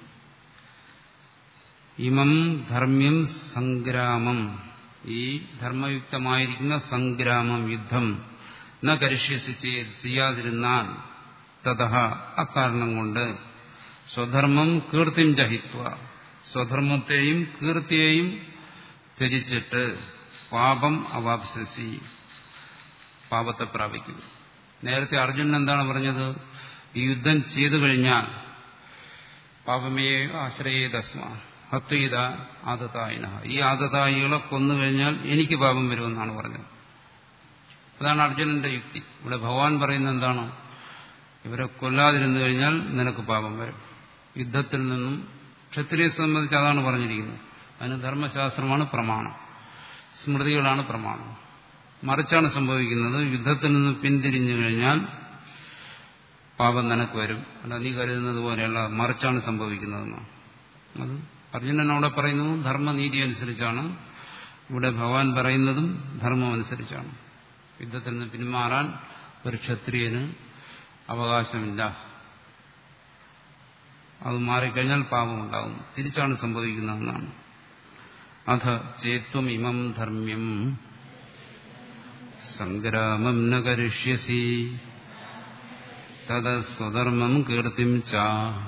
ഇമം ധർമ്മ്യം സംഗ്രാമം ഈ ധർമ്മയുക്തമായിരിക്കുന്ന സംഗ്രാമം യുദ്ധം ന കരിഷ്യസി ചെയ്യാതിരുന്നാൽ തഥ അക്കാരണം കൊണ്ട് സ്വധർമ്മം കീർത്തിം ജഹിത്വ സ്വധർമ്മത്തെയും കീർത്തിയെയും ത്യജിച്ചിട്ട് പാപം അവാപ്സി പാപത്തെ പ്രാപിക്കും നേരത്തെ അർജുനൻ എന്താണ് പറഞ്ഞത് ഈ യുദ്ധം ചെയ്തു കഴിഞ്ഞാൽ പാപമേ ആശ്രയേതസ്മ ഹത്വീത ആദതായിന ഈ ആദതായികളെ കൊന്നു കഴിഞ്ഞാൽ എനിക്ക് പാപം വരുമെന്നാണ് പറഞ്ഞത് അതാണ് അർജുനന്റെ യുക്തി ഇവിടെ ഭഗവാൻ പറയുന്നത് എന്താണ് ഇവരെ കൊല്ലാതിരുന്നു കഴിഞ്ഞാൽ നിനക്ക് പാപം വരും യുദ്ധത്തിൽ നിന്നും ക്ഷത്രിയെ സംബന്ധിച്ച് അതാണ് പറഞ്ഞിരിക്കുന്നത് അതിന് ധർമ്മശാസ്ത്രമാണ് പ്രമാണം സ്മൃതികളാണ് പ്രമാണം മറിച്ചാണ് സംഭവിക്കുന്നത് യുദ്ധത്തിൽ നിന്ന് പിന്തിരിഞ്ഞു കഴിഞ്ഞാൽ പാപം നിനക്ക് വരും അല്ല നീ കരുതുന്നത് പോലെയല്ല മറിച്ചാണ് സംഭവിക്കുന്നതെന്ന് അത് അർജുനൻ അവിടെ പറയുന്നത് ധർമ്മനീതി അനുസരിച്ചാണ് ഇവിടെ ഭഗവാൻ പറയുന്നതും ധർമ്മം അനുസരിച്ചാണ് യുദ്ധത്തിൽ നിന്ന് പിന്മാറാൻ ഒരു ക്ഷത്രിയന് അവകാശമില്ല അത് മാറിക്കഴിഞ്ഞാൽ പാപമുണ്ടാകും തിരിച്ചാണ് സംഭവിക്കുന്നതെന്നാണ് അഥ ചേത്വം ഇമം ധർമ്മ്യം സംഗ്രാമം ന കരിഷ്യസി തത സ്വധർമ്മം കീർത്തിം ച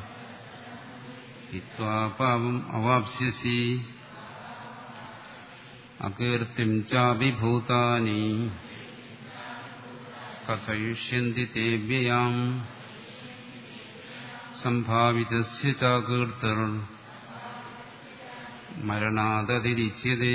ഹിത്വാ പാപം അവാപ്സ്യസി അകീർത്തിം ചാഭിഭൂതാനി കഥയിഷ്യന്തി തേ വ്യയാം സംഭാവിതസ്യ ചാകീർത്തർ മരണാദതിരിച്യതേ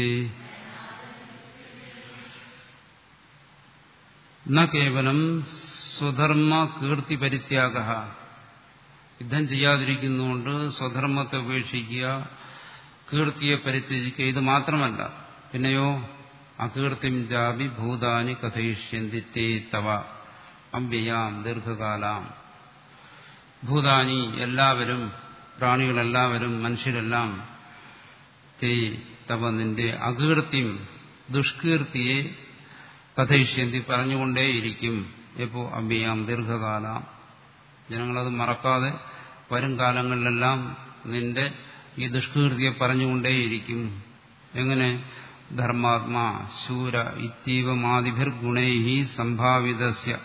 ന കേവലം സ്വധർമ്മ കീർത്തി പരിത്യാഗ യുദ്ധം ചെയ്യാതിരിക്കുന്നുകൊണ്ട് സ്വധർമ്മത്തെ ഉപേക്ഷിക്കുക കീർത്തിയെ പരിത്യജിക്കുക ഇത് മാത്രമല്ല പിന്നെയോ അകീർത്തിം ജാബി ഭൂതാനി കഥയിഷ്യന്തി തേ തവ അമ്പ്യയാം ദീർഘകാലാം ഭൂതാനി എല്ലാവരും പ്രാണികളെല്ലാവരും മനുഷ്യരെല്ലാം തേ തവ നിന്റെ അകീർത്തിയും ദുഷ്കീർത്തിയെ കഥയിഷ്യന്തി പറഞ്ഞുകൊണ്ടേയിരിക്കും എപ്പോ അമ്പിയാം ദീർഘകാലം ജനങ്ങളത് മറക്കാതെ വരും കാലങ്ങളിലെല്ലാം നിന്റെ ഈ ദുഷ്കീർത്തിയെ പറഞ്ഞുകൊണ്ടേയിരിക്കും എങ്ങനെ ധർമാത്മാ ശൂര ഇത്തീവമാദിഭിർ ഗുണൈ സംഭാവിതസ്യ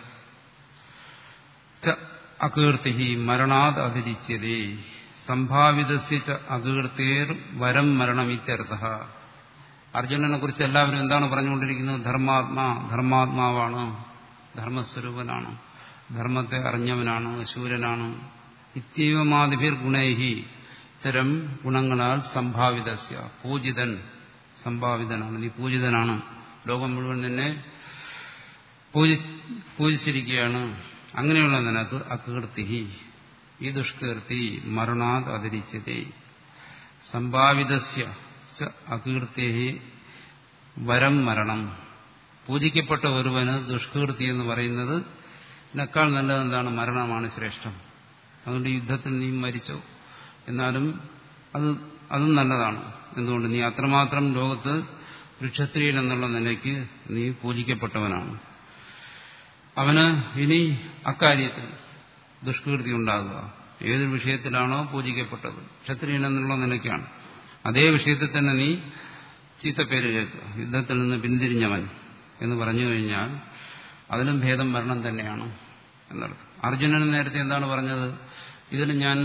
അകീർത്തി മരണാത് അതിരിച്ചതേ സംഭാവിതസ്യ അകീർത്തേർ വരം മരണം ഇത്യർത്ഥ അർജുനനെ കുറിച്ച് എല്ലാവരും എന്താണ് പറഞ്ഞുകൊണ്ടിരിക്കുന്നത് ധർമാത്മാ ധർമാത്മാവാണ് ധർമ്മസ്വരൂപനാണ് ധർമ്മത്തെ അറിഞ്ഞവനാണ് ശൂരനാണ് ഇത്തീവമാതിഭിർ ഗുണൈഹി ഇത്തരം ഗുണങ്ങളാൽ സംഭാവിതസ്യ പൂജിതൻ സംഭാവിതനാണ് നീ പൂജിതനാണ് ലോകം മുഴുവൻ നിന്നെ പൂജി പൂജിച്ചിരിക്കുകയാണ് അങ്ങനെയുള്ള നിനക്ക് അകീർത്തി ഈ ദുഷ്കീർത്തി മരണാത് അതിരിച്ചതേ സംഭാവിതസ്യ അകീർത്തി വരം മരണം പൂജിക്കപ്പെട്ട ഒരുവന് ദുഷ്കീർത്തി എന്ന് പറയുന്നത് ഇതിനേക്കാൾ നല്ലത് എന്താണ് മരണമാണ് ശ്രേഷ്ഠം അതുകൊണ്ട് യുദ്ധത്തിൽ നീ മരിച്ചോ എന്നാലും അത് അതും നല്ലതാണ് എന്തുകൊണ്ട് നീ അത്രമാത്രം ലോകത്ത് വൃക്ഷത്രിയൻ എന്നുള്ള നിലയ്ക്ക് നീ പൂജിക്കപ്പെട്ടവനാണ് അവന് ഇനി അക്കാര്യത്തിൽ ദുഷ്കീർത്തി ഉണ്ടാകുക ഏതൊരു വിഷയത്തിലാണോ പൂജിക്കപ്പെട്ടത് ക്ഷത്രിയൻ എന്നുള്ള നിലയ്ക്കാണ് അതേ വിഷയത്തിൽ തന്നെ നീ ചീത്തപ്പേര് കേൾക്കുക യുദ്ധത്തിൽ നിന്ന് പിന്തിരിഞ്ഞവൻ എന്ന് പറഞ്ഞു കഴിഞ്ഞാൽ അതിലും ഭേദം മരണം തന്നെയാണ് എന്നർത്ഥം അർജുനൻ നേരത്തെ എന്താണ് പറഞ്ഞത് ഇതിന് ഞാൻ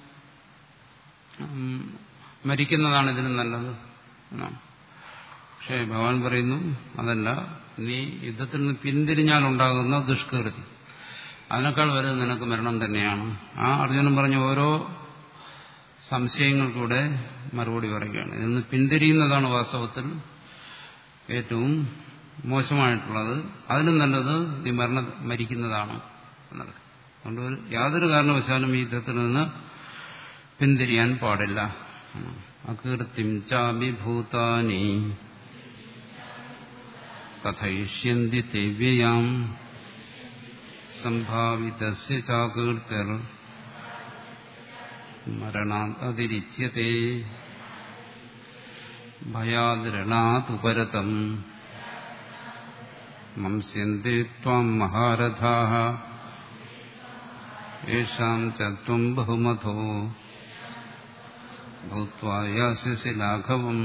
ഉം, മരിക്കുന്നതാണ് ഇതിന് നല്ലത് എന്നാണ് പക്ഷേ ഭഗവാൻ പറയുന്നു അതല്ല നീ യുദ്ധത്തിൽ നിന്ന് പിന്തിരിഞ്ഞാൽ ഉണ്ടാകുന്ന ദുഷ്കൃതി അതിനേക്കാൾ വലുത് നിനക്ക് മരണം തന്നെയാണ് ആ അർജുനൻ പറഞ്ഞ ഓരോ സംശയങ്ങൾക്കൂടെ മറുപടി പറയുകയാണ് ഇതിൽ നിന്ന് പിന്തിരിയുന്നതാണ് വാസ്തവത്തിൽ ഏറ്റവും മോശമായിട്ടുള്ളത് അതിനും നല്ലത് നീ മരണ മരിക്കുന്നതാണ് എന്നത് അതുകൊണ്ട് ഒരു യാതൊരു കാരണവശാലും ഈ യുദ്ധത്തിൽ നിന്ന് പിന്തിരിയാൻ പാടില്ല അകീർത്തിം ചാഭിഭൂതാനി കഥയിഷ്യന്തി ദിവ്യയാം സംഭാവിതസ്യ ചാകീർത്തിർ മരണാത് അതിരിച്യത്തെ ഭയാദരണാതുപരതം മംസ്യന്തി ത്വാം മഹാരഥാഃ യേഷാം ച ത്വം ബഹുമതോ ഭൂത്വാ യാസ്യസി ലാഘവം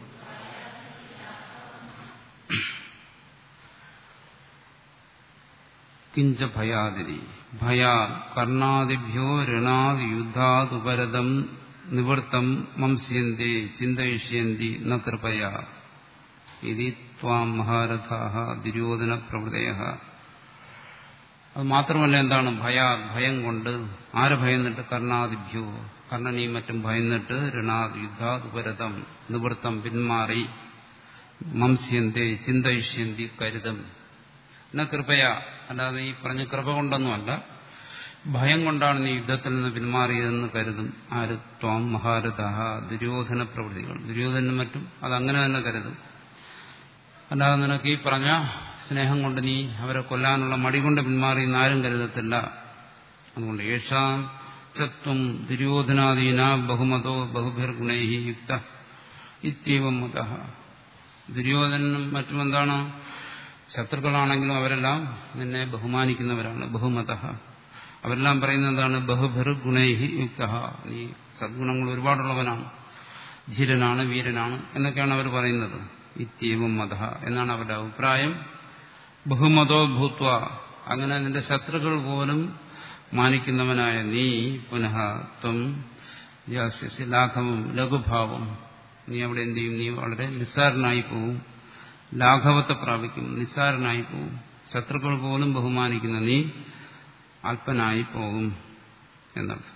കിഞ്ച ഭയാതിരി ഭയാ കർണാദിഭ്യോ ഋണാദ് യുദ്ധാദുപരതം നിവൃത്തം മംസ്യന്തി ചിന്തയിഷ്യന്തി ന കൃപയാ ഇതി ത്വാം മഹാരഥാഹ ദുര്യോധന പ്രവൃതയ അത് മാത്രമല്ല എന്താണ് ഭയാ ഭയം കൊണ്ട് ആരെ ഭയന്നിട്ട് കർണാദിഭ്യോ കർണനെയും മറ്റും ഭയന്നിട്ട് ഋണാദ് യുദ്ധാദുപരതം നിവൃത്തം പിന്മാറി മംസ്യന്തി ചിന്തയിഷ്യന്തി കരുതം എന്ന കൃപയ അല്ലാതെ ഈ പറഞ്ഞ കൃപ കൊണ്ടൊന്നുമല്ല ഭയം കൊണ്ടാണ് നീ യുദ്ധത്തിൽ നിന്ന് പിന്മാറിയതെന്ന് കരുതും ആര് ത്വാം മഹാരഥ ദുര്യോധന പ്രവൃത്തികൾ ദുര്യോധനും മറ്റും അതങ്ങനെ തന്നെ കരുതും അല്ലാതെ നിനക്ക് ഈ പറഞ്ഞ സ്നേഹം കൊണ്ട് നീ അവരെ കൊല്ലാനുള്ള മടി കൊണ്ട് പിന്മാറി ആരും കരുതത്തില്ല അതുകൊണ്ട് യേശാം ചത്വം ദുര്യോധനാദീന ബഹുമതോ ബഹുഭിർ ഗുണൈ യുക്ത ഇത്യവം മത ദുര്യോധനും മറ്റും എന്താണ് ശത്രുക്കളാണെങ്കിലും അവരെല്ലാം നിന്നെ ബഹുമാനിക്കുന്നവരാണ് ബഹുമത അവരെല്ലാം പറയുന്നത് എന്താണ് ബഹുഭിർ ഗുണൈഹി യുക്ത നീ സദ്ഗുണങ്ങൾ ഒരുപാടുള്ളവനാണ് ധീരനാണ് വീരനാണ് എന്നൊക്കെയാണ് അവർ പറയുന്നത് ഇത്യവും മത എന്നാണ് അവരുടെ അഭിപ്രായം ബഹുമതോ ഭൂത്വ അങ്ങനെ നിന്റെ ശത്രുക്കൾ പോലും മാനിക്കുന്നവനായ നീ പുനഃ ത്വം യാസ്യസി ലാഘവം ലഘുഭാവം നീ അവിടെ എന്ത് ചെയ്യും നീ വളരെ നിസ്സാരനായി പോവും ലാഘവത്തെ പ്രാപിക്കും നിസ്സാരനായി പോവും ശത്രുക്കൾ പോലും ബഹുമാനിക്കുന്ന നീ അല്പനായി പോകും എന്നർത്ഥം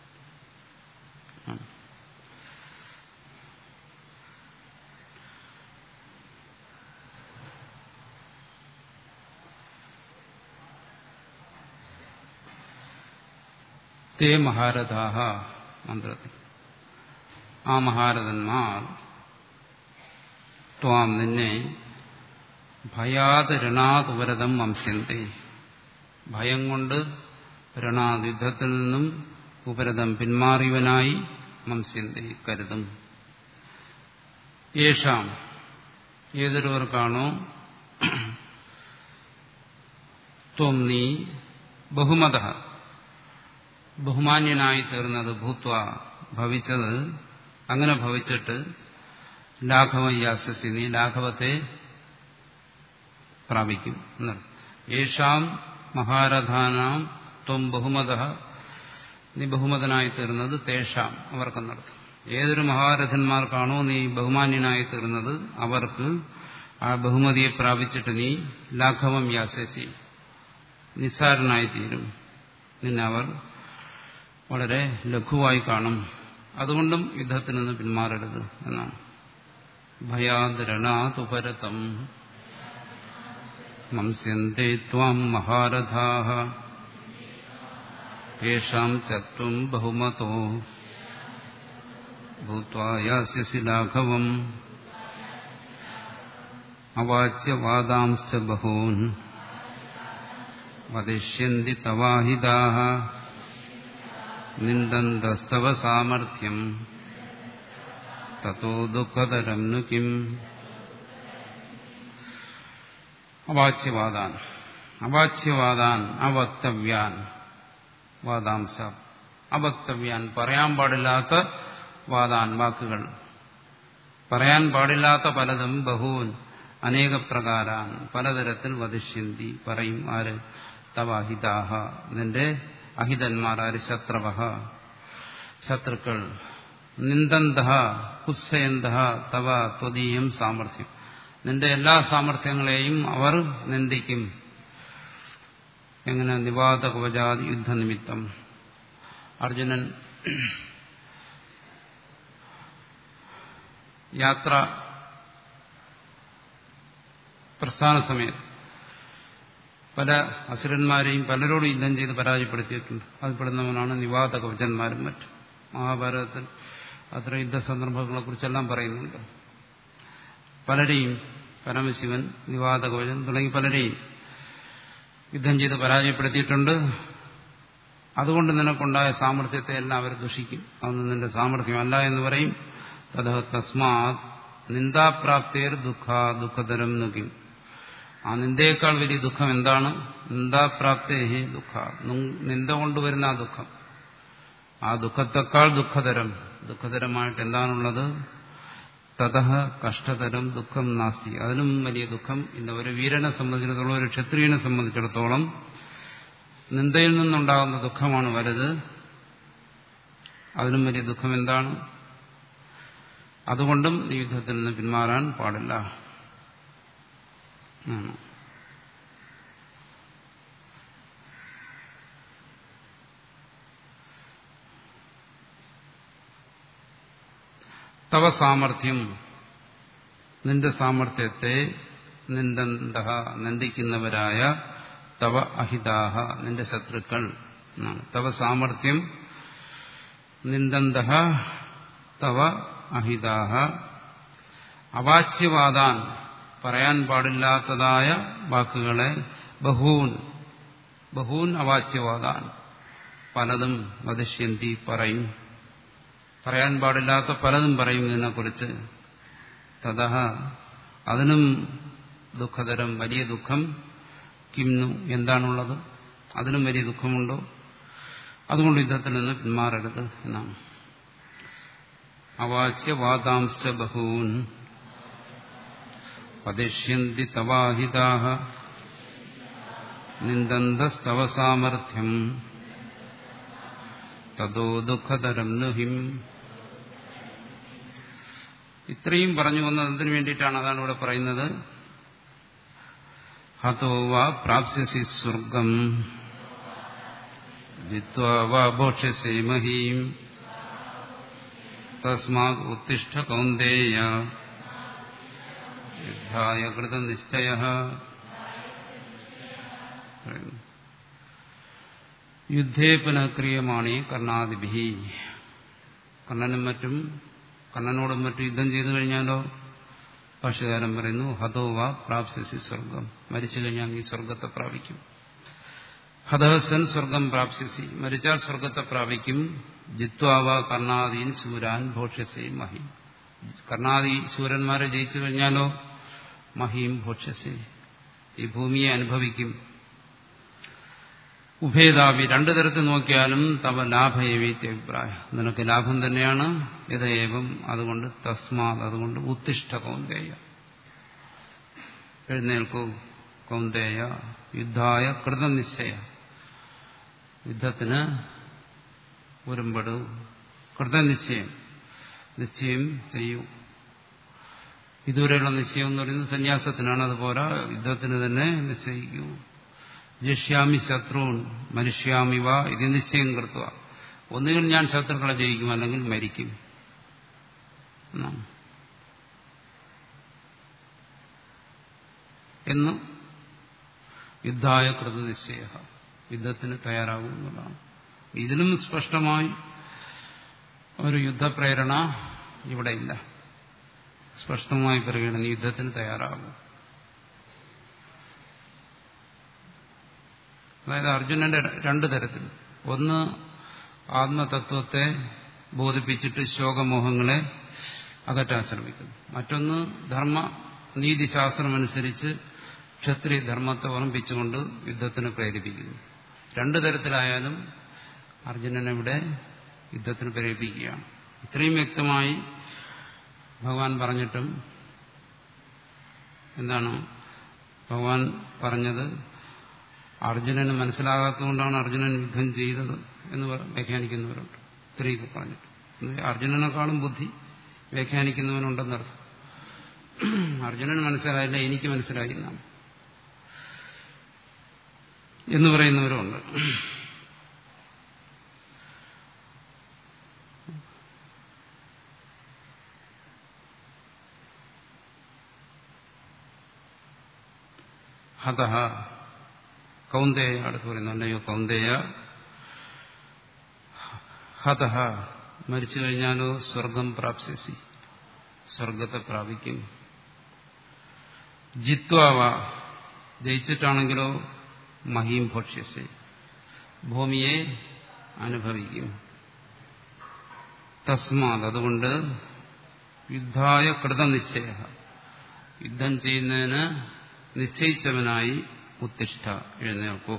തേ മഹാരഥാഹ മന്ത്രത്തിൽ ആ മഹാരഥന്മാർ ത്വാം നിന്നെ ഭയാത് രണാത് ഉപരതം വംസ്യന്തി ഭയം കൊണ്ട് രണാത് യുദ്ധത്തിൽ നിന്നും ഉപരതം പിന്മാറിയവനായി വംസ്യന്തി കരുതും യേശാം ഏതൊരുവർക്കാണോ ത്വം നീ ബഹുമത ബഹുമാന്യനായി തീർന്നത് ഭൂത്വ ഭവിച്ചത് അങ്ങനെ ഭവിച്ചിട്ട് ലാഘവം യാസസി നീ ലാഘവത്തെ പ്രാപിക്കും എന്നർത്ഥം യേഷാം മഹാരഥാനാം ത്വം ബഹുമത നീ ബഹുമതനായി തീർന്നത് തേഷാം അവർക്കെന്നർത്ഥം ഏതൊരു മഹാരഥന്മാർക്കാണോ നീ ബഹുമാന്യനായി തീർന്നത് അവർക്ക് ആ ബഹുമതിയെ പ്രാപിച്ചിട്ട് നീ ലാഘവം യാസസി നിസ്സാരനായി തീരും നിന്നെ അവർ വളരെ ലഘുവായി കാണും അതുകൊണ്ടും യുദ്ധത്തിൽ നിന്ന് പിന്മാറരുത് എന്നാണ് ഭയാദരണാതുപരതം മംസ്യന്തേ ത്വാം മഹാരഥാഃ യേഷാം ചത്വം ബഹുമതോ ഭൂത്വാ യാസ്യസി ലാഘവം അവാച്യ വാദാംശ ബഹൂൻ വദിഷ്യന്തി തവാഹിതാഃ നിന്ദന്തസ്തവ സാമർഥ്യം തത്തോ ദുഃഖതരം നു കിം അവാച്യവാദാൻ അവാച്യവാദാൻ അവക്തവ്യാൻ വാദാംശ അവക്തവ്യാൻ പറയാൻ പാടില്ലാത്ത വാദാൻ വാക്കുകൾ പറയാൻ പാടില്ലാത്ത പലതും ബഹൂൻ അനേക പ്രകാരാൻ പലതരത്തിൽ വധിഷ്യന്തി പറയും ആര് തവാഹിതാഹ നിന്റെ അഹിതന്മാരാര് ശത്രവ ശത്രുക്കൾ നിന്ദന്ത കുത്സയന്ത തവ ത്വദീയം സാമർഥ്യം നിന്റെ എല്ലാ സാമർഥ്യങ്ങളെയും അവർ നിന്ദിക്കും എങ്ങനെ നിവാദ കവചാതി യുദ്ധനിമിത്തം അർജുനൻ യാത്ര പ്രസ്ഥാന സമയത്ത് പല അസുരന്മാരെയും പലരോടും യുദ്ധം ചെയ്ത് പരാജയപ്പെടുത്തിയിട്ടുണ്ട് അതിൽപ്പെടുന്നവനാണ് നിവാദ കവചന്മാരും മറ്റും മഹാഭാരതത്തിൽ അത്ര യുദ്ധ സന്ദർഭങ്ങളെക്കുറിച്ചെല്ലാം പറയുന്നുണ്ട് പലരെയും പരമശിവൻ നിവാദ കവചൻ തുടങ്ങി പലരെയും യുദ്ധം ചെയ്ത് പരാജയപ്പെടുത്തിയിട്ടുണ്ട് അതുകൊണ്ട് നിനക്കുണ്ടായ സാമർഥ്യത്തെ എല്ലാം അവർ ദുഷിക്കും അതൊന്നും നിന്റെ സാമർഥ്യമല്ല എന്ന് പറയും തഥ തസ്മാത് നിന്ദാപ്രാപ്തിയർ ദുഃഖ ദുഃഖതരം നോക്കി ആ നിന്ദയേക്കാൾ വലിയ ദുഃഖം എന്താണ് നിന്ദാപ്രാപ്തേ ദുഃഖ നിന്ദ കൊണ്ടുവരുന്ന ആ ദുഃഖം ആ ദുഃഖത്തെക്കാൾ ദുഃഖതരം ദുഃഖതരമായിട്ട് എന്താണുള്ളത് തഥ കഷ്ടതരം ദുഃഖം നാസ്തി അതിനും വലിയ ദുഃഖം ഇന്ന് ഒരു വീരനെ സംബന്ധിച്ചിടത്തോളം ഒരു ക്ഷത്രിയനെ സംബന്ധിച്ചിടത്തോളം നിന്ദയിൽ നിന്നുണ്ടാകുന്ന ദുഃഖമാണ് വലുത് അതിനും വലിയ ദുഃഖം എന്താണ് അതുകൊണ്ടും ഈ യുദ്ധത്തിൽ നിന്ന് പിന്മാറാൻ പാടില്ല തവ സാമർഥ്യം നിന്റെ സാമർഥ്യത്തെ നിന്ദന്ത നിന്ദിക്കുന്നവരായ തവ അഹിതാഹ നിന്റെ ശത്രുക്കൾ തവ സാമർഥ്യം നിന്ദന്ത തവ അഹിതാഹ അവാച്യവാദാൻ പറയാൻ പാടില്ലാത്തതായ വാക്കുകളെ ബഹൂൻ ബഹൂൻ അവാച്യവാദാൻ പലതും വധിഷ്യന്തി പറയും പറയാൻ പാടില്ലാത്ത പലതും പറയും ഇതിനെക്കുറിച്ച് തഥ അതിനും ദുഃഖതരം വലിയ ദുഃഖം കിംന്നു എന്താണുള്ളത് അതിനും വലിയ ദുഃഖമുണ്ടോ അതുകൊണ്ട് യുദ്ധത്തിൽ നിന്ന് പിന്മാറരുത് എന്നാണ് അവാച്യവാദാംശ ബഹൂൻ പതിഷ്യന്തി തവാഹിതാ നിന്ദന്തസ്തവ സാമർഥ്യം തതോ ദുഃഖതരം നുഹിം ഇത്രയും പറഞ്ഞു വന്നത് എന്തിനു വേണ്ടിയിട്ടാണ് അതാണ് ഇവിടെ പറയുന്നത് ഹതോ വാ പ്രാപ്സ്യസി സ്വർഗം ജിത്വാഭോക്ഷ്യസേ മഹീം തസ്മാത് ഉത്തിഷ്ഠ കൗന്ദേയ യുദ്ധായ കൃതനിശ്ചയ യുദ്ധേ പുനഃക്രിയമാണ് കർണാദിഭി കർണനും മറ്റും കർണനോടും മറ്റും യുദ്ധം ചെയ്തു കഴിഞ്ഞാലോ ഭാഷകാരൻ പറയുന്നു ഹതോവ പ്രാപ്സ്യസി സ്വർഗം മരിച്ചു കഴിഞ്ഞാൽ നീ സ്വർഗത്തെ പ്രാപിക്കും ഹതഹസൻ സ്വർഗം പ്രാപ്സ്യസി മരിച്ചാൽ സ്വർഗത്തെ പ്രാപിക്കും ജിത്വാവ കർണാദീൻ സൂരാൻ ഭോക്ഷ്യസി മഹിം കർണാദി സൂരന്മാരെ ജയിച്ചു കഴിഞ്ഞാലോ മഹീം ഭോക്ഷ്യസി ഈ ഭൂമിയെ അനുഭവിക്കും ഉഭേദാവി രണ്ടു തരത്തിൽ നോക്കിയാലും തവ ലാഭയവീത്യ അഭിപ്രായം നിനക്ക് ലാഭം തന്നെയാണ് യഥേവം അതുകൊണ്ട് തസ്മാത് അതുകൊണ്ട് ഉത്തിഷ്ഠ കൗന്ദേയ എഴുന്നേൽക്കൂ കൗന്ദേയ യുദ്ധായ കൃതനിശ്ചയ യുദ്ധത്തിന് ഒരുമ്പെടു കൃതനിശ്ചയം നിശ്ചയം ചെയ്യൂ ഇതുവരെയുള്ള നിശ്ചയം എന്ന് പറയുന്നത് സന്യാസത്തിനാണ് അതുപോലെ യുദ്ധത്തിന് തന്നെ നിശ്ചയിക്കൂ ജഷ്യാമി ശത്രുൻ മനുഷ്യാമി വ ഇത് നിശ്ചയം കൃത്വ ഒന്നുകിൽ ഞാൻ ശത്രുക്കളെ ജയിക്കും അല്ലെങ്കിൽ മരിക്കും എന്ന് യുദ്ധായ കൃതനിശ്ചയ യുദ്ധത്തിന് തയ്യാറാകും എന്നുള്ളതാണ് ഇതിലും സ്പഷ്ടമായി ഒരു യുദ്ധപ്രേരണ ഇവിടെ ഇല്ല സ്പഷ്ടമായി പറയുകയാണ് യുദ്ധത്തിന് തയ്യാറാകും അതായത് അർജുനന്റെ രണ്ടു തരത്തിൽ ഒന്ന് ആത്മതത്വത്തെ ബോധിപ്പിച്ചിട്ട് ശോകമോഹങ്ങളെ അകറ്റാൻ ശ്രമിക്കുന്നു മറ്റൊന്ന് ധർമ്മ നീതിശാസ്ത്രമനുസരിച്ച് ക്ഷത്രിയ ധർമ്മത്തെ ഓർമ്മിപ്പിച്ചുകൊണ്ട് യുദ്ധത്തിന് പ്രേരിപ്പിക്കുന്നു രണ്ടു തരത്തിലായാലും അർജുനനെവിടെ യുദ്ധത്തിന് പ്രേരിപ്പിക്കുകയാണ് ഇത്രയും വ്യക്തമായി ഭഗവാൻ പറഞ്ഞിട്ടും എന്താണ് ഭഗവാൻ പറഞ്ഞത് അർജുനന് മനസ്സിലാകാത്തതുകൊണ്ടാണ് അർജുനൻ യുദ്ധം ചെയ്തത് എന്ന് വ്യാഖ്യാനിക്കുന്നവരുണ്ട് ഇത്രയൊക്കെ പറഞ്ഞിട്ട് അർജുനനെക്കാളും ബുദ്ധി വ്യാഖ്യാനിക്കുന്നവനുണ്ടെന്നർത്ഥം അർജുനന് മനസ്സിലായില്ല എനിക്ക് മനസ്സിലായി എന്നാണ് എന്ന് പറയുന്നവരുണ്ട് ഹത കൗന്ദേയ അടുത്ത് പറയുന്നു അല്ലയോ കൗന്ദേയ ഹത മരിച്ചു കഴിഞ്ഞാലോ സ്വർഗം പ്രാപ്സ്യസി സ്വർഗത്തെ പ്രാപിക്കും ജിത്വാവ ജയിച്ചിട്ടാണെങ്കിലോ മഹീം ഭക്ഷ്യസി ഭൂമിയെ അനുഭവിക്കും തസ്മാത് അതുകൊണ്ട് യുദ്ധായ കൃതനിശ്ചയ യുദ്ധം ചെയ്യുന്നതിന് നിശ്ചയിച്ചവനായി ഉത്തിഷ്ഠ എഴുന്നേൽക്കൂ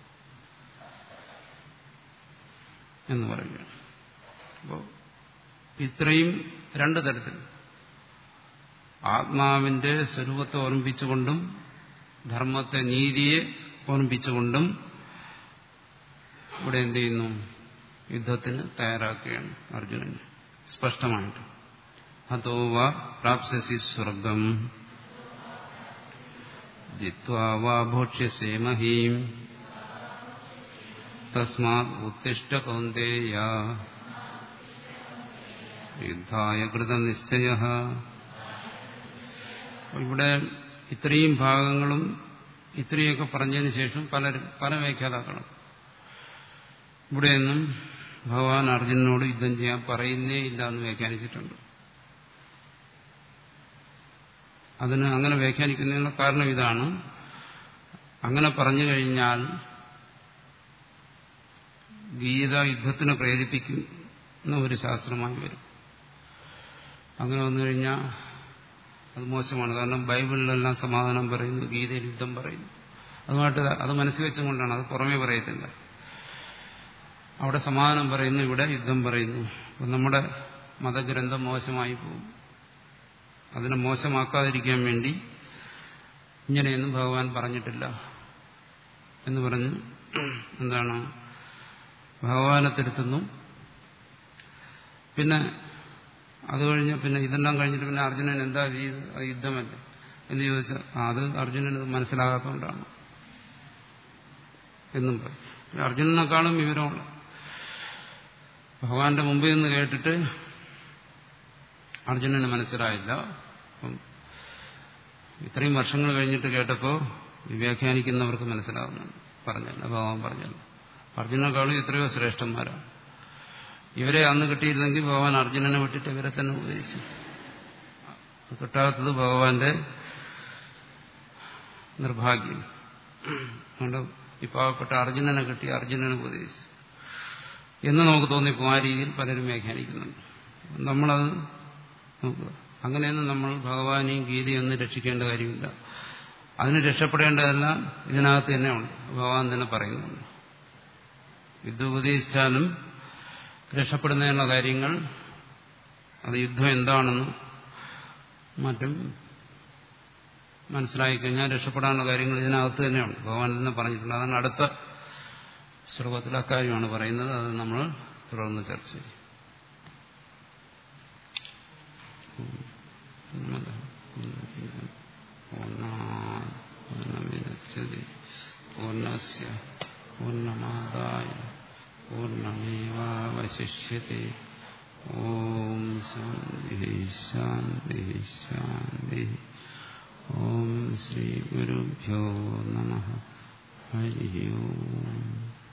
എന്ന് പറയുകയാണ് അപ്പോൾ ഇത്രയും രണ്ടു തരത്തിൽ ആത്മാവിന്റെ സ്വരൂപത്തെ ഓർമ്മിപ്പിച്ചുകൊണ്ടും ധർമ്മത്തെ നീതിയെ ഓർമ്മിപ്പിച്ചുകൊണ്ടും ഇവിടെ എന്ത് ചെയ്യുന്നു യുദ്ധത്തിന് തയ്യാറാക്കുകയാണ് അർജുനൻ സ്പഷ്ടമായിട്ട് അതോവ പ്രാപ്സസി സ്വർഗം ജിത്വാ ഭോക്ഷ്യസേ മഹീം തസ്മാത് ഉത്തിഷ്ട കൗന്ദേയ യുദ്ധായ കൃതനിശ്ചയ ഇവിടെ ഇത്രയും ഭാഗങ്ങളും ഇത്രയൊക്കെ പറഞ്ഞതിന് ശേഷം പലരും പല വ്യാഖ്യാതാക്കളും ഇവിടെയൊന്നും ഭഗവാൻ അർജുനനോട് യുദ്ധം ചെയ്യാൻ പറയുന്നേ ഇല്ല എന്ന് വ്യാഖ്യാനിച്ചിട്ടുണ്ട് അതിന് അങ്ങനെ വ്യാഖ്യാനിക്കുന്നതിനുള്ള കാരണം ഇതാണ് അങ്ങനെ പറഞ്ഞു കഴിഞ്ഞാൽ ഗീത യുദ്ധത്തിന് പ്രേരിപ്പിക്കുന്ന ഒരു ശാസ്ത്രമായി വരും അങ്ങനെ വന്നു കഴിഞ്ഞാൽ അത് മോശമാണ് കാരണം ബൈബിളിലെല്ലാം സമാധാനം പറയുന്നു ഗീതയിൽ യുദ്ധം പറയുന്നു അതുമായിട്ട് അത് മനസ്സിൽ വെച്ചുകൊണ്ടാണ് അത് പുറമേ പറയത്തില്ല അവിടെ സമാധാനം പറയുന്നു ഇവിടെ യുദ്ധം പറയുന്നു അപ്പം നമ്മുടെ മതഗ്രന്ഥം മോശമായി പോകും അതിനെ മോശമാക്കാതിരിക്കാൻ വേണ്ടി ഇങ്ങനെയൊന്നും ഭഗവാൻ പറഞ്ഞിട്ടില്ല എന്ന് പറഞ്ഞ് എന്താണ് ഭഗവാനെ തിരുത്തുന്നു പിന്നെ അത് കഴിഞ്ഞ് പിന്നെ ഇതെല്ലാം കഴിഞ്ഞിട്ട് പിന്നെ അർജുനൻ എന്താ ചെയ്ത് അത് യുദ്ധമല്ലേ എന്ന് ചോദിച്ചാൽ അത് അർജുനന് മനസ്സിലാകാത്തതുകൊണ്ടാണ് എന്നും പറയും അർജുനനെക്കാളും വിവരമുള്ള ഭഗവാന്റെ മുമ്പിൽ നിന്ന് കേട്ടിട്ട് അർജുനന് മനസ്സിലായില്ല അപ്പം ഇത്രയും വർഷങ്ങൾ കഴിഞ്ഞിട്ട് കേട്ടപ്പോൾ വ്യാഖ്യാനിക്കുന്നവർക്ക് മനസ്സിലാകുന്നുണ്ട് പറഞ്ഞല്ല ഭഗവാൻ പറഞ്ഞല്ല അർജുനേക്കാളും എത്രയോ ശ്രേഷ്ഠന്മാരാണ് ഇവരെ അന്ന് കിട്ടിയിരുന്നെങ്കിൽ ഭഗവാൻ അർജുനനെ വിട്ടിട്ട് ഇവരെ തന്നെ ഉപദേശിച്ചു കിട്ടാത്തത് ഭഗവാന്റെ നിർഭാഗ്യം അതുകൊണ്ട് ഈ പാവപ്പെട്ട അർജുനനെ കിട്ടി അർജുനനെ ഉപദേശിച്ചു എന്ന് നമുക്ക് തോന്നിപ്പോ ആ രീതിയിൽ പലരും വ്യാഖ്യാനിക്കുന്നുണ്ട് നമ്മളത് നോക്കുക അങ്ങനെയൊന്നും നമ്മൾ ഭഗവാനെയും ഗീതയും ഒന്നും രക്ഷിക്കേണ്ട കാര്യമില്ല അതിന് രക്ഷപ്പെടേണ്ടതെല്ലാം ഇതിനകത്ത് തന്നെ ഉണ്ട് ഭഗവാൻ തന്നെ പറയുന്നുണ്ട് യുദ്ധം ഉപദേശിച്ചാലും രക്ഷപ്പെടുന്നതിനുള്ള കാര്യങ്ങൾ അത് യുദ്ധം എന്താണെന്നും മറ്റും മനസ്സിലായി കഴിഞ്ഞാൽ രക്ഷപ്പെടാനുള്ള കാര്യങ്ങൾ ഇതിനകത്ത് തന്നെയുണ്ട് ഭഗവാൻ തന്നെ പറഞ്ഞിട്ടുണ്ട് അതാണ് അടുത്ത ശ്ലോകത്തിൽ അക്കാര്യമാണ് പറയുന്നത് അത് നമ്മൾ തുടർന്ന് ചർച്ച ചെയ്യും പൂർണ്ണമിരച്ചതി പൂർണ്ണസ്യ പൂർണ്ണമാദായ പൂർണ്ണമേവാവശിഷ്യത്തെ ഓം ശാന്തി ശാന്തി ശാന്തി ഓം ശ്രീ ഗുരുഭ്യോ നമ ഹരി ഓം